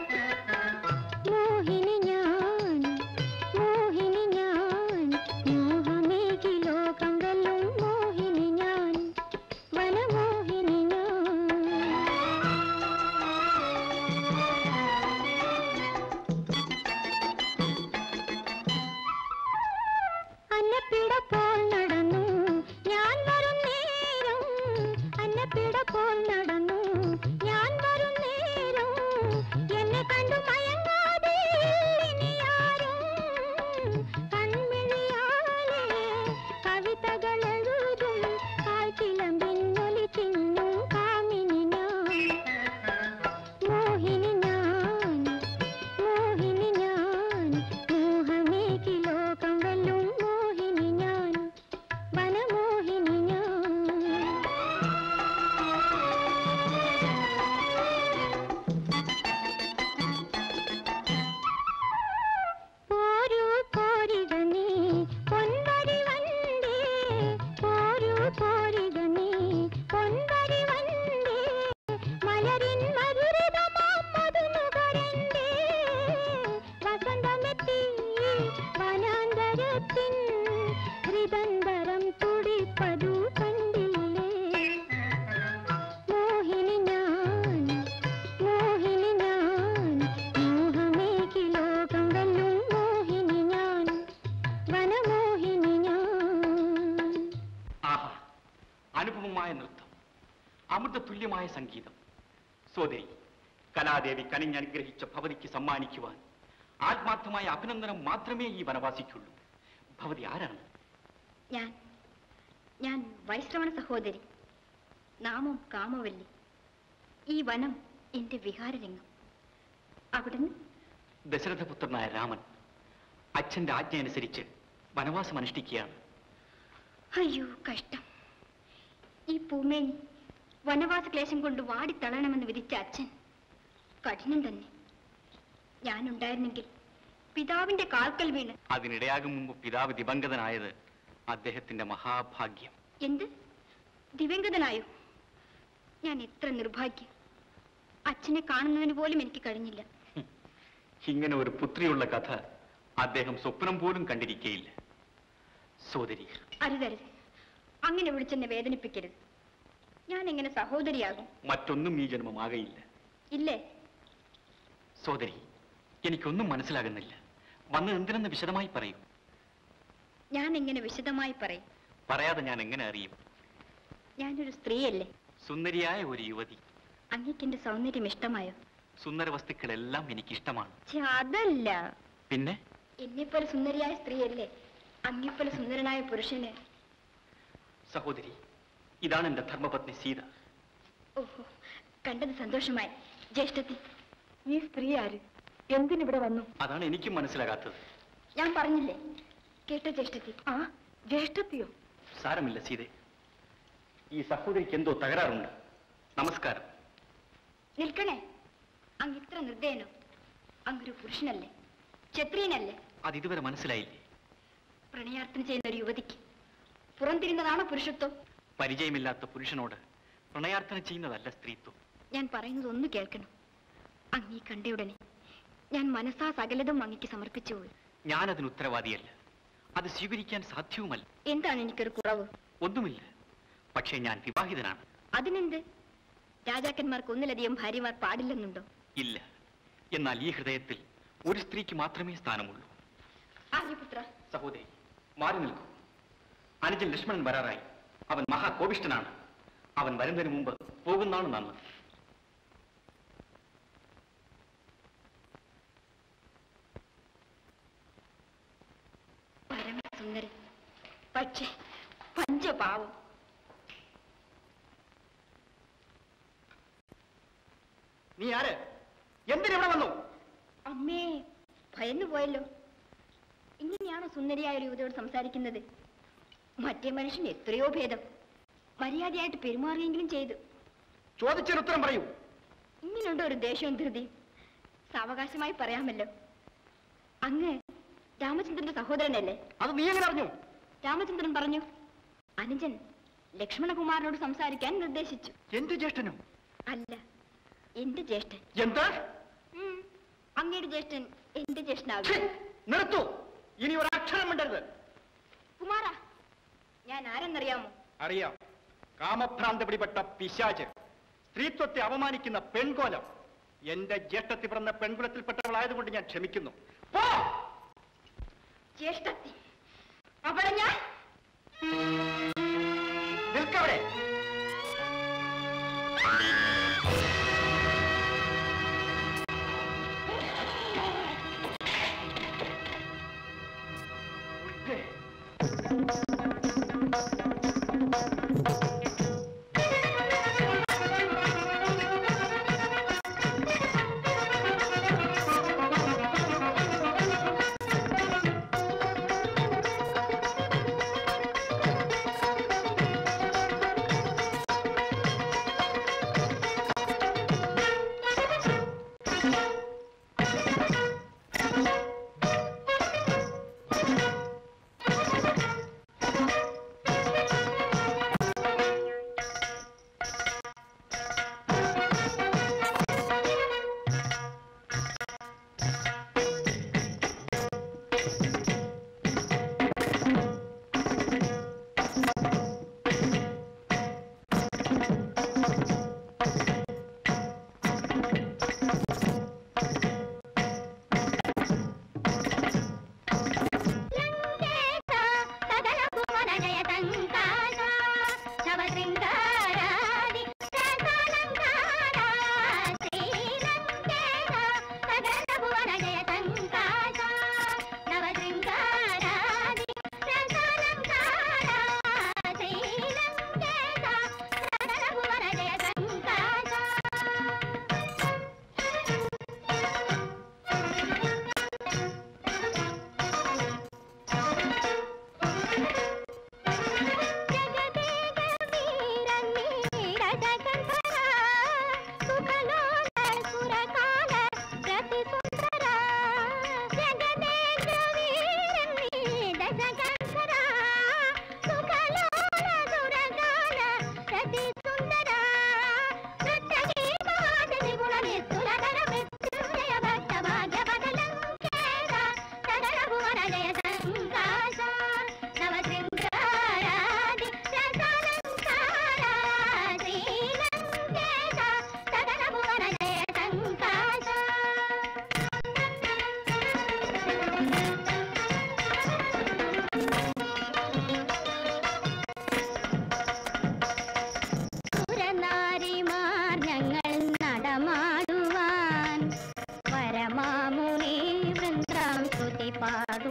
മോഹിനി ഞാൻ മോഹിനി ഞാൻ മോഹമേകി ലോകം വെല്ലും മോഹിനി ഞാൻ വനമോഹിനി ഞാൻ അന്നപ്പിട പോൽ നടന്നു ഞാൻ വരും നേരം അന്നപ്പിട പോൽ നടന്നു ഞാൻ വരും നേരം എന്നെ കണ്ടു മയങ്ങാതെ ഇനി ആരും കൺമിഴിയാലെ കവിതകൾ എഴുതും കാൽക്കിളമ്പിന്നൊലി ചിന്നും കാമിനി ഞാൻ മോഹിനി ഞാൻ മോഹിനി ഞാൻ മോഹമേകി ലോകം വെല്ലും മോഹിനി ഞാൻ വനമോഹിനി ഞാൻ പോരൂ പോരിക നീ പൊൻവരി വണ്ടേ പോരൂ പോരിക നീ പൊൻവരി വണ്ടേ മലരിൻ മധുരിതമാം മധുനുകരണ്ടേ വസന്തമെത്തി വനാന്തരത്തിൻ ഹൃദന്തരം തുടിപ്പതു കണ്ടില്ലേ മോഹിനി ഞാൻ മോഹിനി ഞാൻ മോഹമേകി ലോകം വെല്ലും മോഹിനി ഞാൻ വനമോഹിനി ഞാൻ ആഹാ അനുപമമായ നൃത്തം അമൃത തുല്യമായ സംഗീതം സോദരി കലാദേവി കനിഞ്ഞനുഗ്രഹിച്ച ഭവതിക്ക് സമ്മാനിക്കുവാൻ ആത്മാർത്ഥമായ അഭിനന്ദനം മാത്രമേ ഈ വനവാസിക്കുള്ളൂ ഭവതി ആരാണ് ഞാൻ ഞാൻ വൈശ്രവണ സഹോദരി നാമം കാമവല്ലി ഈ വനം എന്റെ വിഹാരരംഗം അവിടുന്ന് ദശരഥപുത്രനായ രാമൻ അച്ഛന്റെ ആജ്ഞ അനുസരിച്ച് വനവാസം അനുഷ്ഠിക്കുകയാണ് അയ്യോ കഷ്ടം ഈ പൂമേനി വനവാസ ക്ലേശം കൊണ്ട് വാടിത്തളയണമെന്ന് വിധിച്ച അച്ഛൻ കഠിനം തന്നെ ഞാനുണ്ടായിരുന്നെങ്കിൽ പിതാവിന്റെ കാൽക്കൽ വീണ് അതിനിടയാകും മുമ്പ് പിതാവ് ദിവംഗതനായത് അദ്ദേഹത്തിന്റെ മഹാഭാഗ്യം എന്ത് ദിവംഗതനായോ ഞാൻ എത്ര നിർഭാഗ്യം അച്ഛനെ കാണുന്നതിന് പോലും എനിക്ക് കഴിഞ്ഞില്ല ഇങ്ങനെ ഒരു പുത്രിയുള്ള കഥ അദ്ദേഹം സ്വപ്നം പോലും കണ്ടിരിക്കയില്ല സോദരി അരുതരുത് അങ്ങനെ വിളിച്ചെന്നെ വേദനിപ്പിക്കരുത് ഞാൻ എങ്ങനെ സഹോദരിയാകും മറ്റൊന്നും ഈ ജന്മമാകയില്ല ഇല്ലേ സോദരി എനിക്കൊന്നും മനസ്സിലാകുന്നില്ല വന്ന് എന്തിനെന്ന് വിശദമായി പറയൂ ഞാൻ എങ്ങനെ വിശദമായി പറയും പറയാതെ ഞാൻ എങ്ങനെ അറിയും ഞാനൊരു സ്ത്രീയല്ലേ സുന്ദരിയായ ഒരു യുവതി അങ്ങേക്ക് എന്റെ സൗന്ദര്യം ഇഷ്ടമായോ സുന്ദര വസ്തുക്കളെല്ലാം എനിക്കിഷ്ടമാണ് ഛെ, അതല്ല പിന്നെ എന്നെപ്പോലെ സുന്ദരിയായ സ്ത്രീയല്ലേ അങ്ങേപ്പോലെ സുന്ദരനായ പുരുഷന് സഹോദരി ഇതാണ് എന്റെ ധർമ്മപത്നി സീത ഓഹോ കണ്ടത് സന്തോഷമായി ജ്യേഷ്ഠത്തി ഈ സ്ത്രീ ആര് എന്തിനിവിടെ വന്നു അതാണ് എനിക്കും മനസ്സിലാകാത്തത് ഞാൻ പറഞ്ഞില്ലേ കേട്ടോ ജ്യേഷ്ഠത്തി ആ ജ്യേഷ്ഠത്തിയോ സാരമില്ല സീതെ ഈ സഹോദരിക്ക് എന്തോ തകരാറുണ്ട് നമസ്കാരം നിൽക്കണേ അങ്ങ് ഇത്ര നിർദ്ദയനോ അങ്ങൊരു പുരുഷനല്ലേ ക്ഷത്രിയനല്ലേ അത് ഇതുവരെ മനസ്സിലായില്ലേ പ്രണയാർത്ഥന ചെയ്യുന്ന ഒരു യുവതിക്ക് പുറംതിരിഞ്ഞതാണോ പുരുഷത്വം പരിചയമില്ലാത്ത പുരുഷനോട് പ്രണയാർത്ഥന ചെയ്യുന്നതല്ല സ്ത്രീത്വം ഞാൻ പറയുന്നത് ഒന്ന് കേൾക്കണം അങ്ങീ കണ്ടയുടനെ ഞാൻ മനസ്സാ സകലതും അങ്ങയ്ക്ക് സമർപ്പിച്ചു പോയി ഞാനതിന് ഉത്തരവാദിയല്ല അത് സ്വീകരിക്കാൻ സാധ്യവുമല്ല എന്താണ് എനിക്കൊരു കുറവ് ഒന്നുമില്ല പക്ഷേ ഞാൻ വിവാഹിതനാണ് അതിനെന്ത് രാജാക്കന്മാർക്ക് ഒന്നിലധികം ഭാര്യമാർ പാടില്ലെന്നുണ്ടോ ഇല്ല എന്നാൽ ഈ ഹൃദയത്തിൽ ഒരു സ്ത്രീക്ക് മാത്രമേ സ്ഥാനമുള്ളൂ ആര്യപുത്ര സഹോദരി മാറി നിൽക്കൂ അനുജൻ ലക്ഷ്മണൻ വരാറായി അവൻ മഹാകോപിഷ്ടനാണ് അവൻ വരുന്നതിന് മുമ്പ് പോകുന്നതാണ് നന്ന് പരമസുന്ദരി പക്ഷേ പഞ്ചപാവം നീ ആര് എന്തിനിവിടെ വന്നു അമ്മേ ഭയന്നു പോയല്ലോ ഇങ്ങനെയാണോ സുന്ദരിയായ ഒരു യുവതിയോട് സംസാരിക്കുന്നത് മറ്റേ മനുഷ്യൻ എത്രയോ ഭേദം മര്യാദയായിട്ട് പെരുമാറുകയെങ്കിലും ചെയ്തു ചോദിച്ചൊരു ഉത്തരം പറയൂ ഇങ്ങനെയുണ്ടോ ഒരു ദേഷ്യവും ധൃതിയും സാവകാശമായി പറയാമല്ലോ അങ്ങ് രാമചന്ദ്രന്റെ സഹോദരനല്ലേ അത് നീ എങ്ങനെ അറിഞ്ഞു രാമചന്ദ്രൻ പറഞ്ഞു അനുജൻ ലക്ഷ്മണകുമാരനോട് സംസാരിക്കാൻ നിർദ്ദേശിച്ചു എന്തു ജ്യേഷ്ഠനും അല്ല എന്റെ ജ്യേഷ്ഠൻ എന്താ ഉം, അങ്ങയുടെ ജ്യേഷ്ഠൻ എന്റെ ജ്യേഷ്ഠനാകും ഛെ, നിർത്തൂ ഇനി ഒരു അക്ഷരം മിണ്ടരുത് കുമാര ഞാൻ ആരെന്നറിയാമോ അറിയാം കാമഭ്രാന്ത പിടിപെട്ട പിശാച് സ്ത്രീത്വത്തെ അവമാനിക്കുന്ന പെൺകോലം എന്റെ ജ്യേഷ്ഠത്തിൽ പിറന്ന പെൺകുലത്തിൽപ്പെട്ടവളായതുകൊണ്ട് ഞാൻ ക്ഷമിക്കുന്നു പോ ജ്യേഷ്ഠത്തി അവളെ ഞാൻ നിൽക്കവിടെ ആ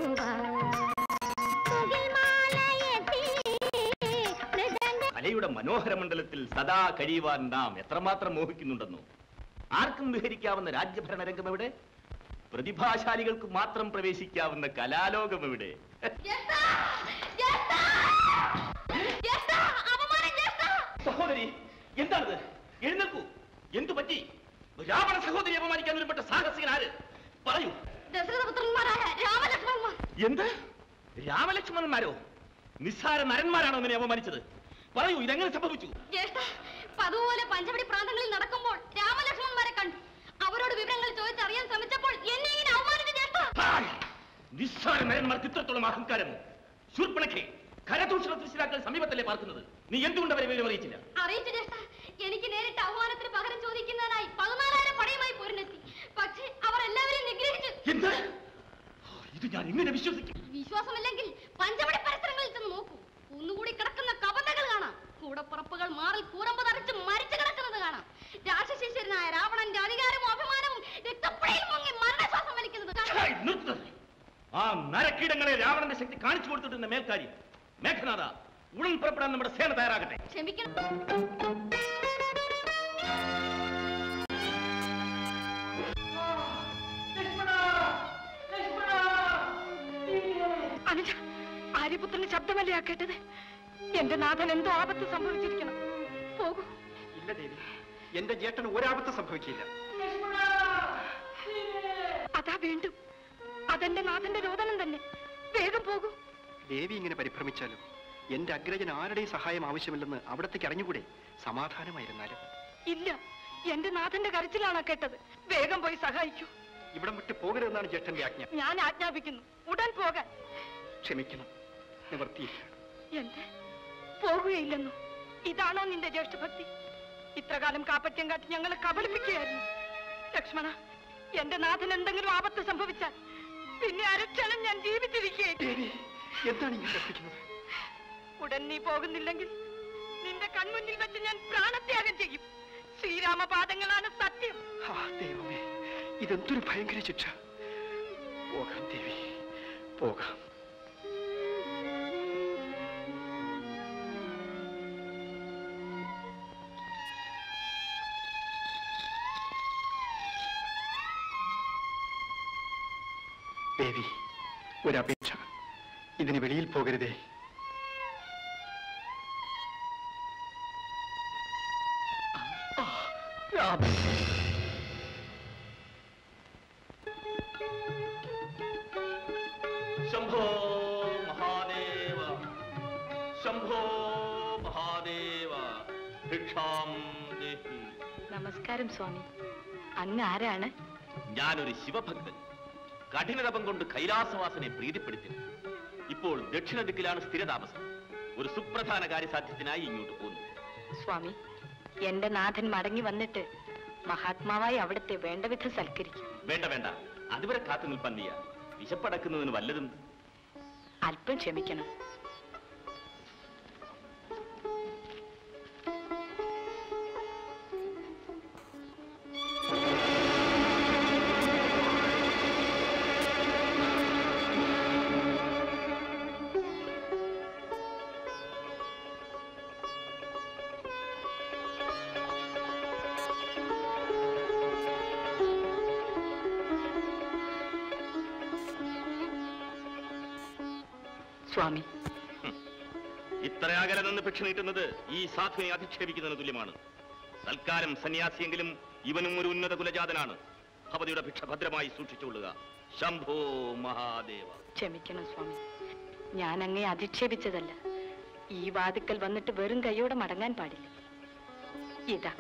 വാ മുകിൽമാലയെത്തി മൃദംഗ കലയുടെ മനോഹര മണ്ഡലത്തിൽ സദാ കഴിയുവാൻ നാം എത്രമാത്രം മോഹിക്കുന്നുണ്ടെന്നോ ആർക്കും വിഹരിക്കാവുന്ന രാജ്യഭരണ രംഗം എവിടെ പ്രതിഭാശാലികൾക്ക് മാത്രം പ്രവേശിക്കാവുന്ന കലാലോകം എവിടെ സഹോദരി എന്താണിത് എഴുന്നേൽക്കൂ എന്തു പറ്റി രാവണ സഹോദരി അപമാനിക്കാൻ ഒരുപെട്ട സാഹസികൻ ആര് പറയൂ ദശരഥപുത്രന്മാരായ രാമലക്ഷ്മണന്മാർ എന്ത് രാമലക്ഷ്മണന്മാരോ നിസ്സാര നരന്മാരാണോ നിന്നെ അപമാനിച്ചത് പറയൂ ഇതെങ്ങനെ സംഭവിച്ചു ജ്യേഷ്ഠ പതുപോലെ പഞ്ചവടി പ്രാന്തങ്ങളിൽ നടക്കുമ്പോൾ രാമലക്ഷ്മണന്മാരെ കണ്ടു അവരോട് വിവരങ്ങൾ ചോദിച്ചറിയാൻ ശ്രമിച്ചപ്പോൾ എന്നെ ഇങ്ങനെ അവമാനിച്ചു ജ്യേഷ്ഠ നിസ്സാര നരന്മാർക്ക് ഇത്രത്തോളം അഹങ്കാരമോ ശൂർപ്പണക്കെ കരദൂഷണ തൃശ്ശിരാക്കൾ സമീപത്തല്ലേ പാർക്കുന്നത് നീ എന്തുകൊണ്ട് അവരെ വിവരം അറിയിച്ചില്ല അറിയിച്ചു ജ്യേഷ്ഠ എനിക്ക് നേരിട്ട് അവമാനത്തിന് പകരം ചോദിക്കുന്നതിനായി പതിനാലായിരം പടയുമായി പോരിനെത്തി പക്ഷേ അവർ എല്ലാവരെയും നിഗ്രഹിച്ചു എന്ത് ഇത് ഞാൻ എങ്ങനെ വിശ്വസിക്കും വിശ്വാസമില്ലെങ്കിൽ പഞ്ചവടി പരിസരങ്ങളിൽ ചെന്ന് നോക്കൂ ഒന്നുകൂടി കിടക്കുന്ന കവന്തകൾ കാണാം കൂടപ്പുറപ്പുകൾ മാറിൽ കൂറമ്പ് തറച്ച് മരിച്ചു കിടക്കുന്നത് കാണാം രാക്ഷസീശ്വരനായ രാവണന്റെ അധികാരവും അഭിമാനവും രക്തപ്പുഴയിൽ മുങ്ങി മരണശ്വാസം വലിക്കുന്നത് കാണാം ഛായ്, നിർത്തുന്നത്. ആ നരക്കീടങ്ങളെ രാവണന്റെ ശക്തി കാണിച്ചു കൊടുത്തിട്ടുണ്ട് മേൽക്കാര്യം മേഘനാഥ ഉടൻ പുറപ്പെടാൻ നമ്മുടെ സേന തയ്യാറാകട്ടെ ക്ഷമിക്കണം അനുജ ആര്യപുത്രന് ശബ്ദമല്ലേ ആ കേട്ടത് എന്റെ നാഥൻ എന്തോ ആപത്ത് സംഭവിച്ചിരിക്കണം പോകൂ ഇല്ല ദേവി എന്റെ ജ്യേഷ്ഠന് ഒരാപത്ത് സംഭവിക്കില്ല അതാ വീണ്ടും അതെന്റെ നാഥന്റെ രോദനം തന്നെ വേഗം പോകൂ ദേവി ഇങ്ങനെ പരിഭ്രമിച്ചാലും എന്റെ അഗ്രജൻ ആരുടെയും സഹായം ആവശ്യമില്ലെന്ന് അവിടത്തേക്ക് അറിഞ്ഞുകൂടെ സമാധാനമായിരുന്നാലും ഇല്ല എന്റെ നാഥന്റെ കരച്ചിലാണ് കേട്ടത് വേഗം പോയി സഹായിക്കൂ ഇവിടം വിട്ട് പോകരുതെന്നാണ് ജ്യേഷ്ഠന്റെ ആജ്ഞ ഞാൻ ആജ്ഞാപിക്കുന്നു ഉടൻ പോകാൻ ക്ഷമിക്കണം നിവർത്തിയില്ല എന്റെ പോകുകയില്ലെന്നു ഇതാണോ നിന്റെ ജ്യേഷ്ഠഭക്തി ഇത്രകാലം കാപ്പറ്റ്യം കാട്ടി ഞങ്ങളെ കബളിപ്പിക്കുകയായിരുന്നു ലക്ഷ്മണ എന്റെ നാഥൻ എന്തെങ്കിലും ആപത്ത് സംഭവിച്ചാൽ പിന്നെ അരക്ഷണം ഞാൻ ജീവിച്ചിരിക്കുകയായിരിക്കും എന്താണ് ഇങ്ങനെ കൽപ്പിക്കുന്നത് ഉടൻ നീ പോകുന്നില്ലെങ്കിൽ നിന്റെ കൺമുന്നിൽ വെച്ച് ഞാൻ പ്രാണത്യാഗം ചെയ്യും ശ്രീരാമപാദങ്ങളാണ് സത്യം ആ ദൈവമേ ഇതെന്തൊരു ഭയങ്കര ശിക്ഷ പോകാം ദേവി പോകാം ദേവി ഒരപേക്ഷ ഇതിന് വെളിയിൽ പോകരുതേ ശംഭോ മഹാദേവ ശംഭോ മഹാദേവ ഭിക്ഷാം ദേഹി നമസ്കാരം സ്വാമി അങ്ങ് ആരാണ് ഞാനൊരു ശിവഭക്തൻ കഠിനതപം കൊണ്ട് കൈലാസവാസനെ പ്രീതിപ്പെടുത്തി ഇപ്പോൾ ദക്ഷിണ ദിക്കിലാണ് സ്ഥിരതാമസം ഒരു സുപ്രധാന കാര്യസാധ്യത്തിനായി ഇങ്ങോട്ട് പോന്നു സ്വാമി എന്റെ നാഥൻ മടങ്ങി വന്നിട്ട് മഹാത്മാവായി അവിടുത്തെ വേണ്ടവിധം സൽക്കരിക്കും വേണ്ട വേണ്ട അതുവരെ കാത്തു നിൽപ്പാൻ നീയ വിശപ്പടക്കുന്നതിന് വല്ലതും അല്പം ക്ഷമിക്കണം സ്വാമി ഇത്ര അകലെ നിന്ന് ഭിക്ഷ നീട്ടുന്നത് ഈ സാധുവിനെ അധിക്ഷേപിക്കുന്നതിന് തുല്യമാണ് സൽക്കാരം സന്യാസിയെങ്കിലും ഇവനും ഒരു ഉന്നത കുലജാതനാണ് ഭവതിയുടെ ഭിക്ഷ ഭദ്രമായി സൂക്ഷിച്ചുകൊള്ളുക ശംഭോ മഹാദേവ ക്ഷമിക്കണം സ്വാമി ഞാൻ അങ്ങേ അധിക്ഷേപിച്ചതല്ല ഈ വാതിക്കൽ വന്നിട്ട് വെറും കൈയോടെ മടങ്ങാൻ പാടില്ല ഇതാ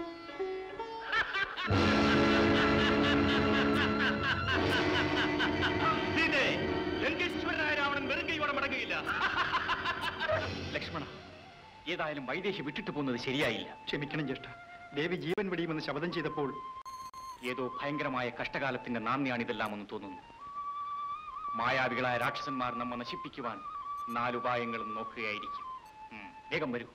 സീതേ, ലങ്കേശ്വരനായ രാവണൻ വെറും കൈയോടെ മടങ്ങുകയില്ല ലക്ഷ്മണ ഏതായാലും വൈദേഹി വിട്ടിട്ട് പോകുന്നത് ശരിയായില്ല ക്ഷമിക്കണം ജ്യേഷ്ഠ ദേവി ജീവൻ വെടിയുമെന്ന് ശപഥം ചെയ്തപ്പോൾ ഏതോ ഭയങ്കരമായ കഷ്ടകാലത്തിന്റെ നാന്ദിയാണിതെല്ലാമെന്ന് തോന്നുന്നു മായാവികളായ രാക്ഷസന്മാർ നമ്മെ നശിപ്പിക്കുവാൻ നാലുപായങ്ങളും നോക്കുകയായിരിക്കും ഉം, വേഗം വരൂ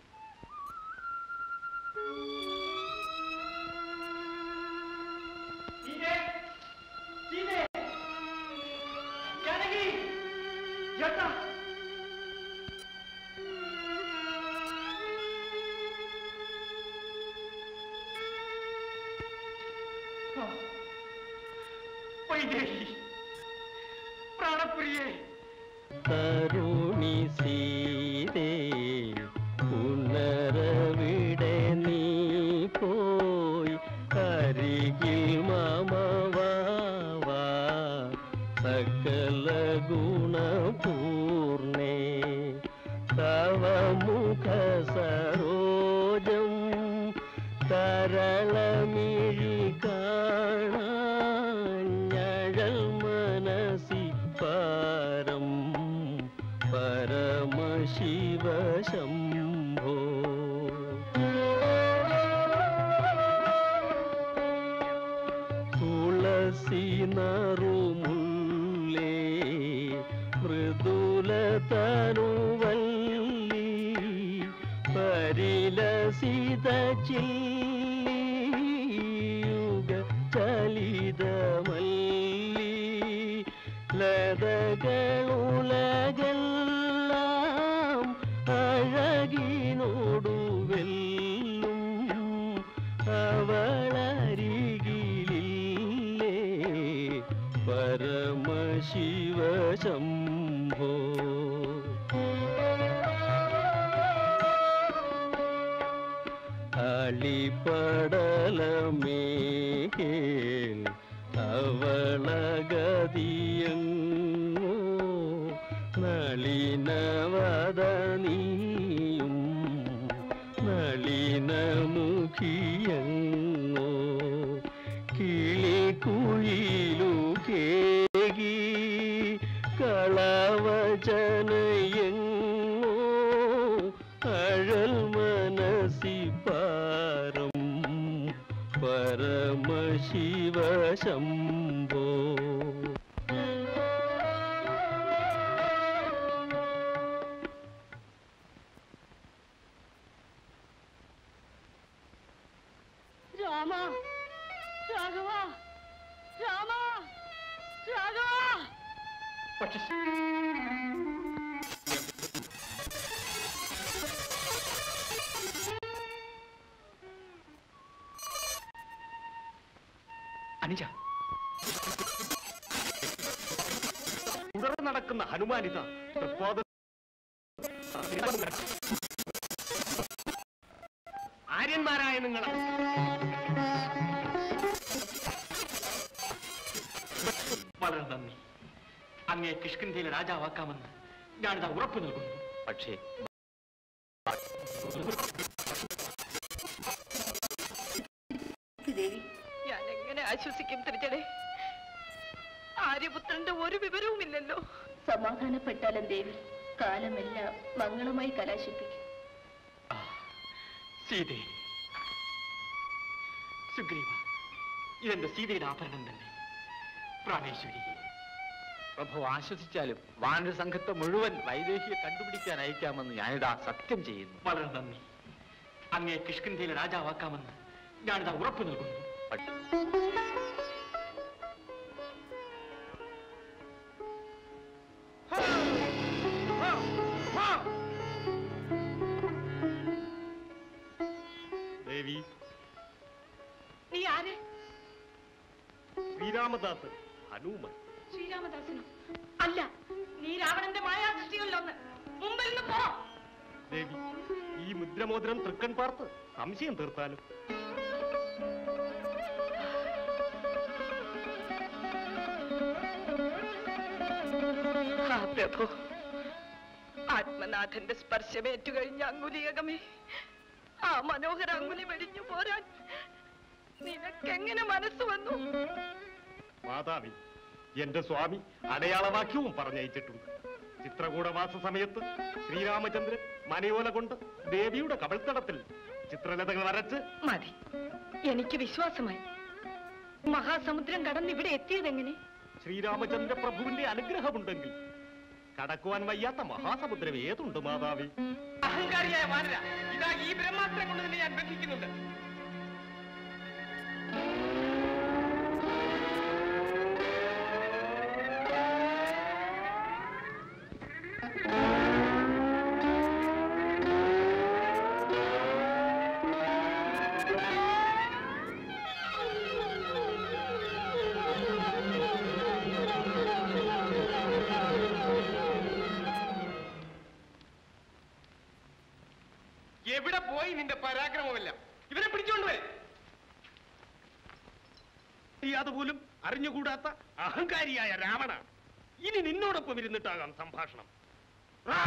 വൈദേഹി പ്രാണപ്രിയേ തരുണി സീതേ പുനരവിടെ നീ പോയി അരികിൽ മമവാ സകല ഗുണപൂർണേ തവ മുഖ സരോജം തരളമിഴി കാണാഞ്ഞഴൽ മനസി പാരം പരമശിവ ശംഭോ തുളസി നറുമുള്ളേ മൃദുല തനുവല്ലി പരിലസിത ചില്ലിയുഗ ചലിതമല്ലി ലതകളുലകെല്ലാം അഴകിനോടു വെല്ലും അവളരികിലില്ലേ പരമശിവ ശംഭോ അളിപടലമേകേൽ അവളഗതിയങ്ങോ നളിനവദനീയും നളിനമുഖിയങ്ങോ കിളിക്കുയിലു കേകി കളവചനയങ്ങോ അഴൽ മനസി പാരം പരമശിവ ശംഭോ രാമ രാഘവ രാമ രാഘവ പക്ഷെ അനുജ തുടർന്ന് നടക്കുന്ന ഹനുമാനിത തൃപ്പാദ ആര്യന്മാരായ നിങ്ങൾ വളരെ നന്ദി അങ്ങേ കിഷ്കിന്ധിയിലെ രാജാവാക്കാമെന്ന് ഞാനിതാ ഉറപ്പു നൽകുന്നു പക്ഷേ ദേവി ഞാൻ എങ്ങനെ ആശ്വസിക്കും തിരിച്ചടെ ആര്യപുത്രന്റെ ഒരു വിവരവുമില്ലല്ലോ സമാധാനപ്പെട്ടാലും ദേവി കാലമെല്ലാം മംഗളമായി കലാശിപ്പിക്കും സീതേ സുഗ്രീവ ഇതെന്റെ സീതയുടെ ആഭരണം തന്നെ പ്രാണേശ്വരി പ്രഭു ആശ്വസിച്ചാലും വാനര സംഘത്തെ മുഴുവൻ വൈദേഹിയെ കണ്ടുപിടിക്കാൻ അയക്കാമെന്ന് ഞാനിതാ സത്യം ചെയ്യുന്നു വളരെ നന്ദി അങ്ങേ കിഷ്കിന്ധിയിലെ രാജാവാക്കാമെന്ന് ഞാനിതാ ഉറപ്പു നൽകുന്നു ദേവി നീ ആര് ശ്രീരാമദാസൻ ഹനുമാൻ ശ്രീരാമദാസനോ അല്ല നീ രാവണന്റെ മായാദൃഷ്ടികളിലൊന്ന് മുമ്പിൽ നിന്ന് പോ ദേവി ഈ മുദ്രമോതിരം തൃക്കൺ പാർത്ത് സംശയം തീർത്താലും ആ പ്രഭു ആത്മനാഥന്റെ സ്പർശമേറ്റു കഴിഞ്ഞ അങ്കുലിയകമേ ആ മനോഹര അങ്കുലി വെടിഞ്ഞു പോരാൻ നിനക്കെങ്ങനെ മനസ്സ് വന്നു മാതാവി എന്റെ സ്വാമി അടയാളവാക്യവും പറഞ്ഞയച്ചിട്ടുണ്ട് ചിത്രകൂടമാസ സമയത്ത് ശ്രീരാമചന്ദ്രൻ മനയോല കൊണ്ട് ദേവിയുടെ കവിൾത്തടത്തിൽ ചിത്രലതകൾ വരച്ച് മതി എനിക്ക് വിശ്വാസമായി മഹാസമുദ്രം കടന്ന് ഇവിടെ എത്തിയതെങ്ങനെ ശ്രീരാമചന്ദ്ര പ്രഭുവിന്റെ അനുഗ്രഹമുണ്ടെങ്കിൽ കടക്കുവാൻ വയ്യാത്ത മഹാസമുദ്രം ഏതുണ്ട് മാതാവി അഹങ്കാരിയായ വാനര ഇതാ ഈ ബ്രഹ്മാസ്ത്രം കൊണ്ട് തന്നെ ഞാൻ ബന്ധിക്കുന്നുണ്ട് എവിടെ പോയി നിന്റെ പരാക്രമമല്ല ഇവരെ പിടിച്ചോണ്ട് വരെ അതുപോലും അറിഞ്ഞുകൂടാത്ത അഹങ്കാരിയായ രാവണ ഇനി നിന്നോടൊപ്പം ഇരുന്നിട്ടാകാം സംഭാഷണം റാ.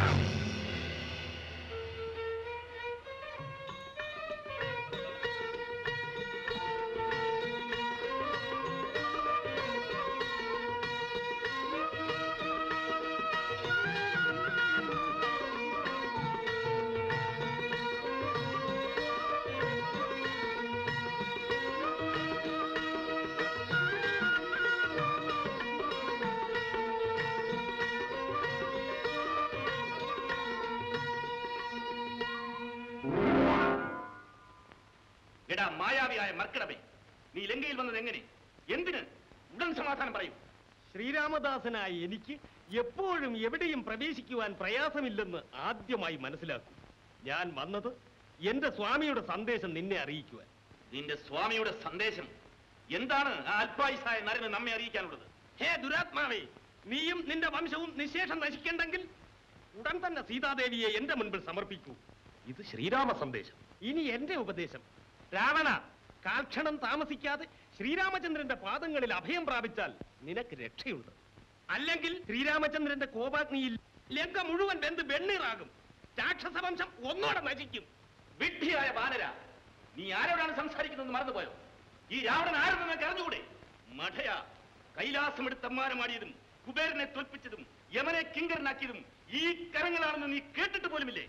എടാ മായാവിയായ മർക്കടമേ നീ ലങ്കയിൽ വന്നത് എങ്ങനെ എന്തിന് ഉടൻ സമാധാനം പറയൂ ശ്രീരാമദാസനായ എനിക്ക് എപ്പോഴും എവിടെയും പ്രവേശിക്കുവാൻ പ്രയാസമില്ലെന്ന് ആദ്യമായി മനസ്സിലാക്കൂ ഞാൻ വന്നത് എന്റെ സ്വാമിയുടെ സന്ദേശം നിന്നെ അറിയിക്കുവാൻ നിന്റെ സ്വാമിയുടെ സന്ദേശം എന്താണ് ആ അല്പായുസായ നരന് നമ്മെ അറിയിക്കാനുള്ളത് ഹേ ദുരാത്മാവേ നീയും നിന്റെ വംശവും നിശേഷം നശിക്കണ്ടെങ്കിൽ ഉടൻ തന്നെ സീതാദേവിയെ എന്റെ മുൻപിൽ സമർപ്പിക്കൂ ഇത് ശ്രീരാമ സന്ദേശം ഇനി എന്റെ ഉപദേശം രാവണ കാൽക്ഷണം താമസിക്കാതെ ശ്രീരാമചന്ദ്രന്റെ പാദങ്ങളിൽ അഭയം പ്രാപിച്ചാൽ നിനക്ക് രക്ഷയുണ്ട് അല്ലെങ്കിൽ ശ്രീരാമചന്ദ്രന്റെ കോപാഗ്നിയിൽ ലങ്ക മുഴുവൻ വെന്ത് വെണ്ണീറാകും രാക്ഷസവംശം ഒന്നോടെ നശിക്കും വിഡ്ഢിയായ ബാനര നീ ആരോടാണ് സംസാരിക്കുന്നത് മറന്നുപോയോ ഈ രാവണൻ ആരെന്ന് നിനക്ക് അറിഞ്ഞുകൂടെ മഠയ കൈലാസം എടുത്തമ്മാനമാടിയതും കുബേരനെ തോൽപ്പിച്ചതും യമനെ കിങ്കരനാക്കിയതും ഈ കരങ്ങളാണെന്ന് നീ കേട്ടിട്ട് പോലുമില്ലേ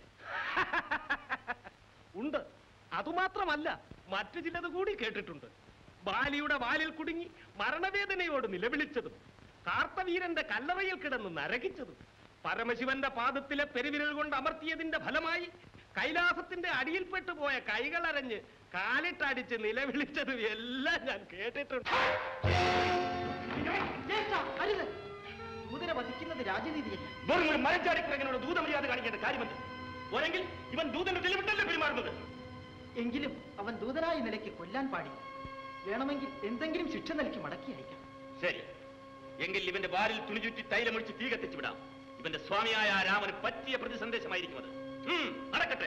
ഉണ്ട് അതുമാത്രമല്ല മറ്റു ചിലത് കൂടി കേട്ടിട്ടുണ്ട് ബാലിയുടെ വാലിൽ കുടുങ്ങി മരണവേദനയോട് നിലവിളിച്ചതും കാർത്തവീരന്റെ കല്ലറയിൽ കിടന്ന് നരകിച്ചതും പരമശിവന്റെ പാദത്തിലെ പെരുവിരൽ കൊണ്ട് അമർത്തിയതിന്റെ ഫലമായി കൈലാസത്തിന്റെ അടിയിൽപ്പെട്ടു പോയ കൈകളരഞ്ഞ് കാലിട്ടടിച്ച് നിലവിളിച്ചതും എല്ലാം ഞാൻ കേട്ടിട്ടുണ്ട് അരുത് ദൂതനെ വധിക്കുന്നത് രാജനീതിയല്ല വെറും ഒരു മരച്ചാടിക്കിറങ്ങനോട് ദൂതമര്യാദ കാണിക്കേണ്ട കാര്യമുണ്ട് ഒരെങ്കിൽ ഇവൻ ദൂതന്റെ തെളിവിട്ടല്ലേ പെരുമാറുന്നത് എങ്കിലും അവൻ ദൂതനായ നിലയ്ക്ക് കൊല്ലാൻ പാടില്ല വേണമെങ്കിൽ എന്തെങ്കിലും ശിക്ഷ നൽകി മടക്കി അയക്കാം ശരി എങ്കിൽ ഇവന്റെ വാലിൽ തുണി ചുറ്റി തൈലമൊഴിച്ച് തീ കത്തിച്ചു വിടാം ഇവന്റെ സ്വാമിയായ ആ രാമന് പറ്റിയ പ്രതിസന്ദേശമായിരിക്കും അത് ഉം, നടക്കട്ടെ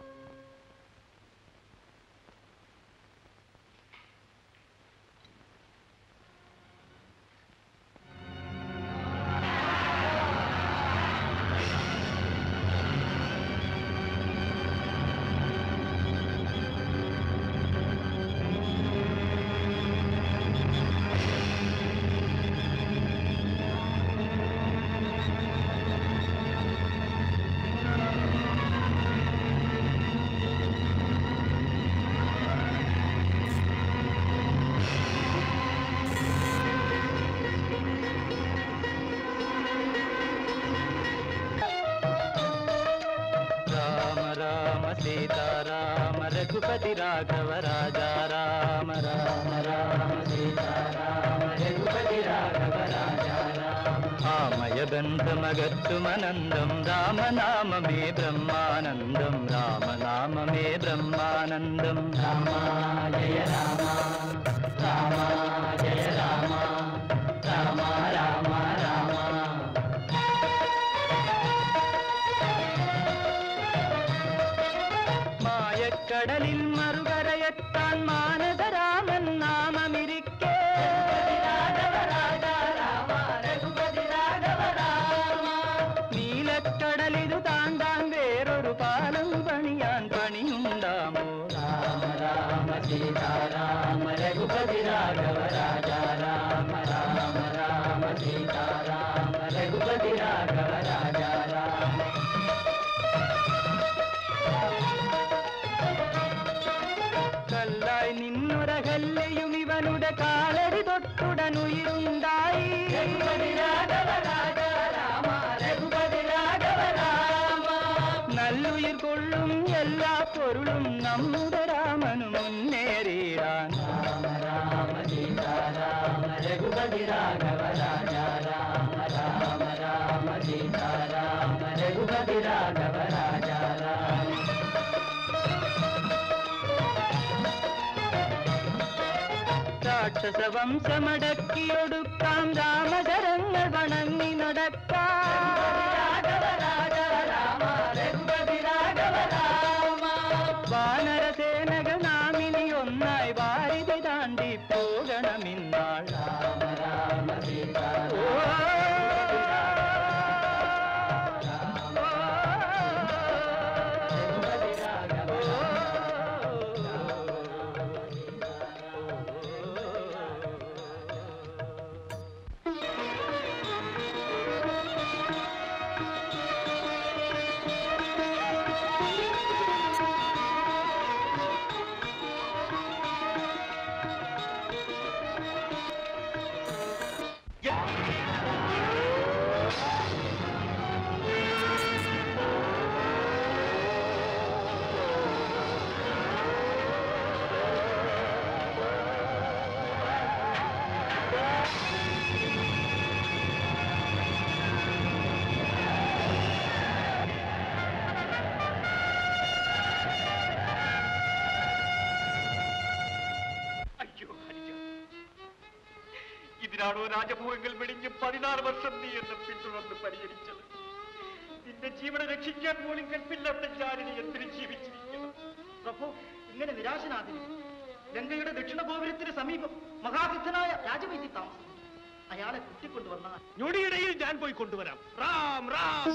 రామ రామ సీతారామ రఘుపతి రాఘవ రాజా రామ రామ రామ సీతారామ రఘుపతి రాఘవ రాజా రామ ఆమయ బంధమగత్తుమనందం రామనామమే బ్రహ్మానందం రామనామమే బ్రహ్మానందం రామ జయ రామ రామ జయ రామ రామ రామ రామ മായക്കടലിൽ മറുകരയെത്താൻ മാനതരാമൻ നാമമിരിക്കേ നീലക്കടലിതു താണ്ടാൻ വേറൊരു പാലം പണിയാൻ പണിയുണ്ടാമോ രാമ രാമ സീതാരാമ രഘുപതി രാഘവ രാജ രാമ രാമ രാമ സീതാരാമ രഘുപതി രാഘവ രാജ രാമ കല്ലായി നിന്നൊരകല്ലയും ഇവനുടെ കാലടി തൊട്ടുടനുயிருണ്ടായി നല്ലുയിർ കൊള്ളും എല്ലാ പൊരുളും നമ്മുടെ രാമനു മുന്നേറിയിടാൻ രാമ രാമ സീതാരാമ രഘുപതി രാഘവ രാജ രാമ രാമ രാമ സീതാരാമ രഘുപതി രാഘവ രാജ രാമ രാക്ഷസ വംശമടക്കിയൊടുക്കാം രാമചരങ്ങൾ വണങ്ങി നടക്കാം എന്തിനാണോ രാജഭോഗങ്ങൾ വെടിഞ്ഞ് പതിനാറ് വർഷം നീ എന്നെ പിന്തുടർന്ന് പരിഹരിച്ചത് നിന്റെ ജീവനെ രക്ഷിക്കാൻ പോലും കൽപ്പില്ലാത്ത ഞാനിനി എന്തിനു ജീവിച്ചിരിക്കണം പ്രഭു ഇങ്ങനെ നിരാശനാതിരി ഗംഗയുടെ ദക്ഷിണ ഗോപുരത്തിന് സമീപം മഹാസിദ്ധനായ രാജവൈദ്യ താമസം അയാളെ കുട്ടിക്കൊണ്ടുവന്നാൽ ഞൊടിയിടയിൽ ഞാൻ പോയി കൊണ്ടുവരാം റാം റാം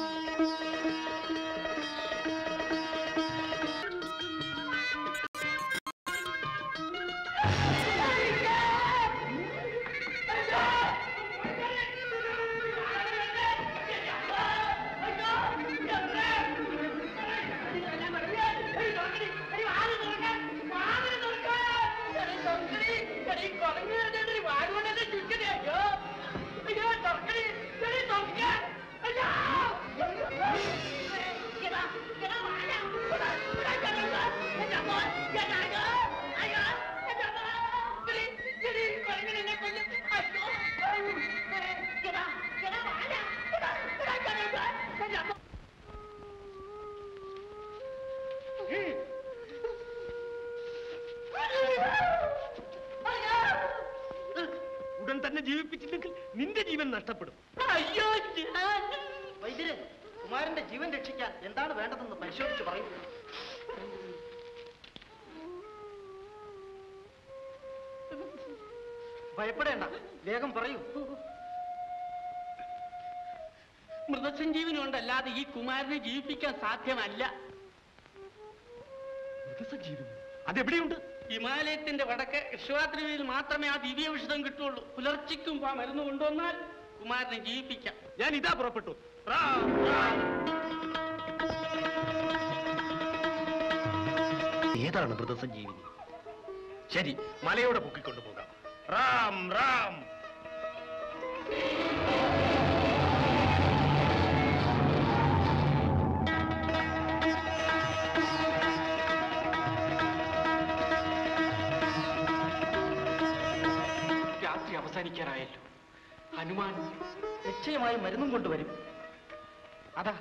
ഉടൻ തന്നെ ജീവിപ്പിച്ചില്ലെങ്കിൽ നിന്റെ ജീവൻ നഷ്ടപ്പെടും അയ്യോ വൈദ്യരെ കുമാരന്റെ ജീവൻ രക്ഷിക്കാൻ എന്താണ് വേണ്ടതെന്ന് പരിശോധിച്ച് പറയൂ ഭയപ്പെടേണ്ട വേഗം പറയൂ മൃതസഞ്ജീവനി കൊണ്ടല്ലാതെ ഈ കുമാരനെ ജീവിപ്പിക്കാൻ സാധ്യമല്ല അതെവിടെയുണ്ട് ഹിമാലയത്തിന്റെ വടക്ക് ഋഷവാദ്രിയിൽ മാത്രമേ ആ ദിവ്യൌഷധം കിട്ടുള്ളൂ പുലർച്ചയ്ക്കും ആ മരുന്ന് കൊണ്ടുവന്നാൽ കുമാരനെ ജീവിപ്പിക്കാം ഞാൻ ഇതാ പുറപ്പെട്ടു റാം റാം ഏതാണ് മൃതസഞ്ജീവിനി ശരി മലയോടെ പൊക്കിക്കൊണ്ടു പോകാം റാം റാം രാത്രി അവസാനിക്കാറായല്ലോ ഹനുമാൻ നിശ്ചയമായി മരുന്നും കൊണ്ടുവരും അതാ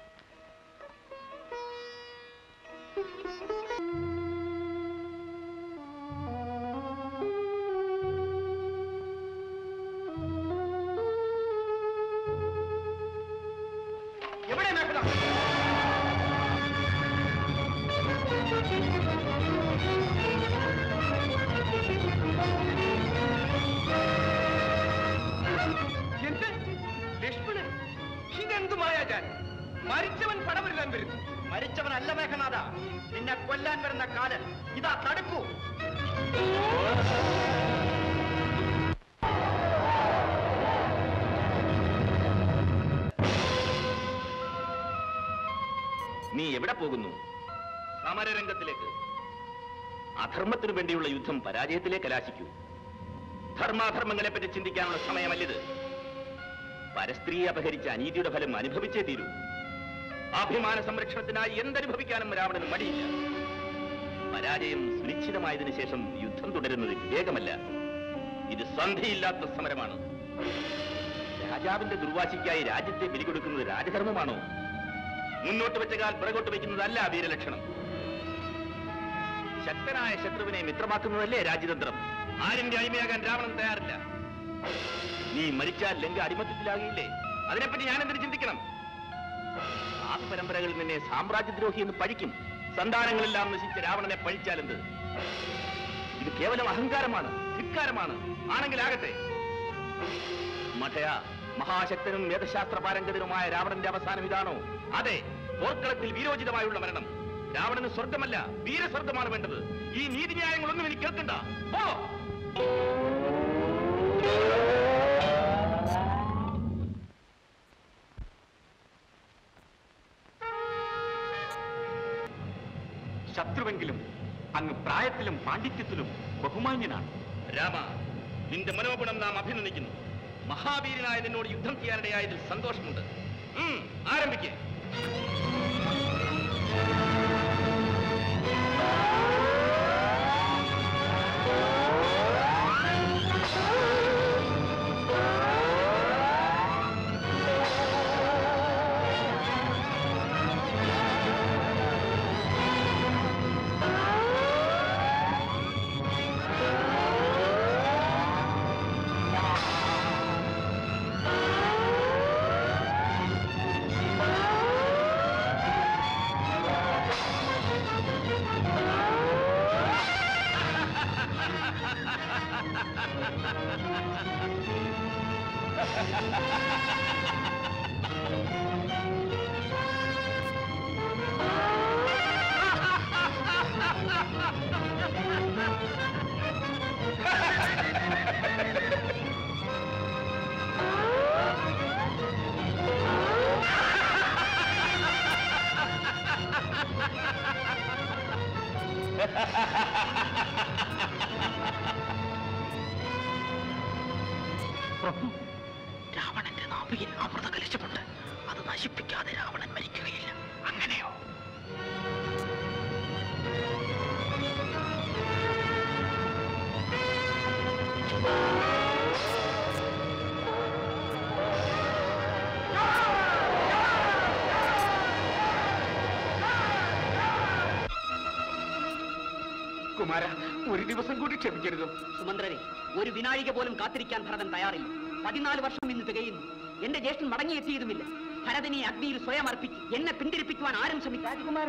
എവിടെ മേഖല എന്ത് ലക്ഷ്മണൻ ഇതെന്തു മായാജാൻ മരിച്ചവൻ പടവരുതാൻ വരുന്നു മരിച്ചവനല്ല മേഘനാഥ നിന്നെ കൊല്ലാൻ വരുന്ന കാലൻ ഇതാ തടുക്കൂ നീ എവിടെ പോകുന്നു സമരരംഗത്തിലേക്ക് അധർമ്മത്തിനു വേണ്ടിയുള്ള യുദ്ധം പരാജയത്തിലേ കലാശിക്കൂ ധർമാധർമ്മങ്ങളെ പറ്റി ചിന്തിക്കാനുള്ള സമയമല്ലിത് പരസ്ത്രീയെ അപഹരിച്ച അനീതിയുടെ ഫലം അനുഭവിച്ചേ തീരൂ അഭിമാന സംരക്ഷണത്തിനായി എന്തനുഭവിക്കാനും രാവണന് മടിയില്ല പരാജയം സുനിശ്ചിതമായതിനു ശേഷം യുദ്ധം തുടരുന്നത് വിവേകമല്ല ഇത് സന്ധിയില്ലാത്ത സമരമാണ് രാജാവിന്റെ ദുർവാശിക്കായി രാജ്യത്തെ ബലികൊടുക്കുന്നത് രാജധർമ്മമാണോ മുന്നോട്ട് വെച്ച കാൽ പിറകോട്ട് വയ്ക്കുന്നതല്ല വീരലക്ഷണം ശക്തനായ ശത്രുവിനെ മിത്രമാക്കുന്നതല്ലേ രാജ്യതന്ത്രം ആരിന്റെ അടിമയാകാൻ രാവണൻ തയ്യാറില്ല നീ മരിച്ചാൽ ലങ്ക അടിമത്തത്തിലാകില്ലേ അതിനെപ്പറ്റി ഞാൻ എന്തിനു ചിന്തിക്കണം ആ പരമ്പരകളിൽ നിന്നെ സാമ്രാജ്യദ്രോഹി എന്ന് പഴിക്കും സന്താനങ്ങളെല്ലാം നശിച്ച രാവണനെ പഴിച്ചാലെന്ത് ഇത് കേവലം അഹങ്കാരമാണ് ധിക്കാരമാണ് ആണെങ്കിലാകട്ടെ മഠയ മഹാശക്തനും വേദശാസ്ത്ര പാരംഗതനുമായ രാവണന്റെ അവസാനം ഇതാണോ അതെ പോർക്കളത്തിൽ വീരോചിതമായുള്ള മരണം രാവണന് സ്വർഗമല്ല വീരസ്വർഗമാണ് വേണ്ടത് ഈ നീതിന്യായങ്ങളൊന്നും എനിക്ക് കേൾക്കണ്ട പോ ശത്രുവെങ്കിലും അങ്ങ് പ്രായത്തിലും പാണ്ഡിത്യത്തിലും ബഹുമാന്യനാണ് രാമ നിന്റെ മനോഗുണം നാം അഭിനന്ദിക്കുന്നു മഹാവീരനായ നിന്നോട് യുദ്ധം ചെയ്യാനിടയായതിൽ സന്തോഷമുണ്ട് ഉം, ആരംഭിക്കേ ആ പ്രഭു രാവണന്റെ നാഭിയിൽ അമൃത കലിച്ചമുണ്ട് അത് നശിപ്പിക്കാതെ രാവണൻ മരിക്കുകയില്ല അങ്ങനെയോ കുമാര ഒരു ദിവസം കൂടി ക്ഷമിക്കരുതോ സുമന്ത്രരെ ഒരു വിനാഴിക പോലും കാത്തിരിക്കാൻ ഭരതൻ തയ്യാറില്ല പതിനാല് വർഷം ഇന്ന് തികയുന്നു എന്റെ ജ്യേഷ്ഠൻ മടങ്ങിയെത്തിയതുമില്ല ഭരതനെ അഗ്നിയിൽ സ്വയം അർപ്പിച്ച് എന്നെ പിന്തിരിപ്പിക്കുവാൻ ആരും ശ്രമിക്കും രാജകുമാര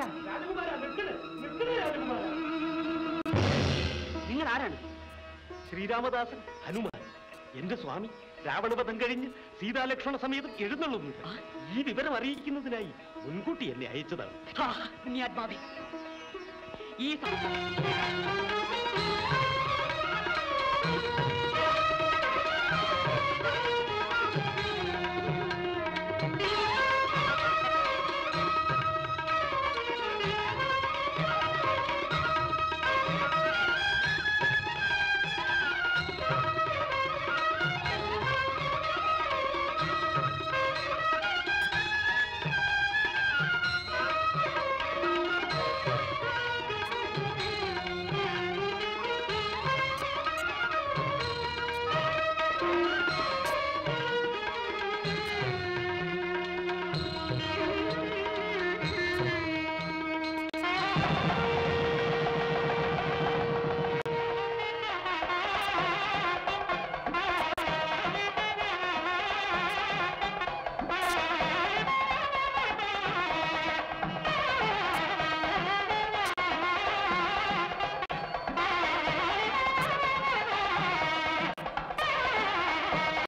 നിങ്ങൾ ആരാണ് ശ്രീരാമദാസൻ ഹനുമാൻ എന്റെ സ്വാമി രാവണവധം കഴിഞ്ഞ് സീതാലക്ഷ്മണ സമേതം എഴുന്നള്ളുന്നു ഈ വിവരം അറിയിക്കുന്നതിനായി മുൻകൂട്ടി എന്നെ അയച്ചതാണ് പുണ്യാത്മാവേ ഈ സം-